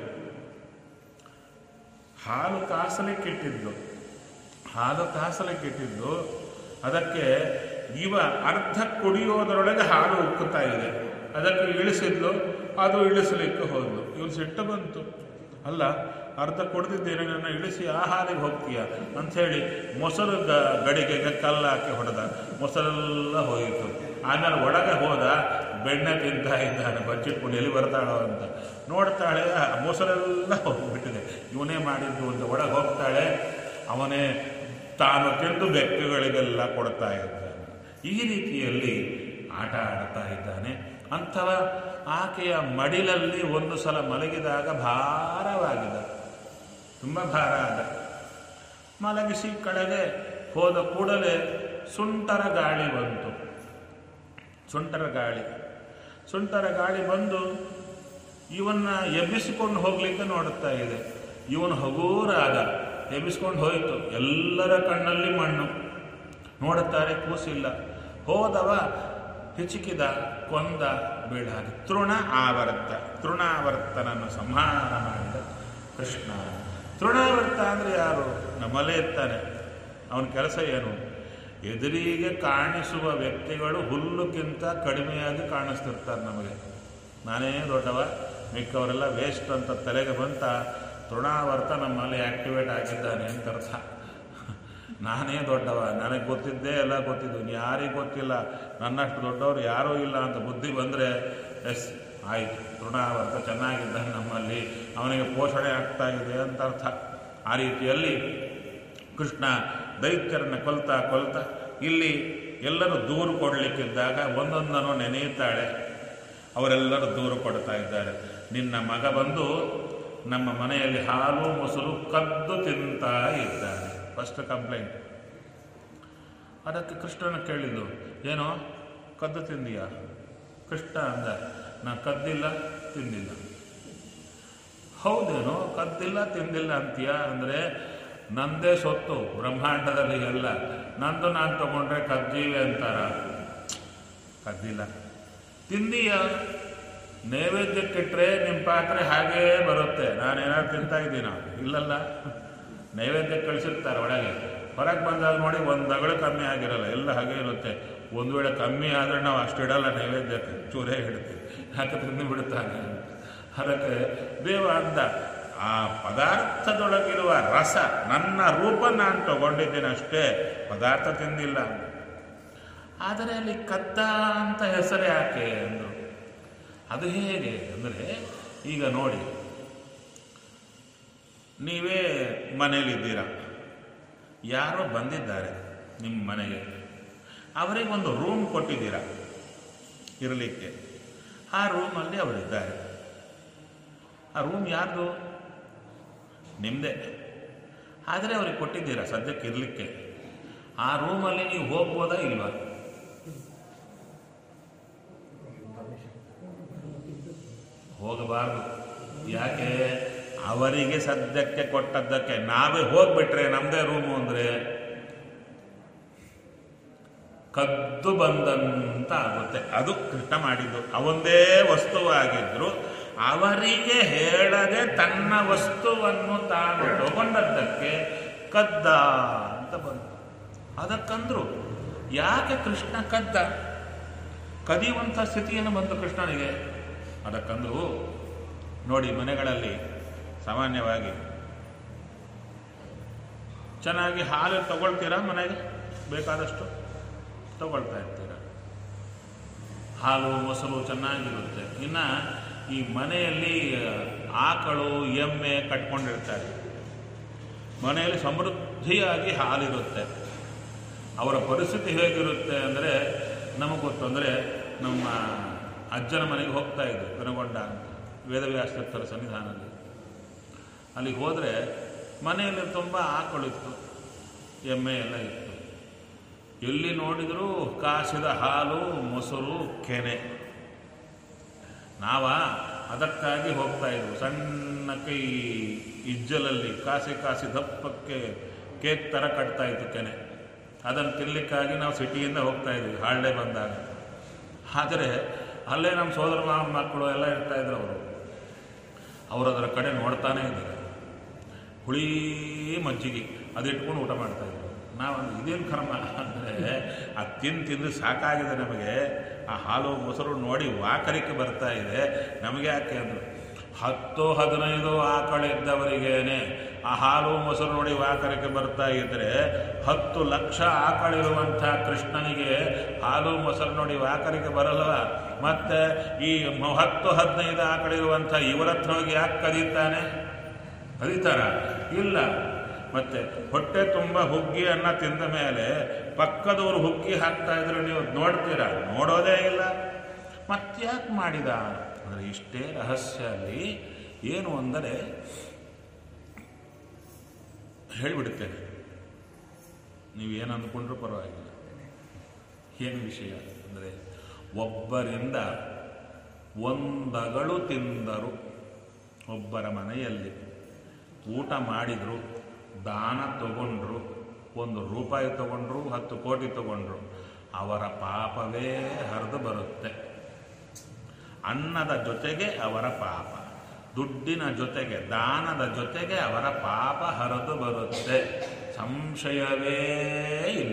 ಹಾಲು ಕಾಸಲಿಕ್ಕಿಟ್ಟಿದ್ದು ಹಾಲು ಕಾಸಲಿಕ್ಕಿಟ್ಟಿದ್ದು ಅದಕ್ಕೆ ಇವ ಅರ್ಧ ಕುಡಿಯೋದರೊಳಗೆ ಹಾಲು ಉಕ್ಕುತ್ತಾ ಇದೆ ಅದಕ್ಕೆ ಇಳಿಸಿದ್ಲು ಅದು ಇಳಿಸಲಿಕ್ಕೆ ಹೋದ್ಲು ಇವ್ರು ಸಿಟ್ಟು ಬಂತು ಅಲ್ಲ ಅರ್ಧ ಕುಡ್ದಿದ್ದೇನೆ ನನ್ನ ಇಳಿಸಿ ಆ ಹಾಲಿಗೆ ಹೋಗ್ತೀಯ ಅಂಥೇಳಿ ಮೊಸರು ಗ ಗಡಿಗೆಗೆ ಕಲ್ಲು ಹಾಕಿ ಹೊಡೆದ ಮೊಸರೆಲ್ಲ ಹೋಯಿತು ಆಮೇಲೆ ಒಳಗೆ ಹೋದ ಬೆಣ್ಣೆ ತಿಂತಾ ಇದ್ದಾನೆ ಬಚ್ಚಿಟ್ಕೊಂಡು ಎಲ್ಲಿ ಬರ್ತಾಳೋ ಅಂತ ನೋಡ್ತಾಳೆ ಆ ಮೊಸರೆಲ್ಲ ಹೋಗ್ಬಿಟ್ಟಿದೆ ಇವನೇ ಮಾಡಿದ್ದು ಅಂತ ಒಳಗೆ ಹೋಗ್ತಾಳೆ ಅವನೇ ತಾನು ತಿಂದು ಬೆಕ್ಕುಗಳಿಗೆಲ್ಲ ಕೊಡ್ತಾ ಇದ್ದಾನೆ ಈ ರೀತಿಯಲ್ಲಿ ಆಟ ಆಡ್ತಾ ಇದ್ದಾನೆ ಅಂಥವ ಆಕೆಯ ಮಡಿಲಲ್ಲಿ ಒಂದು ಸಲ ಮಲಗಿದಾಗ ಭಾರವಾಗಿದೆ ತುಂಬ ಭಾರ ಆದ ಮಲಗಿಸಿ ಕಡೆಗೆ ಹೋದ ಕೂಡಲೇ ಸುಂಟರ ಗಾಳಿ ಬಂತು ಸುಂಟರ ಗಾಳಿ ಸುಂಟರ ಗಾಳಿ ಬಂದು ಇವನ್ನ ಎಬ್ಬಿಸಿಕೊಂಡು ಹೋಗ್ಲಿಕ್ಕೆ ನೋಡುತ್ತಾ ಇದೆ ಇವನು ಹಗೂರಾದ ಎಬ್ಬಿಸ್ಕೊಂಡು ಹೋಯಿತು ಎಲ್ಲರ ಕಣ್ಣಲ್ಲಿ ಮಣ್ಣು ನೋಡುತ್ತಾರೆ ಕೂಸಿಲ್ಲ ಹೋದವ ಹಿಚುಕಿದ ಕೊಂದ ಬೀಳಾದ ತೃಣ ಆವರ್ತ ತೃಣಾವರ್ತನನ್ನು ಸಂಹಾರ ಮಾಡಿದ ಕೃಷ್ಣ ತೃಣಾವರ್ತ ಅಂದರೆ ಯಾರು ನಮ್ಮಲ್ಲೇ ಇರ್ತಾನೆ ಅವನ ಕೆಲಸ ಏನು ಎದುರಿಗೆ ಕಾಣಿಸುವ ವ್ಯಕ್ತಿಗಳು ಹುಲ್ಲುಕ್ಕಿಂತ ಕಡಿಮೆಯಾಗಿ ಕಾಣಿಸ್ತಿರ್ತಾರೆ ನಮಗೆ ನಾನೇ ದೊಡ್ಡವ ಮಿಕ್ಕವರೆಲ್ಲ ವೇಸ್ಟ್ ಅಂತ ತಲೆಗೆ ಬಂತ ತೃಣಾವರ್ತ ನಮ್ಮಲ್ಲಿ ಆಕ್ಟಿವೇಟ್ ಆಗಿದ್ದಾನೆ ಅಂತ ಅರ್ಥ ನಾನೇ ದೊಡ್ಡವ ನನಗೆ ಗೊತ್ತಿದ್ದೇ ಎಲ್ಲ ಗೊತ್ತಿದ್ದು ಯಾರಿಗೆ ಗೊತ್ತಿಲ್ಲ ನನ್ನಷ್ಟು ದೊಡ್ಡವರು ಯಾರೂ ಇಲ್ಲ ಅಂತ ಬುದ್ಧಿ ಬಂದರೆ ಎಸ್ ಆಯಿತು ತೃಣಾವರ್ತ ಚೆನ್ನಾಗಿದ್ದಾನೆ ನಮ್ಮಲ್ಲಿ ಅವನಿಗೆ ಪೋಷಣೆ ಆಗ್ತಾ ಇದೆ ಅಂತ ಅರ್ಥ ಆ ರೀತಿಯಲ್ಲಿ ಕೃಷ್ಣ ದೈತ್ಯರನ್ನ ಕೊಲ್ತಾ ಕೊಲ್ತಾ ಇಲ್ಲಿ ಎಲ್ಲರೂ ದೂರು ಕೊಡಲಿಕ್ಕಿದ್ದಾಗ ಒಂದೊಂದನ್ನು ನೆನೆಯುತ್ತಾಳೆ ಅವರೆಲ್ಲರೂ ದೂರು ಕೊಡ್ತಾ ಇದ್ದಾರೆ ನಿನ್ನ ಮಗ ಬಂದು ನಮ್ಮ ಮನೆಯಲ್ಲಿ ಹಾಲು ಮೊಸರು ಕದ್ದು ತಿಂತಾ ಇದ್ದಾನೆ ಫಸ್ಟ್ ಕಂಪ್ಲೇಂಟ್ ಅದಕ್ಕೆ ಕೃಷ್ಣನ ಕೇಳಿದ್ದು ಏನೋ ಕದ್ದು ತಿಂದೀಯಾ ಕೃಷ್ಣ ಅಂದ ನಾ ಕದ್ದಿಲ್ಲ ತಿಂದಿಲ್ಲ ಹೌದೇನೋ ಕದ್ದಿಲ್ಲ ತಿಂದಿಲ್ಲ ಅಂತೀಯ ಅಂದರೆ ನಂದೇ ಸೊತ್ತು ಬ್ರಹ್ಮಾಂಡದಲ್ಲಿ ಎಲ್ಲ ನಂದು ನಾನು ತಗೊಂಡ್ರೆ ಕದ್ದೀವಿ ಅಂತಾರ ಕದ್ದಿಲ್ಲ ತಿಂದೀಯ ನೈವೇದ್ಯಕ್ಕಿಟ್ರೆ ನಿಮ್ಮ ಪಾತ್ರೆ ಹಾಗೇ ಬರುತ್ತೆ ನಾನೇನಾದ್ರು ತಿಂತಾ ಇದ್ದೀನ ಇಲ್ಲಲ್ಲ ನೈವೇದ್ಯ ಕಳಿಸಿರ್ತಾರೆ ಒಳಗೆ ಹೊರಗೆ ಬಂದಾಗ ನೋಡಿ ಒಂದು ಅಗಳು ಕಮ್ಮಿ ಆಗಿರಲ್ಲ ಎಲ್ಲ ಹಾಗೆ ಇರುತ್ತೆ ಒಂದು ವೇಳೆ ಕಮ್ಮಿ ಆದರೆ ನಾವು ಅಷ್ಟಿಡಲ್ಲ ನೈವೇದ್ಯಕ್ಕೆ ಚೂರೇ ಇಡ್ತೀವಿ ಯಾಕೆ ತಿಂದು ಬಿಡುತ್ತಾನೆ ಅದಕ್ಕೆ ದೇವ ಅಂದ ಆ ಪದಾರ್ಥದೊಳಗಿರುವ ರಸ ನನ್ನ ರೂಪ ನಾನು ತಗೊಂಡಿದ್ದೇನೆ ಅಷ್ಟೇ ಪದಾರ್ಥ ತಿಂದಿಲ್ಲ ಆದರೆ ಅಲ್ಲಿ ಕದ್ದ ಅಂತ ಹೆಸರು ಯಾಕೆ ಅಂದರು ಅದು ಹೇಗೆ ಅಂದರೆ ಈಗ ನೋಡಿ ನೀವೇ ಮನೇಲಿದ್ದೀರ ಯಾರೋ ಬಂದಿದ್ದಾರೆ ನಿಮ್ಮ ಮನೆಗೆ ಅವರಿಗೆ ಒಂದು ರೂಮ್ ಕೊಟ್ಟಿದ್ದೀರಾ ಇರಲಿಕ್ಕೆ ಆ ರೂಮಲ್ಲಿ ಅವರಿದ್ದಾರೆ ಆ ರೂಮ್ ಯಾರ್ದು ನಿಮ್ಮದೇ ಆದರೆ ಅವ್ರಿಗೆ ಕೊಟ್ಟಿದ್ದೀರಾ ಸದ್ಯಕ್ಕೆ ಇರಲಿಕ್ಕೆ ಆ ರೂಮಲ್ಲಿ ನೀವು ಹೋಗ್ಬೋದಾ ಇಲ್ವಾ ಹೋಗಬಾರ್ದು ಯಾಕೆ ಅವರಿಗೆ ಸದ್ಯಕ್ಕೆ ಕೊಟ್ಟದ್ದಕ್ಕೆ ನಾವೇ ಹೋಗ್ಬಿಟ್ರೆ ನಮ್ಮದೇ ರೂಮು ಅಂದರೆ ಕದ್ದು ಬಂದಂತ ಆಗುತ್ತೆ ಅದು ಕೃಷ್ಣ ಮಾಡಿದ್ದು ಅವೊಂದೇ ವಸ್ತುವಾಗಿದ್ರು ಅವರಿಗೆ ಹೇಳದೆ ತನ್ನ ವಸ್ತುವನ್ನು ತಾನು ತಗೊಂಡದ್ದಕ್ಕೆ ಕದ್ದ ಅಂತ ಬಂತು ಅದಕ್ಕಂದ್ರು ಯಾಕೆ ಕೃಷ್ಣ ಕದ್ದ ಕದಿಯುವಂಥ ಸ್ಥಿತಿಯನ್ನು ಬಂತು ಕೃಷ್ಣನಿಗೆ ಅದಕ್ಕಂದ್ರು ನೋಡಿ ಮನೆಗಳಲ್ಲಿ ಸಾಮಾನ್ಯವಾಗಿ ಚೆನ್ನಾಗಿ ಹಾಲು ತಗೊಳ್ತೀರಾ ಮನೆಗೆ ಬೇಕಾದಷ್ಟು ತಗೊಳ್ತಾ ಇರ್ತೀರ ಹಾಲು ಮೊಸರು ಚೆನ್ನಾಗಿರುತ್ತೆ ಇನ್ನು ಈ ಮನೆಯಲ್ಲಿ ಆಕಳು ಎಮ್ಮೆ ಕಟ್ಕೊಂಡಿರ್ತಾರೆ ಮನೆಯಲ್ಲಿ ಸಮೃದ್ಧಿಯಾಗಿ ಹಾಲಿರುತ್ತೆ ಅವರ ಪರಿಸ್ಥಿತಿ ಹೇಗಿರುತ್ತೆ ಅಂದರೆ ನಮಗೆ ಗೊತ್ತು ಅಂದರೆ ನಮ್ಮ ಅಜ್ಜನ ಮನೆಗೆ ಹೋಗ್ತಾ ಇದ್ದೆ ವಿನಗೊಂಡ ಅಂತ ವೇದವ್ಯಾಸರ ಸನ್ನಿಧಾನದಲ್ಲಿ ಅಲ್ಲಿಗೆ ಹೋದರೆ ಮನೆಯಲ್ಲಿ ತುಂಬ ಆಕಳಿತ್ತು ಎಮ್ಮೆ ಎಲ್ಲ ಇತ್ತು ಎಲ್ಲಿ ನೋಡಿದರೂ ಕಾಸಿದ ಹಾಲು ಮೊಸರು ಕೆನೆ ನಾವ ಅದಕ್ಕಾಗಿ ಹೋಗ್ತಾ ಇದ್ವು ಸಣ್ಣ ಕೈ ಇಜ್ಜಲಲ್ಲಿ ಕಾಸಿ ಕಾಸಿ ದಪ್ಪಕ್ಕೆ ಕೇಕ್ ಥರ ಕಟ್ತಾ ಇತ್ತು ಕೆನೆ ಅದನ್ನು ತಿನ್ನಲಿಕ್ಕಾಗಿ ನಾವು ಸಿಟಿಯಿಂದ ಹೋಗ್ತಾ ಇದ್ವಿ ಹಾಲ್ಡೇ ಬಂದಾಗ ಆದರೆ ಅಲ್ಲೇ ನಮ್ಮ ಸೋದರ ಮಾವ ಮಕ್ಕಳು ಎಲ್ಲ ಇರ್ತಾ ಇದ್ರು ಅವರು ಅವರು ಅದರ ಕಡೆ ನೋಡ್ತಾನೇ ಇದ್ದಾರೆ ಹುಳಿ ಮಜ್ಜಿಗೆ ಅದು ಇಟ್ಕೊಂಡು ಊಟ ಮಾಡ್ತಾ ಇದ್ರು ನಾವು ಇದೇನು ಕರ್ಮ ಅಂದರೆ ಅದು ತಿಂದು ತಿಂದು ಸಾಕಾಗಿದೆ ನಮಗೆ ಆ ಹಾಲು ಮೊಸರು ನೋಡಿ ವಾಕರಿಕೆ ಬರ್ತಾ ಇದೆ ನಮಗೆ ಯಾಕೆ ಅಂದರು ಹತ್ತು ಹದಿನೈದು ಆಕಳಿದ್ದವರಿಗೇನೆ ಆ ಹಾಲು ಮೊಸರು ನೋಡಿ ವಾಕರಿಕೆ ಬರ್ತಾ ಇದ್ದರೆ ಹತ್ತು ಲಕ್ಷ ಆಕಳಿರುವಂಥ ಕೃಷ್ಣನಿಗೆ ಹಾಲು ಮೊಸರು ನೋಡಿ ವಾಕರಿಕೆ ಬರಲ್ವ ಮತ್ತೆ ಈ ಮ- ಹತ್ತು ಹದಿನೈದು ಆಕಳಿರುವಂಥ ಇವರ ಹತ್ರ ಹೋಗಿ ಯಾಕೆ ಕದೀತಾನೆ ಕದೀತಾರ ಇಲ್ಲ ಮತ್ತೆ ಹೊಟ್ಟೆ ತುಂಬ ಹುಗ್ಗಿ ಅನ್ನ ತಿಂದ ಮೇಲೆ ಪಕ್ಕದವರು ಹುಗ್ಗಿ ಹಾಕ್ತಾ ಇದ್ರೆ ನೀವು ನೋಡ್ತೀರಾ ನೋಡೋದೇ ಇಲ್ಲ ಮತ್ತ್ಯಾಕೆ ಮಾಡಿದ ಅಂದರೆ ಇಷ್ಟೇ ರಹಸ್ಯ ಅಲ್ಲಿ ಏನು ಅಂದರೆ ಹೇಳಿಬಿಡುತ್ತೇನೆ ನೀವೇನು ಅಂದ್ಕೊಂಡ್ರೂ ಪರವಾಗಿಲ್ಲ ಏನು ವಿಷಯ ಅಂದರೆ ಒಬ್ಬರಿಂದ ಒಂದಗಳು ತಿಂದರು ಒಬ್ಬರ ಮನೆಯಲ್ಲಿ ಊಟ ಮಾಡಿದರು ದಾನ ತಗೊಂಡ್ರು ಒಂದು ರೂಪಾಯಿ ತಗೊಂಡ್ರು ಹತ್ತು ಕೋಟಿ ತಗೊಂಡ್ರು ಅವರ ಪಾಪವೇ ಹರಿದು ಬರುತ್ತೆ ಅನ್ನದ ಜೊತೆಗೆ ಅವರ ಪಾಪ ದುಡ್ಡಿನ ಜೊತೆಗೆ ದಾನದ ಜೊತೆಗೆ ಅವರ ಪಾಪ ಹರಿದು ಬರುತ್ತೆ ಸಂಶಯವೇ ಇಲ್ಲ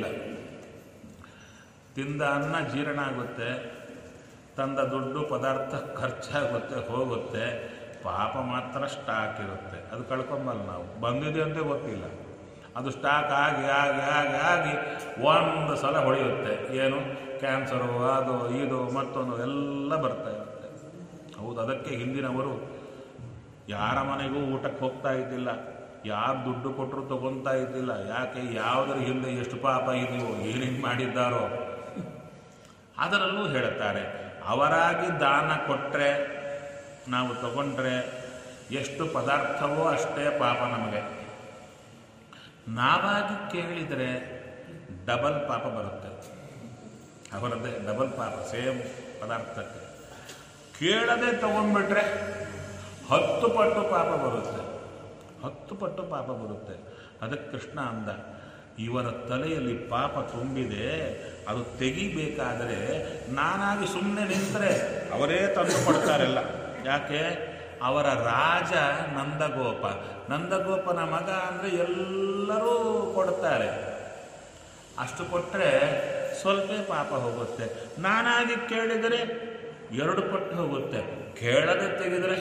ತಿಂದ ಅನ್ನ ಜೀರ್ಣ ಆಗುತ್ತೆ ತಂದ ದುಡ್ಡು ಪದಾರ್ಥ ಖರ್ಚಾಗುತ್ತೆ ಹೋಗುತ್ತೆ ಪಾಪ ಮಾತ್ರ ಸ್ಟಾಕ್ ಇರುತ್ತೆ ಅದು ಕಳ್ಕೊಂಬಲ್ಲ ನಾವು ಬಂದಿದೆ ಅಂತ ಗೊತ್ತಿಲ್ಲ ಅದು ಸ್ಟಾಕ್ ಆಗಿ ಆಗಿ ಆಗಿ ಆಗಿ ಒಂದು ಸಲ ಹೊಳೆಯುತ್ತೆ ಏನು ಕ್ಯಾನ್ಸರು ಅದು ಇದು ಮತ್ತೊಂದು ಎಲ್ಲ ಬರ್ತಾ ಇರುತ್ತೆ ಹೌದು ಅದಕ್ಕೆ ಹಿಂದಿನವರು ಯಾರ ಮನೆಗೂ ಊಟಕ್ಕೆ ಹೋಗ್ತಾ ಇದ್ದಿಲ್ಲ ಯಾರು ದುಡ್ಡು ಕೊಟ್ಟರು ತಗೊತಾ ಇದ್ದಿಲ್ಲ ಯಾಕೆ ಯಾವುದರ ಹಿಂದೆ ಎಷ್ಟು ಪಾಪ ಇದೆಯೋ ಏನೇನು ಮಾಡಿದ್ದಾರೋ ಅದರಲ್ಲೂ ಹೇಳುತ್ತಾರೆ ಅವರಾಗಿ ದಾನ ಕೊಟ್ಟರೆ ನಾವು ತಗೊಂಡ್ರೆ ಎಷ್ಟು ಪದಾರ್ಥವೋ ಅಷ್ಟೇ ಪಾಪ ನಮಗೆ ನಾವಾಗಿ ಕೇಳಿದರೆ ಡಬಲ್ ಪಾಪ ಬರುತ್ತೆ ಅವರದ್ದೇ ಡಬಲ್ ಪಾಪ ಸೇಮ್ ಪದಾರ್ಥಕ್ಕೆ ಕೇಳದೆ ತಗೊಂಡ್ಬಿಟ್ರೆ ಹತ್ತು ಪಟ್ಟು ಪಾಪ ಬರುತ್ತೆ ಹತ್ತು ಪಟ್ಟು ಪಾಪ ಬರುತ್ತೆ ಅದಕ್ಕೆ ಕೃಷ್ಣ ಅಂದ ಇವರ ತಲೆಯಲ್ಲಿ ಪಾಪ ತುಂಬಿದೆ ಅದು ತೆಗಿಬೇಕಾದರೆ ನಾನಾಗಿ ಸುಮ್ಮನೆ ನಿಂತರೆ ಅವರೇ ತಂದು ಕೊಡ್ತಾರೆಲ್ಲ ಯಾಕೆ ಅವರ ರಾಜ ನಂದಗೋಪ ನಂದಗೋಪನ ಮಗ ಅಂದರೆ ಎಲ್ಲರೂ ಕೊಡ್ತಾರೆ ಅಷ್ಟು ಕೊಟ್ಟರೆ ಸ್ವಲ್ಪ ಪಾಪ ಹೋಗುತ್ತೆ ನಾನಾಗಿ ಕೇಳಿದರೆ ಎರಡು ಪಟ್ಟು ಹೋಗುತ್ತೆ ಕೇಳದೆ ತೆಗೆದರೆ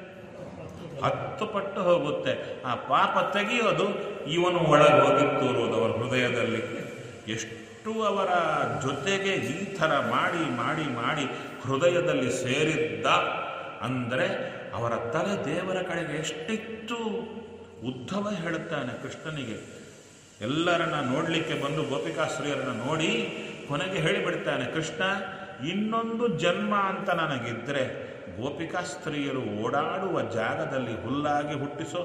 ಹತ್ತು ಪಟ್ಟು ಹೋಗುತ್ತೆ ಆ ಪಾಪ ತೆಗೆಯೋದು ಇವನು ಒಳಗೆ ಹೋಗಿ ತೋರುವುದು ಅವರ ಹೃದಯದಲ್ಲಿ ಎಷ್ಟು ಅವರ ಜೊತೆಗೆ ಈ ಥರ ಮಾಡಿ ಮಾಡಿ ಮಾಡಿ ಹೃದಯದಲ್ಲಿ ಸೇರಿದ್ದ ಅಂದರೆ ಅವರ ತಲೆ ದೇವರ ಕಡೆಗೆ ಎಷ್ಟಿತ್ತು ಉದ್ಧವ ಹೇಳುತ್ತಾನೆ ಕೃಷ್ಣನಿಗೆ ಎಲ್ಲರನ್ನ ನೋಡಲಿಕ್ಕೆ ಬಂದು ಗೋಪಿಕಾಶ್ರೀಯರನ್ನ ನೋಡಿ ಕೊನೆಗೆ ಹೇಳಿಬಿಡ್ತಾನೆ ಕೃಷ್ಣ ಇನ್ನೊಂದು ಜನ್ಮ ಅಂತ ನನಗಿದ್ರೆ ಗೋಪಿಕಾ ಸ್ತ್ರೀಯರು ಓಡಾಡುವ ಜಾಗದಲ್ಲಿ ಹುಲ್ಲಾಗಿ ಹುಟ್ಟಿಸೋ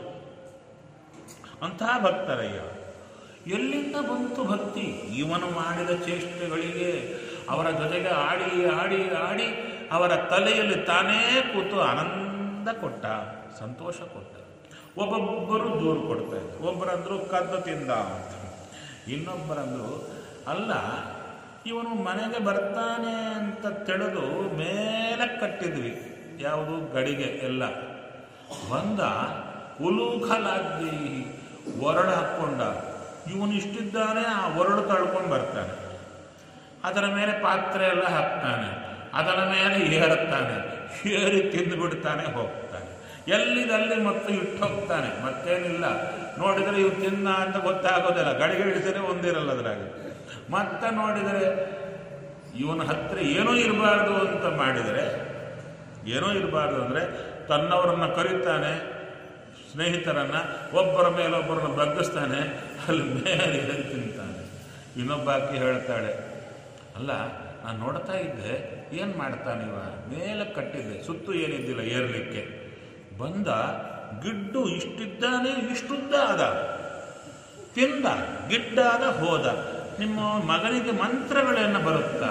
ಅಂತಹ ಭಕ್ತರಯ್ಯ ಎಲ್ಲಿಂದ ಬಂತು ಭಕ್ತಿ ಇವನು ಮಾಡಿದ ಚೇಷ್ಟೆಗಳಿಗೆ ಅವರ ಜೊತೆಗೆ ಆಡಿ ಆಡಿ ಆಡಿ ಅವರ ತಲೆಯಲ್ಲಿ ತಾನೇ ಕೂತು ಆನಂದ ಕೊಟ್ಟ ಸಂತೋಷ ಕೊಟ್ಟ ಒಬ್ಬೊಬ್ಬರು ದೂರು ಕೊಡ್ತಾ ಇದ್ರು ಒಬ್ಬರಂದ್ರು ಕದ್ದು ತಿಂದ ಅಂತ ಇನ್ನೊಬ್ಬರಂದ್ರು ಅಲ್ಲ ಇವನು ಮನೆಗೆ ಬರ್ತಾನೆ ಅಂತ ತಿಳಿದು ಮೇಲೆ ಕಟ್ಟಿದ್ವಿ ಯಾವುದು ಗಡಿಗೆ ಎಲ್ಲ ಬಂದ ಉಲೂಖಲಾಗ್ದಿ ಒರಳು ಹಾಕ್ಕೊಂಡ ಇವನು ಇಷ್ಟಿದ್ದಾನೆ ಆ ಒರಳು ತಳ್ಕೊಂಡು ಬರ್ತಾನೆ ಅದರ ಮೇಲೆ ಪಾತ್ರೆ ಎಲ್ಲ ಹಾಕ್ತಾನೆ ಅದರ ಮೇಲೆ ಏರುತ್ತಾನೆ ಏರಿ ತಿಂದು ಬಿಡ್ತಾನೆ ಹೋಗ್ತಾನೆ ಎಲ್ಲಿದಲ್ಲಿ ಮತ್ತು ಇಟ್ಟು ಹೋಗ್ತಾನೆ ಮತ್ತೇನಿಲ್ಲ ನೋಡಿದರೆ ಇವು ತಿನ್ನ ಅಂತ ಗೊತ್ತಾಗೋದಿಲ್ಲ ಗಡಿಗೆ ಇಳಿಸಿದ್ರೆ ಒಂದಿರಲ್ಲ ಅದ್ರಾಗ ಮತ್ತೆ ನೋಡಿದರೆ ಇವನ ಹತ್ರ ಏನೂ ಇರಬಾರ್ದು ಅಂತ ಮಾಡಿದರೆ ಏನೋ ಇರಬಾರ್ದು ಅಂದರೆ ತನ್ನವರನ್ನ ಕರೀತಾನೆ ಸ್ನೇಹಿತರನ್ನ ಒಬ್ಬರ ಮೇಲೊಬ್ಬರನ್ನ ಬಗ್ಗಿಸ್ತಾನೆ ಅಲ್ಲಿ ಮೇಲೆ ಎದ್ದು ತಿಂತಾನೆ ಇನ್ನೊಬ್ಬಾಕಿ ಹೇಳ್ತಾಳೆ ಅಲ್ಲ ನಾನು ನೋಡ್ತಾ ಇದ್ದೆ ಏನು ಮಾಡ್ತಾನಿವ ಮೇಲೆ ಕಟ್ಟಿದ್ದೆ ಸುತ್ತು ಏನಿದ್ದಿಲ್ಲ ಏರ್ಲಿಕ್ಕೆ ಬಂದ ಗಿಡ್ಡು ಇಷ್ಟಿದ್ದಾನೆ ಇಷ್ಟುದ್ದ ಅದ ತಿಂದ ಗಿಡ್ಡಾದ ಹೋದ ನಿಮ್ಮ ಮಗನಿಗೆ ಮಂತ್ರಗಳನ್ನ ಬರುತ್ತಾ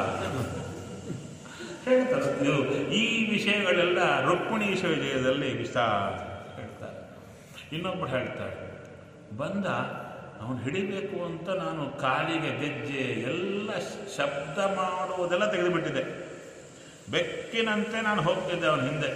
ಹೇಳ್ತಾರೆ ಇದು ಈ ವಿಷಯಗಳೆಲ್ಲ ರುಕ್ಮಿಣೀಶ ವಿಜಯದಲ್ಲಿ ವಿಸ್ತಾರ ಹೇಳ್ತಾರೆ ಇನ್ನೊಬ್ಬರು ಹೇಳ್ತಾರೆ ಬಂದ ಅವನು ಹಿಡಿಬೇಕು ಅಂತ ನಾನು ಕಾಲಿಗೆ ಗೆಜ್ಜೆ ಎಲ್ಲ ಶಬ್ದ ಮಾಡುವುದೆಲ್ಲ ತೆಗೆದುಬಿಟ್ಟಿದೆ ಬೆಕ್ಕಿನಂತೆ ನಾನು ಹೋಗ್ತಿದ್ದೆ ಅವನ ಹಿಂದೆ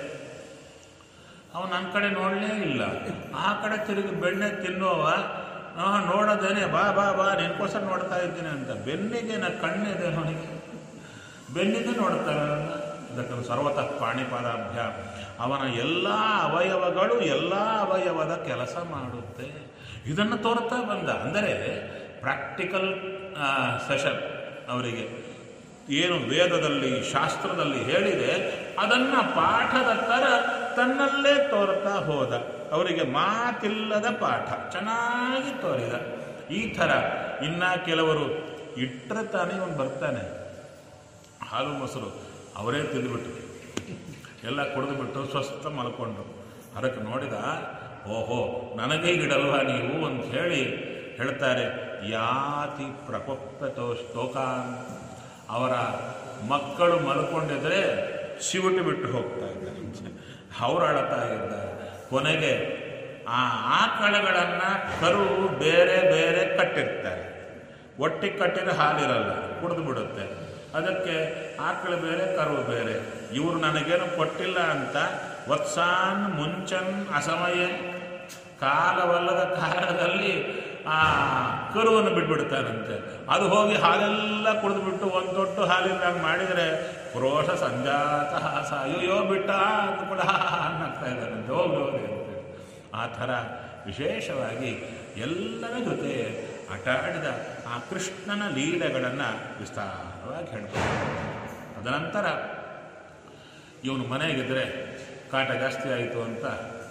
ಅವನು ನನ್ನ ಕಡೆ ನೋಡಲೇ ಇಲ್ಲ ಆ ಕಡೆ ತಿರುಗಿ ಬೆಣ್ಣೆ ತಿನ್ನುವವ ಆ, ನೋಡೋದೇನೆ ಬಾ ಬಾ ಬಾ ನಿನ್ಕೋಸ್ಕರ ನೋಡ್ತಾ ಇದ್ದೀನಿ ಅಂತ ಬೆನ್ನಿಗೆ ನಾ ಕಣ್ಣಿದೆ ಅವನಿಗೆ ಬೆನ್ನಿಗೆ ನೋಡ್ತಾನೆ ಅದಕ್ಕೆ ಸರ್ವತಃ ಪಾಣಿಪಾದಾಭ್ಯ ಅವನ ಎಲ್ಲ ಅವಯವಗಳು ಎಲ್ಲ ಅವಯವದ ಕೆಲಸ ಮಾಡುತ್ತೆ ಇದನ್ನು ತೋರ್ತಾ ಬಂದ ಅಂದರೆ ಪ್ರಾಕ್ಟಿಕಲ್ ಸೆಷನ್ ಅವರಿಗೆ ಏನು ವೇದದಲ್ಲಿ ಶಾಸ್ತ್ರದಲ್ಲಿ ಹೇಳಿದೆ ಅದನ್ನ ಪಾಠದ ಥರ ತನ್ನಲ್ಲೇ ತೋರ್ತಾ ಹೋದ ಅವರಿಗೆ ಮಾತಿಲ್ಲದ ಪಾಠ ಚೆನ್ನಾಗಿ ತೋರಿದ ಈ ಥರ ಇನ್ನ ಕೆಲವರು ಇಟ್ಟರೆ ತಾನೇ ಇವನು ಬರ್ತಾನೆ ಹಾಲು ಮೊಸರು ಅವರೇ ತಿಂದುಬಿಟ್ರು ಎಲ್ಲ ಕುಡಿದುಬಿಟ್ಟು ಸ್ವಸ್ಥ ಮಲ್ಕೊಂಡ್ರು ಅದಕ್ಕೆ ನೋಡಿದ ಓಹೋ ನನಗೆ ಗಿಡಲ್ವಾ ನೀವು ಅಂತ ಹೇಳಿ ಹೇಳ್ತಾರೆ ಯಾತಿ ಪ್ರಕೋಪತೋ ಸ್ತೋಕಾನ್ ಅವರ ಮಕ್ಕಳು ಮಲ್ಕೊಂಡಿದ್ರೆ ಶಿವುಟು ಬಿಟ್ಟು ಹೋಗ್ತಾ ಇದ್ದಾರೆ ಅವ್ರು ಅಳತಾ ಇದ್ದಾರೆ ಕೊನೆಗೆ ಆ ಆಕಳಗಳನ್ನು ಕರು ಬೇರೆ ಬೇರೆ ಕಟ್ಟಿರ್ತಾರೆ ಒಟ್ಟಿಗೆ ಕಟ್ಟಿದ್ರೆ ಹಾಲಿರಲ್ಲ ಕುಡಿದು ಬಿಡುತ್ತೆ ಅದಕ್ಕೆ ಆಕಳು ಬೇರೆ ಕರು ಬೇರೆ ಇವರು ನನಗೇನು ಕೊಟ್ಟಿಲ್ಲ ಅಂತ ವತ್ಸಾನ್ ಮುಂಚನ್ ಅಸಮಯ ಕಾಲವಲ್ಲದ ಕಾಲದಲ್ಲಿ ಆ ಕರುವನ್ನು ಬಿಟ್ಬಿಡ್ತಾರಂತೆ ಅದು ಹೋಗಿ ಹಾಲೆಲ್ಲ ಕುಡಿದ್ಬಿಟ್ಟು ಒಂದು ತೊಟ್ಟು ಹಾಲಿಲ್ದಂಗೆ ಮಾಡಿದರೆ ಕ್ರೋಶ ಸಂಜಾತ ಹಾಸ ಅಯ್ಯೋ ಬಿಟ್ಟ ಅಂತ ಕೂಡ ಅನ್ನಗ್ತಾ ಇದ್ದಾರಂತೆ ಹೋಗಿ ಹೋಗಿ ಅಂತೇಳಿ ಆ ಥರ ವಿಶೇಷವಾಗಿ ಎಲ್ಲರ ಜೊತೆ ಆಟ ಆಡಿದ ಆ ಕೃಷ್ಣನ ಲೀಲೆಗಳನ್ನು ವಿಸ್ತಾರವಾಗಿ ಹೇಳ್ತಾರೆ ತದನಂತರ ಇವನು ಮನೆಗಿದ್ರೆ ಕಾಟ ಜಾಸ್ತಿ ಆಯಿತು ಅಂತ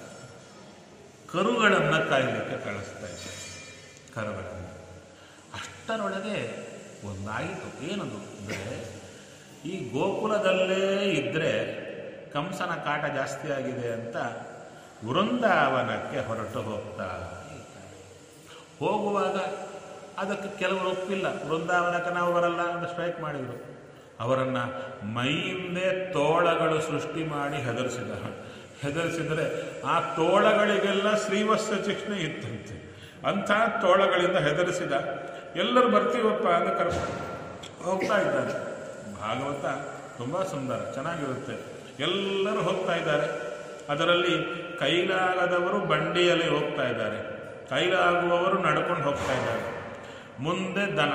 ಕರುಗಳನ್ನು ಕಾಯಲಿಕ್ಕೆ ಕಳಿಸ್ತಾ ಇದ್ದ ಕರುಗಳನ್ನು ಅಷ್ಟರೊಳಗೆ ಒಂದಾಯಿತು ಏನದು ಅಂದರೆ ಈ ಗೋಕುಲದಲ್ಲೇ ಇದ್ದರೆ ಕಂಸನ ಕಾಟ ಜಾಸ್ತಿ ಆಗಿದೆ ಅಂತ ವೃಂದಾವನಕ್ಕೆ ಹೊರಟು ಹೋಗ್ತಾ ಇದ್ದಾರೆ ಹೋಗುವಾಗ ಅದಕ್ಕೆ ಕೆಲವರು ಒಪ್ಪಿಲ್ಲ ವೃಂದಾವನಕ್ಕೆ ನಾವು ಬರಲ್ಲ ಅಂತ ಸ್ಟ್ರೈಕ್ ಮಾಡಿದರು ಅವರನ್ನು ಮೈಯಿಂದೇ ತೋಳಗಳು ಸೃಷ್ಟಿ ಮಾಡಿ ಹೆದರಿಸಿದ ಹೆದರಿಸಿದರೆ ಆ ತೋಳಗಳಿಗೆಲ್ಲ ಶ್ರೀವತ್ಸ ಚಿಹ್ನೆ ಇತ್ತಂತೆ ಅಂಥ ತೋಳಗಳಿಂದ ಹೆದರಿಸಿದ ಎಲ್ಲರೂ ಬರ್ತೀವಪ್ಪ ಅಂತ ಕರ್ಕೊಂಡು ಹೋಗ್ತಾ ಇದ್ದಾರೆ ಭಾಗವತ ತುಂಬ ಸುಂದರ ಚೆನ್ನಾಗಿರುತ್ತೆ ಎಲ್ಲರೂ ಹೋಗ್ತಾ ಇದ್ದಾರೆ ಅದರಲ್ಲಿ ಕೈಲಾಗದವರು ಬಂಡಿಯಲ್ಲಿ ಹೋಗ್ತಾ ಇದ್ದಾರೆ ಕೈಲಾಗುವವರು ನಡ್ಕೊಂಡು ಹೋಗ್ತಾ ಇದ್ದಾರೆ ಮುಂದೆ ದನ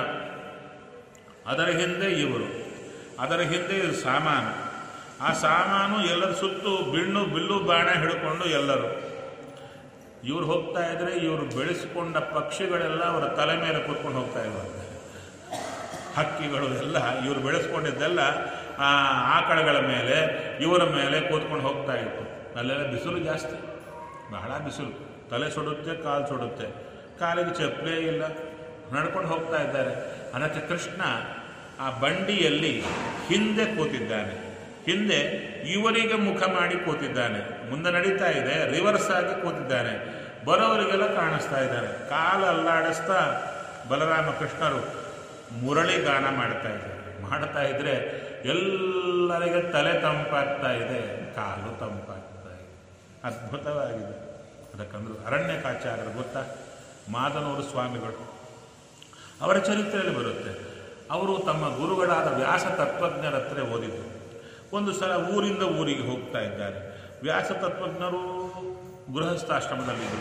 ಅದರ ಹಿಂದೆ ಇವರು ಅದರ ಹಿಂದೆ ಇದು ಸಾಮಾನು ಆ ಸಾಮಾನು ಎಲ್ಲರ ಸುತ್ತು ಬಿಣ್ಣು ಬಿಲ್ಲು ಬಾಣ ಹಿಡ್ಕೊಂಡು ಎಲ್ಲರೂ ಇವ್ರು ಹೋಗ್ತಾ ಇದ್ರೆ ಇವರು ಬೆಳೆಸಿಕೊಂಡ ಪಕ್ಷಿಗಳೆಲ್ಲ ಅವರ ತಲೆ ಮೇಲೆ ಕೂತ್ಕೊಂಡು ಹೋಗ್ತಾ ಇದ್ದಾರೆ ಹಕ್ಕಿಗಳು ಎಲ್ಲ ಇವರು ಬೆಳೆಸ್ಕೊಂಡಿದ್ದೆಲ್ಲ ಆ ಆಕಳಗಳ ಮೇಲೆ ಇವರ ಮೇಲೆ ಕೂತ್ಕೊಂಡು ಹೋಗ್ತಾ ಇತ್ತು ಅಲ್ಲೆಲ್ಲ ಬಿಸಿಲು ಜಾಸ್ತಿ ಬಹಳ ಬಿಸಿಲು ತಲೆ ಸುಡುತ್ತೆ ಕಾಲು ಸುಡುತ್ತೆ ಕಾಲಿಗೆ ಚಪ್ಪಲೇ ಇಲ್ಲ ನಡ್ಕೊಂಡು ಹೋಗ್ತಾ ಇದ್ದಾರೆ ಅದಕ್ಕೆ ಕೃಷ್ಣ ಆ ಬಂಡಿಯಲ್ಲಿ ಹಿಂದೆ ಕೂತಿದ್ದಾನೆ ಹಿಂದೆ ಇವರಿಗೆ ಮುಖ ಮಾಡಿ ಕೂತಿದ್ದಾನೆ ಮುಂದೆ ನಡೀತಾ ಇದೆ ರಿವರ್ಸ್ ಆಗಿ ಕೂತಿದ್ದಾನೆ ಬರೋವರಿಗೆಲ್ಲ ಕಾಣಿಸ್ತಾ ಇದ್ದಾನೆ ಕಾಲು ಅಲ್ಲಾಡಿಸ್ತಾ ಬಲರಾಮ ಕೃಷ್ಣರು ಮುರಳಿ ಗಾನ ಮಾಡ್ತಾ ಇದ್ದಾರೆ ಮಾಡ್ತಾ ಇದ್ರೆ ಎಲ್ಲರಿಗೆ ತಲೆ ತಂಪಾಗ್ತಾ ಇದೆ ಕಾಲು ತಂಪಾಗ್ತಾ ಇದೆ ಅದ್ಭುತವಾಗಿದೆ ಅದಕ್ಕಂದ್ರು ಅರಣ್ಯಕಾಚಾರ್ಯರು ಗೊತ್ತಾ ಮಾದನೂರು ಸ್ವಾಮಿಗಳು ಅವರ ಚರಿತ್ರೆಯಲ್ಲಿ ಬರುತ್ತೆ ಅವರು ತಮ್ಮ ಗುರುಗಳಾದ ವ್ಯಾಸ ತತ್ವಜ್ಞರ ಹತ್ರ ಓದಿದ್ರು ಒಂದು ಸಲ ಊರಿಂದ ಊರಿಗೆ ಹೋಗ್ತಾ ಇದ್ದಾರೆ ವ್ಯಾಸ ತತ್ವಜ್ಞರು ಗೃಹಸ್ಥಾಶ್ರಮದಲ್ಲಿದ್ದರು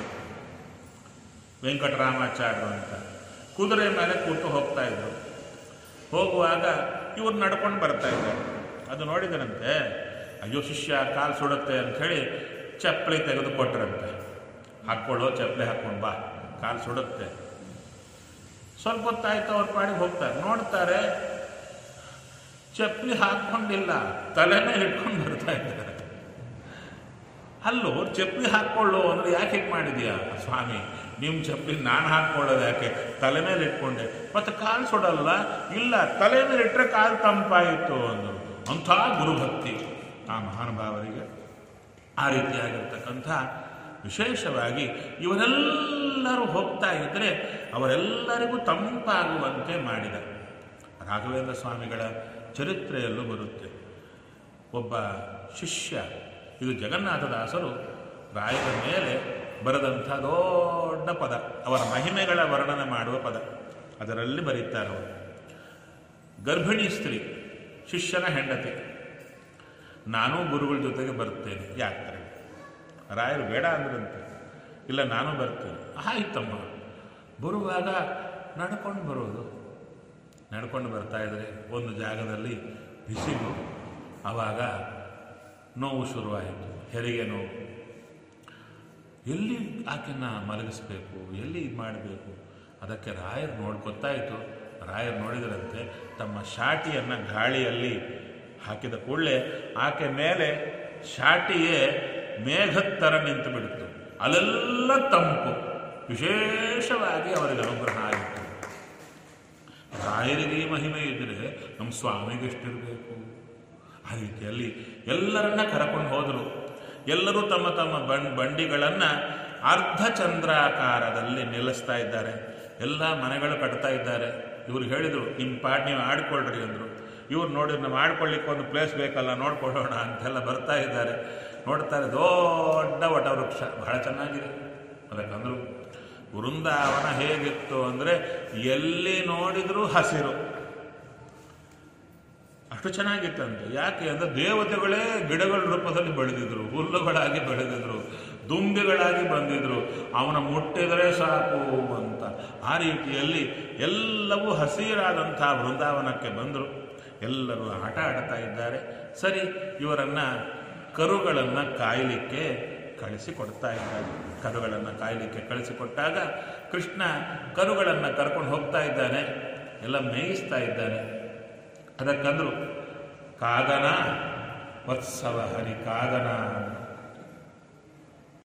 ವೆಂಕಟರಾಮಾಚಾರ್ಯರು ಅಂತ ಕುದುರೆ ಮೇಲೆ ಕೂತು ಹೋಗ್ತಾ ಇದ್ರು ಹೋಗುವಾಗ ಇವ್ರು ನಡ್ಕೊಂಡು ಬರ್ತಾ ಇದ್ದಾರೆ ಅದು ನೋಡಿದರಂತೆ ಅಯ್ಯೋ ಶಿಷ್ಯ ಕಾಲು ಸುಡುತ್ತೆ ಅಂಥೇಳಿ ಚಪ್ಪಲಿ ತೆಗೆದು ಕೊಟ್ಟರಂತೆ ಹಾಕ್ಕೊಳ್ಳೋ ಚಪ್ಪಲಿ ಹಾಕ್ಕೊಂಡು ಬಾ ಕಾಲು ಸುಡುತ್ತೆ ಸ್ವಲ್ಪ ಹೊತ್ತಾಯ್ತು ಅವ್ರ ಪಾಡಿಗೆ ಹೋಗ್ತಾರೆ ನೋಡ್ತಾರೆ ಚಪ್ಪಲಿ ಹಾಕ್ಕೊಂಡಿಲ್ಲ ತಲೆ ಮೇಲೆ ಇಟ್ಕೊಂಡು ಬರ್ತಾ ಇದ್ದಾರೆ ಅಲ್ಲೋ ಚಪ್ಪಲಿ ಹಾಕ್ಕೊಳ್ಳು ಅಂದ್ರೆ ಯಾಕೆ ಹೀಗೆ ಮಾಡಿದ್ಯಾ ಸ್ವಾಮಿ ನಿಮ್ಮ ಚಪ್ಪಲಿ ನಾನು ಹಾಕ್ಕೊಳ್ಳೋದು ಯಾಕೆ ತಲೆ ಮೇಲೆ ಇಟ್ಕೊಂಡೆ ಮತ್ತೆ ಕಾಲು ಸುಡಲ್ಲ ಇಲ್ಲ ತಲೆ ಮೇಲೆ ಇಟ್ಟರೆ ಕಾಲು ತಂಪಾಯಿತು ಅಂದರು ಅಂಥ ಗುರುಭಕ್ತಿ ಆ ಮಹಾನುಭಾವರಿಗೆ ಆ ರೀತಿಯಾಗಿರ್ತಕ್ಕಂಥ ವಿಶೇಷವಾಗಿ ಇವರೆಲ್ಲರೂ ಹೋಗ್ತಾ ಇದ್ದರೆ ಅವರೆಲ್ಲರಿಗೂ ತಂಪಾಗುವಂತೆ ಮಾಡಿದ ರಾಘವೇಂದ್ರ ಸ್ವಾಮಿಗಳ ಚರಿತ್ರೆಯಲ್ಲೂ ಬರುತ್ತೆ ಒಬ್ಬ ಶಿಷ್ಯ ಇದು ಜಗನ್ನಾಥದಾಸರು ರಾಯರ ಮೇಲೆ ಬರೆದಂಥ ದೊಡ್ಡ ಪದ ಅವರ ಮಹಿಮೆಗಳ ವರ್ಣನೆ ಮಾಡುವ ಪದ ಅದರಲ್ಲಿ ಬರೀತಾರೆ ಅವರು ಗರ್ಭಿಣಿ ಸ್ತ್ರೀ ಶಿಷ್ಯನ ಹೆಂಡತಿ ನಾನು ಗುರುಗಳ ಜೊತೆಗೆ ಬರ್ತೇನೆ ಯಾತ್ರೆ ರಾಯರು ಬೇಡ ಅಂದ್ರಂತೆ ಇಲ್ಲ ನಾನು ಬರ್ತೇನೆ ಆಯ್ತಮ್ಮ ಬರುವಾಗ ನಡ್ಕೊಂಡು ಬರೋದು ನಡ್ಕೊಂಡು ಬರ್ತಾ ಇದ್ರೆ ಒಂದು ಜಾಗದಲ್ಲಿ ಬಿಸಿಲು ಆವಾಗ ನೋವು ಶುರುವಾಯಿತು ಹೆರಿಗೆ ನೋವು ಎಲ್ಲಿ ಆಕೆನ ಮಲಗಿಸ್ಬೇಕು ಎಲ್ಲಿ ಇದು ಮಾಡಬೇಕು ಅದಕ್ಕೆ ರಾಯರು ನೋಡಿ ಗೊತ್ತಾಯಿತು ರಾಯರು ನೋಡಿದರಂತೆ ತಮ್ಮ ಶಾಟಿಯನ್ನು ಗಾಳಿಯಲ್ಲಿ ಹಾಕಿದ ಕೂಡಲೇ ಆಕೆ ಮೇಲೆ ಶಾಟಿಯೇ ಮೇಘದ ಥರ ನಿಂತು ಬಿಡ್ತು ಅಲ್ಲೆಲ್ಲ ತಂಪು ವಿಶೇಷವಾಗಿ ಅವರಿಗೆ ಅನುಗ್ರಹ ಆಯಿತು ರಾಯರಿಗೆ ಈ ಮಹಿಮೆ ಇದ್ದರೆ ನಮ್ಮ ಸ್ವಾಮಿಗೆ ಎಷ್ಟಿರಬೇಕು ಆ ರೀತಿಯಲ್ಲಿ ಎಲ್ಲರನ್ನ ಕರ್ಕೊಂಡು ಹೋದರು ಎಲ್ಲರೂ ತಮ್ಮ ತಮ್ಮ ಬಂ ಬಂಡಿಗಳನ್ನು ಅರ್ಧ ಚಂದ್ರಾಕಾರದಲ್ಲಿ ನಿಲ್ಲಿಸ್ತಾ ಇದ್ದಾರೆ ಎಲ್ಲ ಮನೆಗಳು ಕಟ್ತಾ ಇದ್ದಾರೆ ಇವ್ರು ಹೇಳಿದರು ನಿಮ್ಮ ಪಾಡ್ ನೀವು ಆಡ್ಕೊಳ್ರಿ ಅಂದರು ಇವ್ರು ನೋಡಿ ನಾವು ಆಡ್ಕೊಳ್ಳಿಕ್ಕೆ ಒಂದು ಪ್ಲೇಸ್ ಬೇಕಲ್ಲ ನೋಡ್ಕೊಳ್ಳೋಣ ಅಂತೆಲ್ಲ ಬರ್ತಾ ಇದ್ದಾರೆ ನೋಡ್ತಾರೆ ದೊಡ್ಡ ವಟವೃಕ್ಷ ಬಹಳ ಚೆನ್ನಾಗಿದೆ ಅದಕ್ಕಂದ್ರು ವೃಂದಾವನ ಹೇಗಿತ್ತು ಅಂದರೆ ಎಲ್ಲಿ ನೋಡಿದರೂ ಹಸಿರು ಅಷ್ಟು ಚೆನ್ನಾಗಿತ್ತಂತೆ ಯಾಕೆ ಅಂದರೆ ದೇವತೆಗಳೇ ಗಿಡಗಳ ರೂಪದಲ್ಲಿ ಬೆಳೆದಿದ್ರು ಹುಲ್ಲುಗಳಾಗಿ ಬೆಳೆದಿದ್ರು ದುಂಬಿಗಳಾಗಿ ಬಂದಿದ್ರು ಅವನ ಮುಟ್ಟಿದರೆ ಸಾಕು ಅಂತ ಆ ರೀತಿಯಲ್ಲಿ ಎಲ್ಲವೂ ಹಸಿರಾದಂಥ ವೃಂದಾವನಕ್ಕೆ ಬಂದರು ಎಲ್ಲರೂ ಆಟ ಆಡ್ತಾ ಇದ್ದಾರೆ ಸರಿ ಇವರನ್ನ ಕರುಗಳನ್ನು ಕಾಯಲಿಕ್ಕೆ ಕಳಿಸಿಕೊಡ್ತಾ ಇದ್ದಾರೆ ಕರುಗಳನ್ನು ಕಾಯಲಿಕ್ಕೆ ಕಳಿಸಿಕೊಟ್ಟಾಗ ಕೃಷ್ಣ ಕರುಗಳನ್ನು ಕರ್ಕೊಂಡು ಹೋಗ್ತಾ ಇದ್ದಾನೆ ಎಲ್ಲ ಮೇಯಿಸ್ತಾ ಇದ್ದಾನೆ ಅದಕ್ಕಂದ್ರು ಕಾದನ ವತ್ಸವ ಹರಿ ಕಾದನ ಅಂತ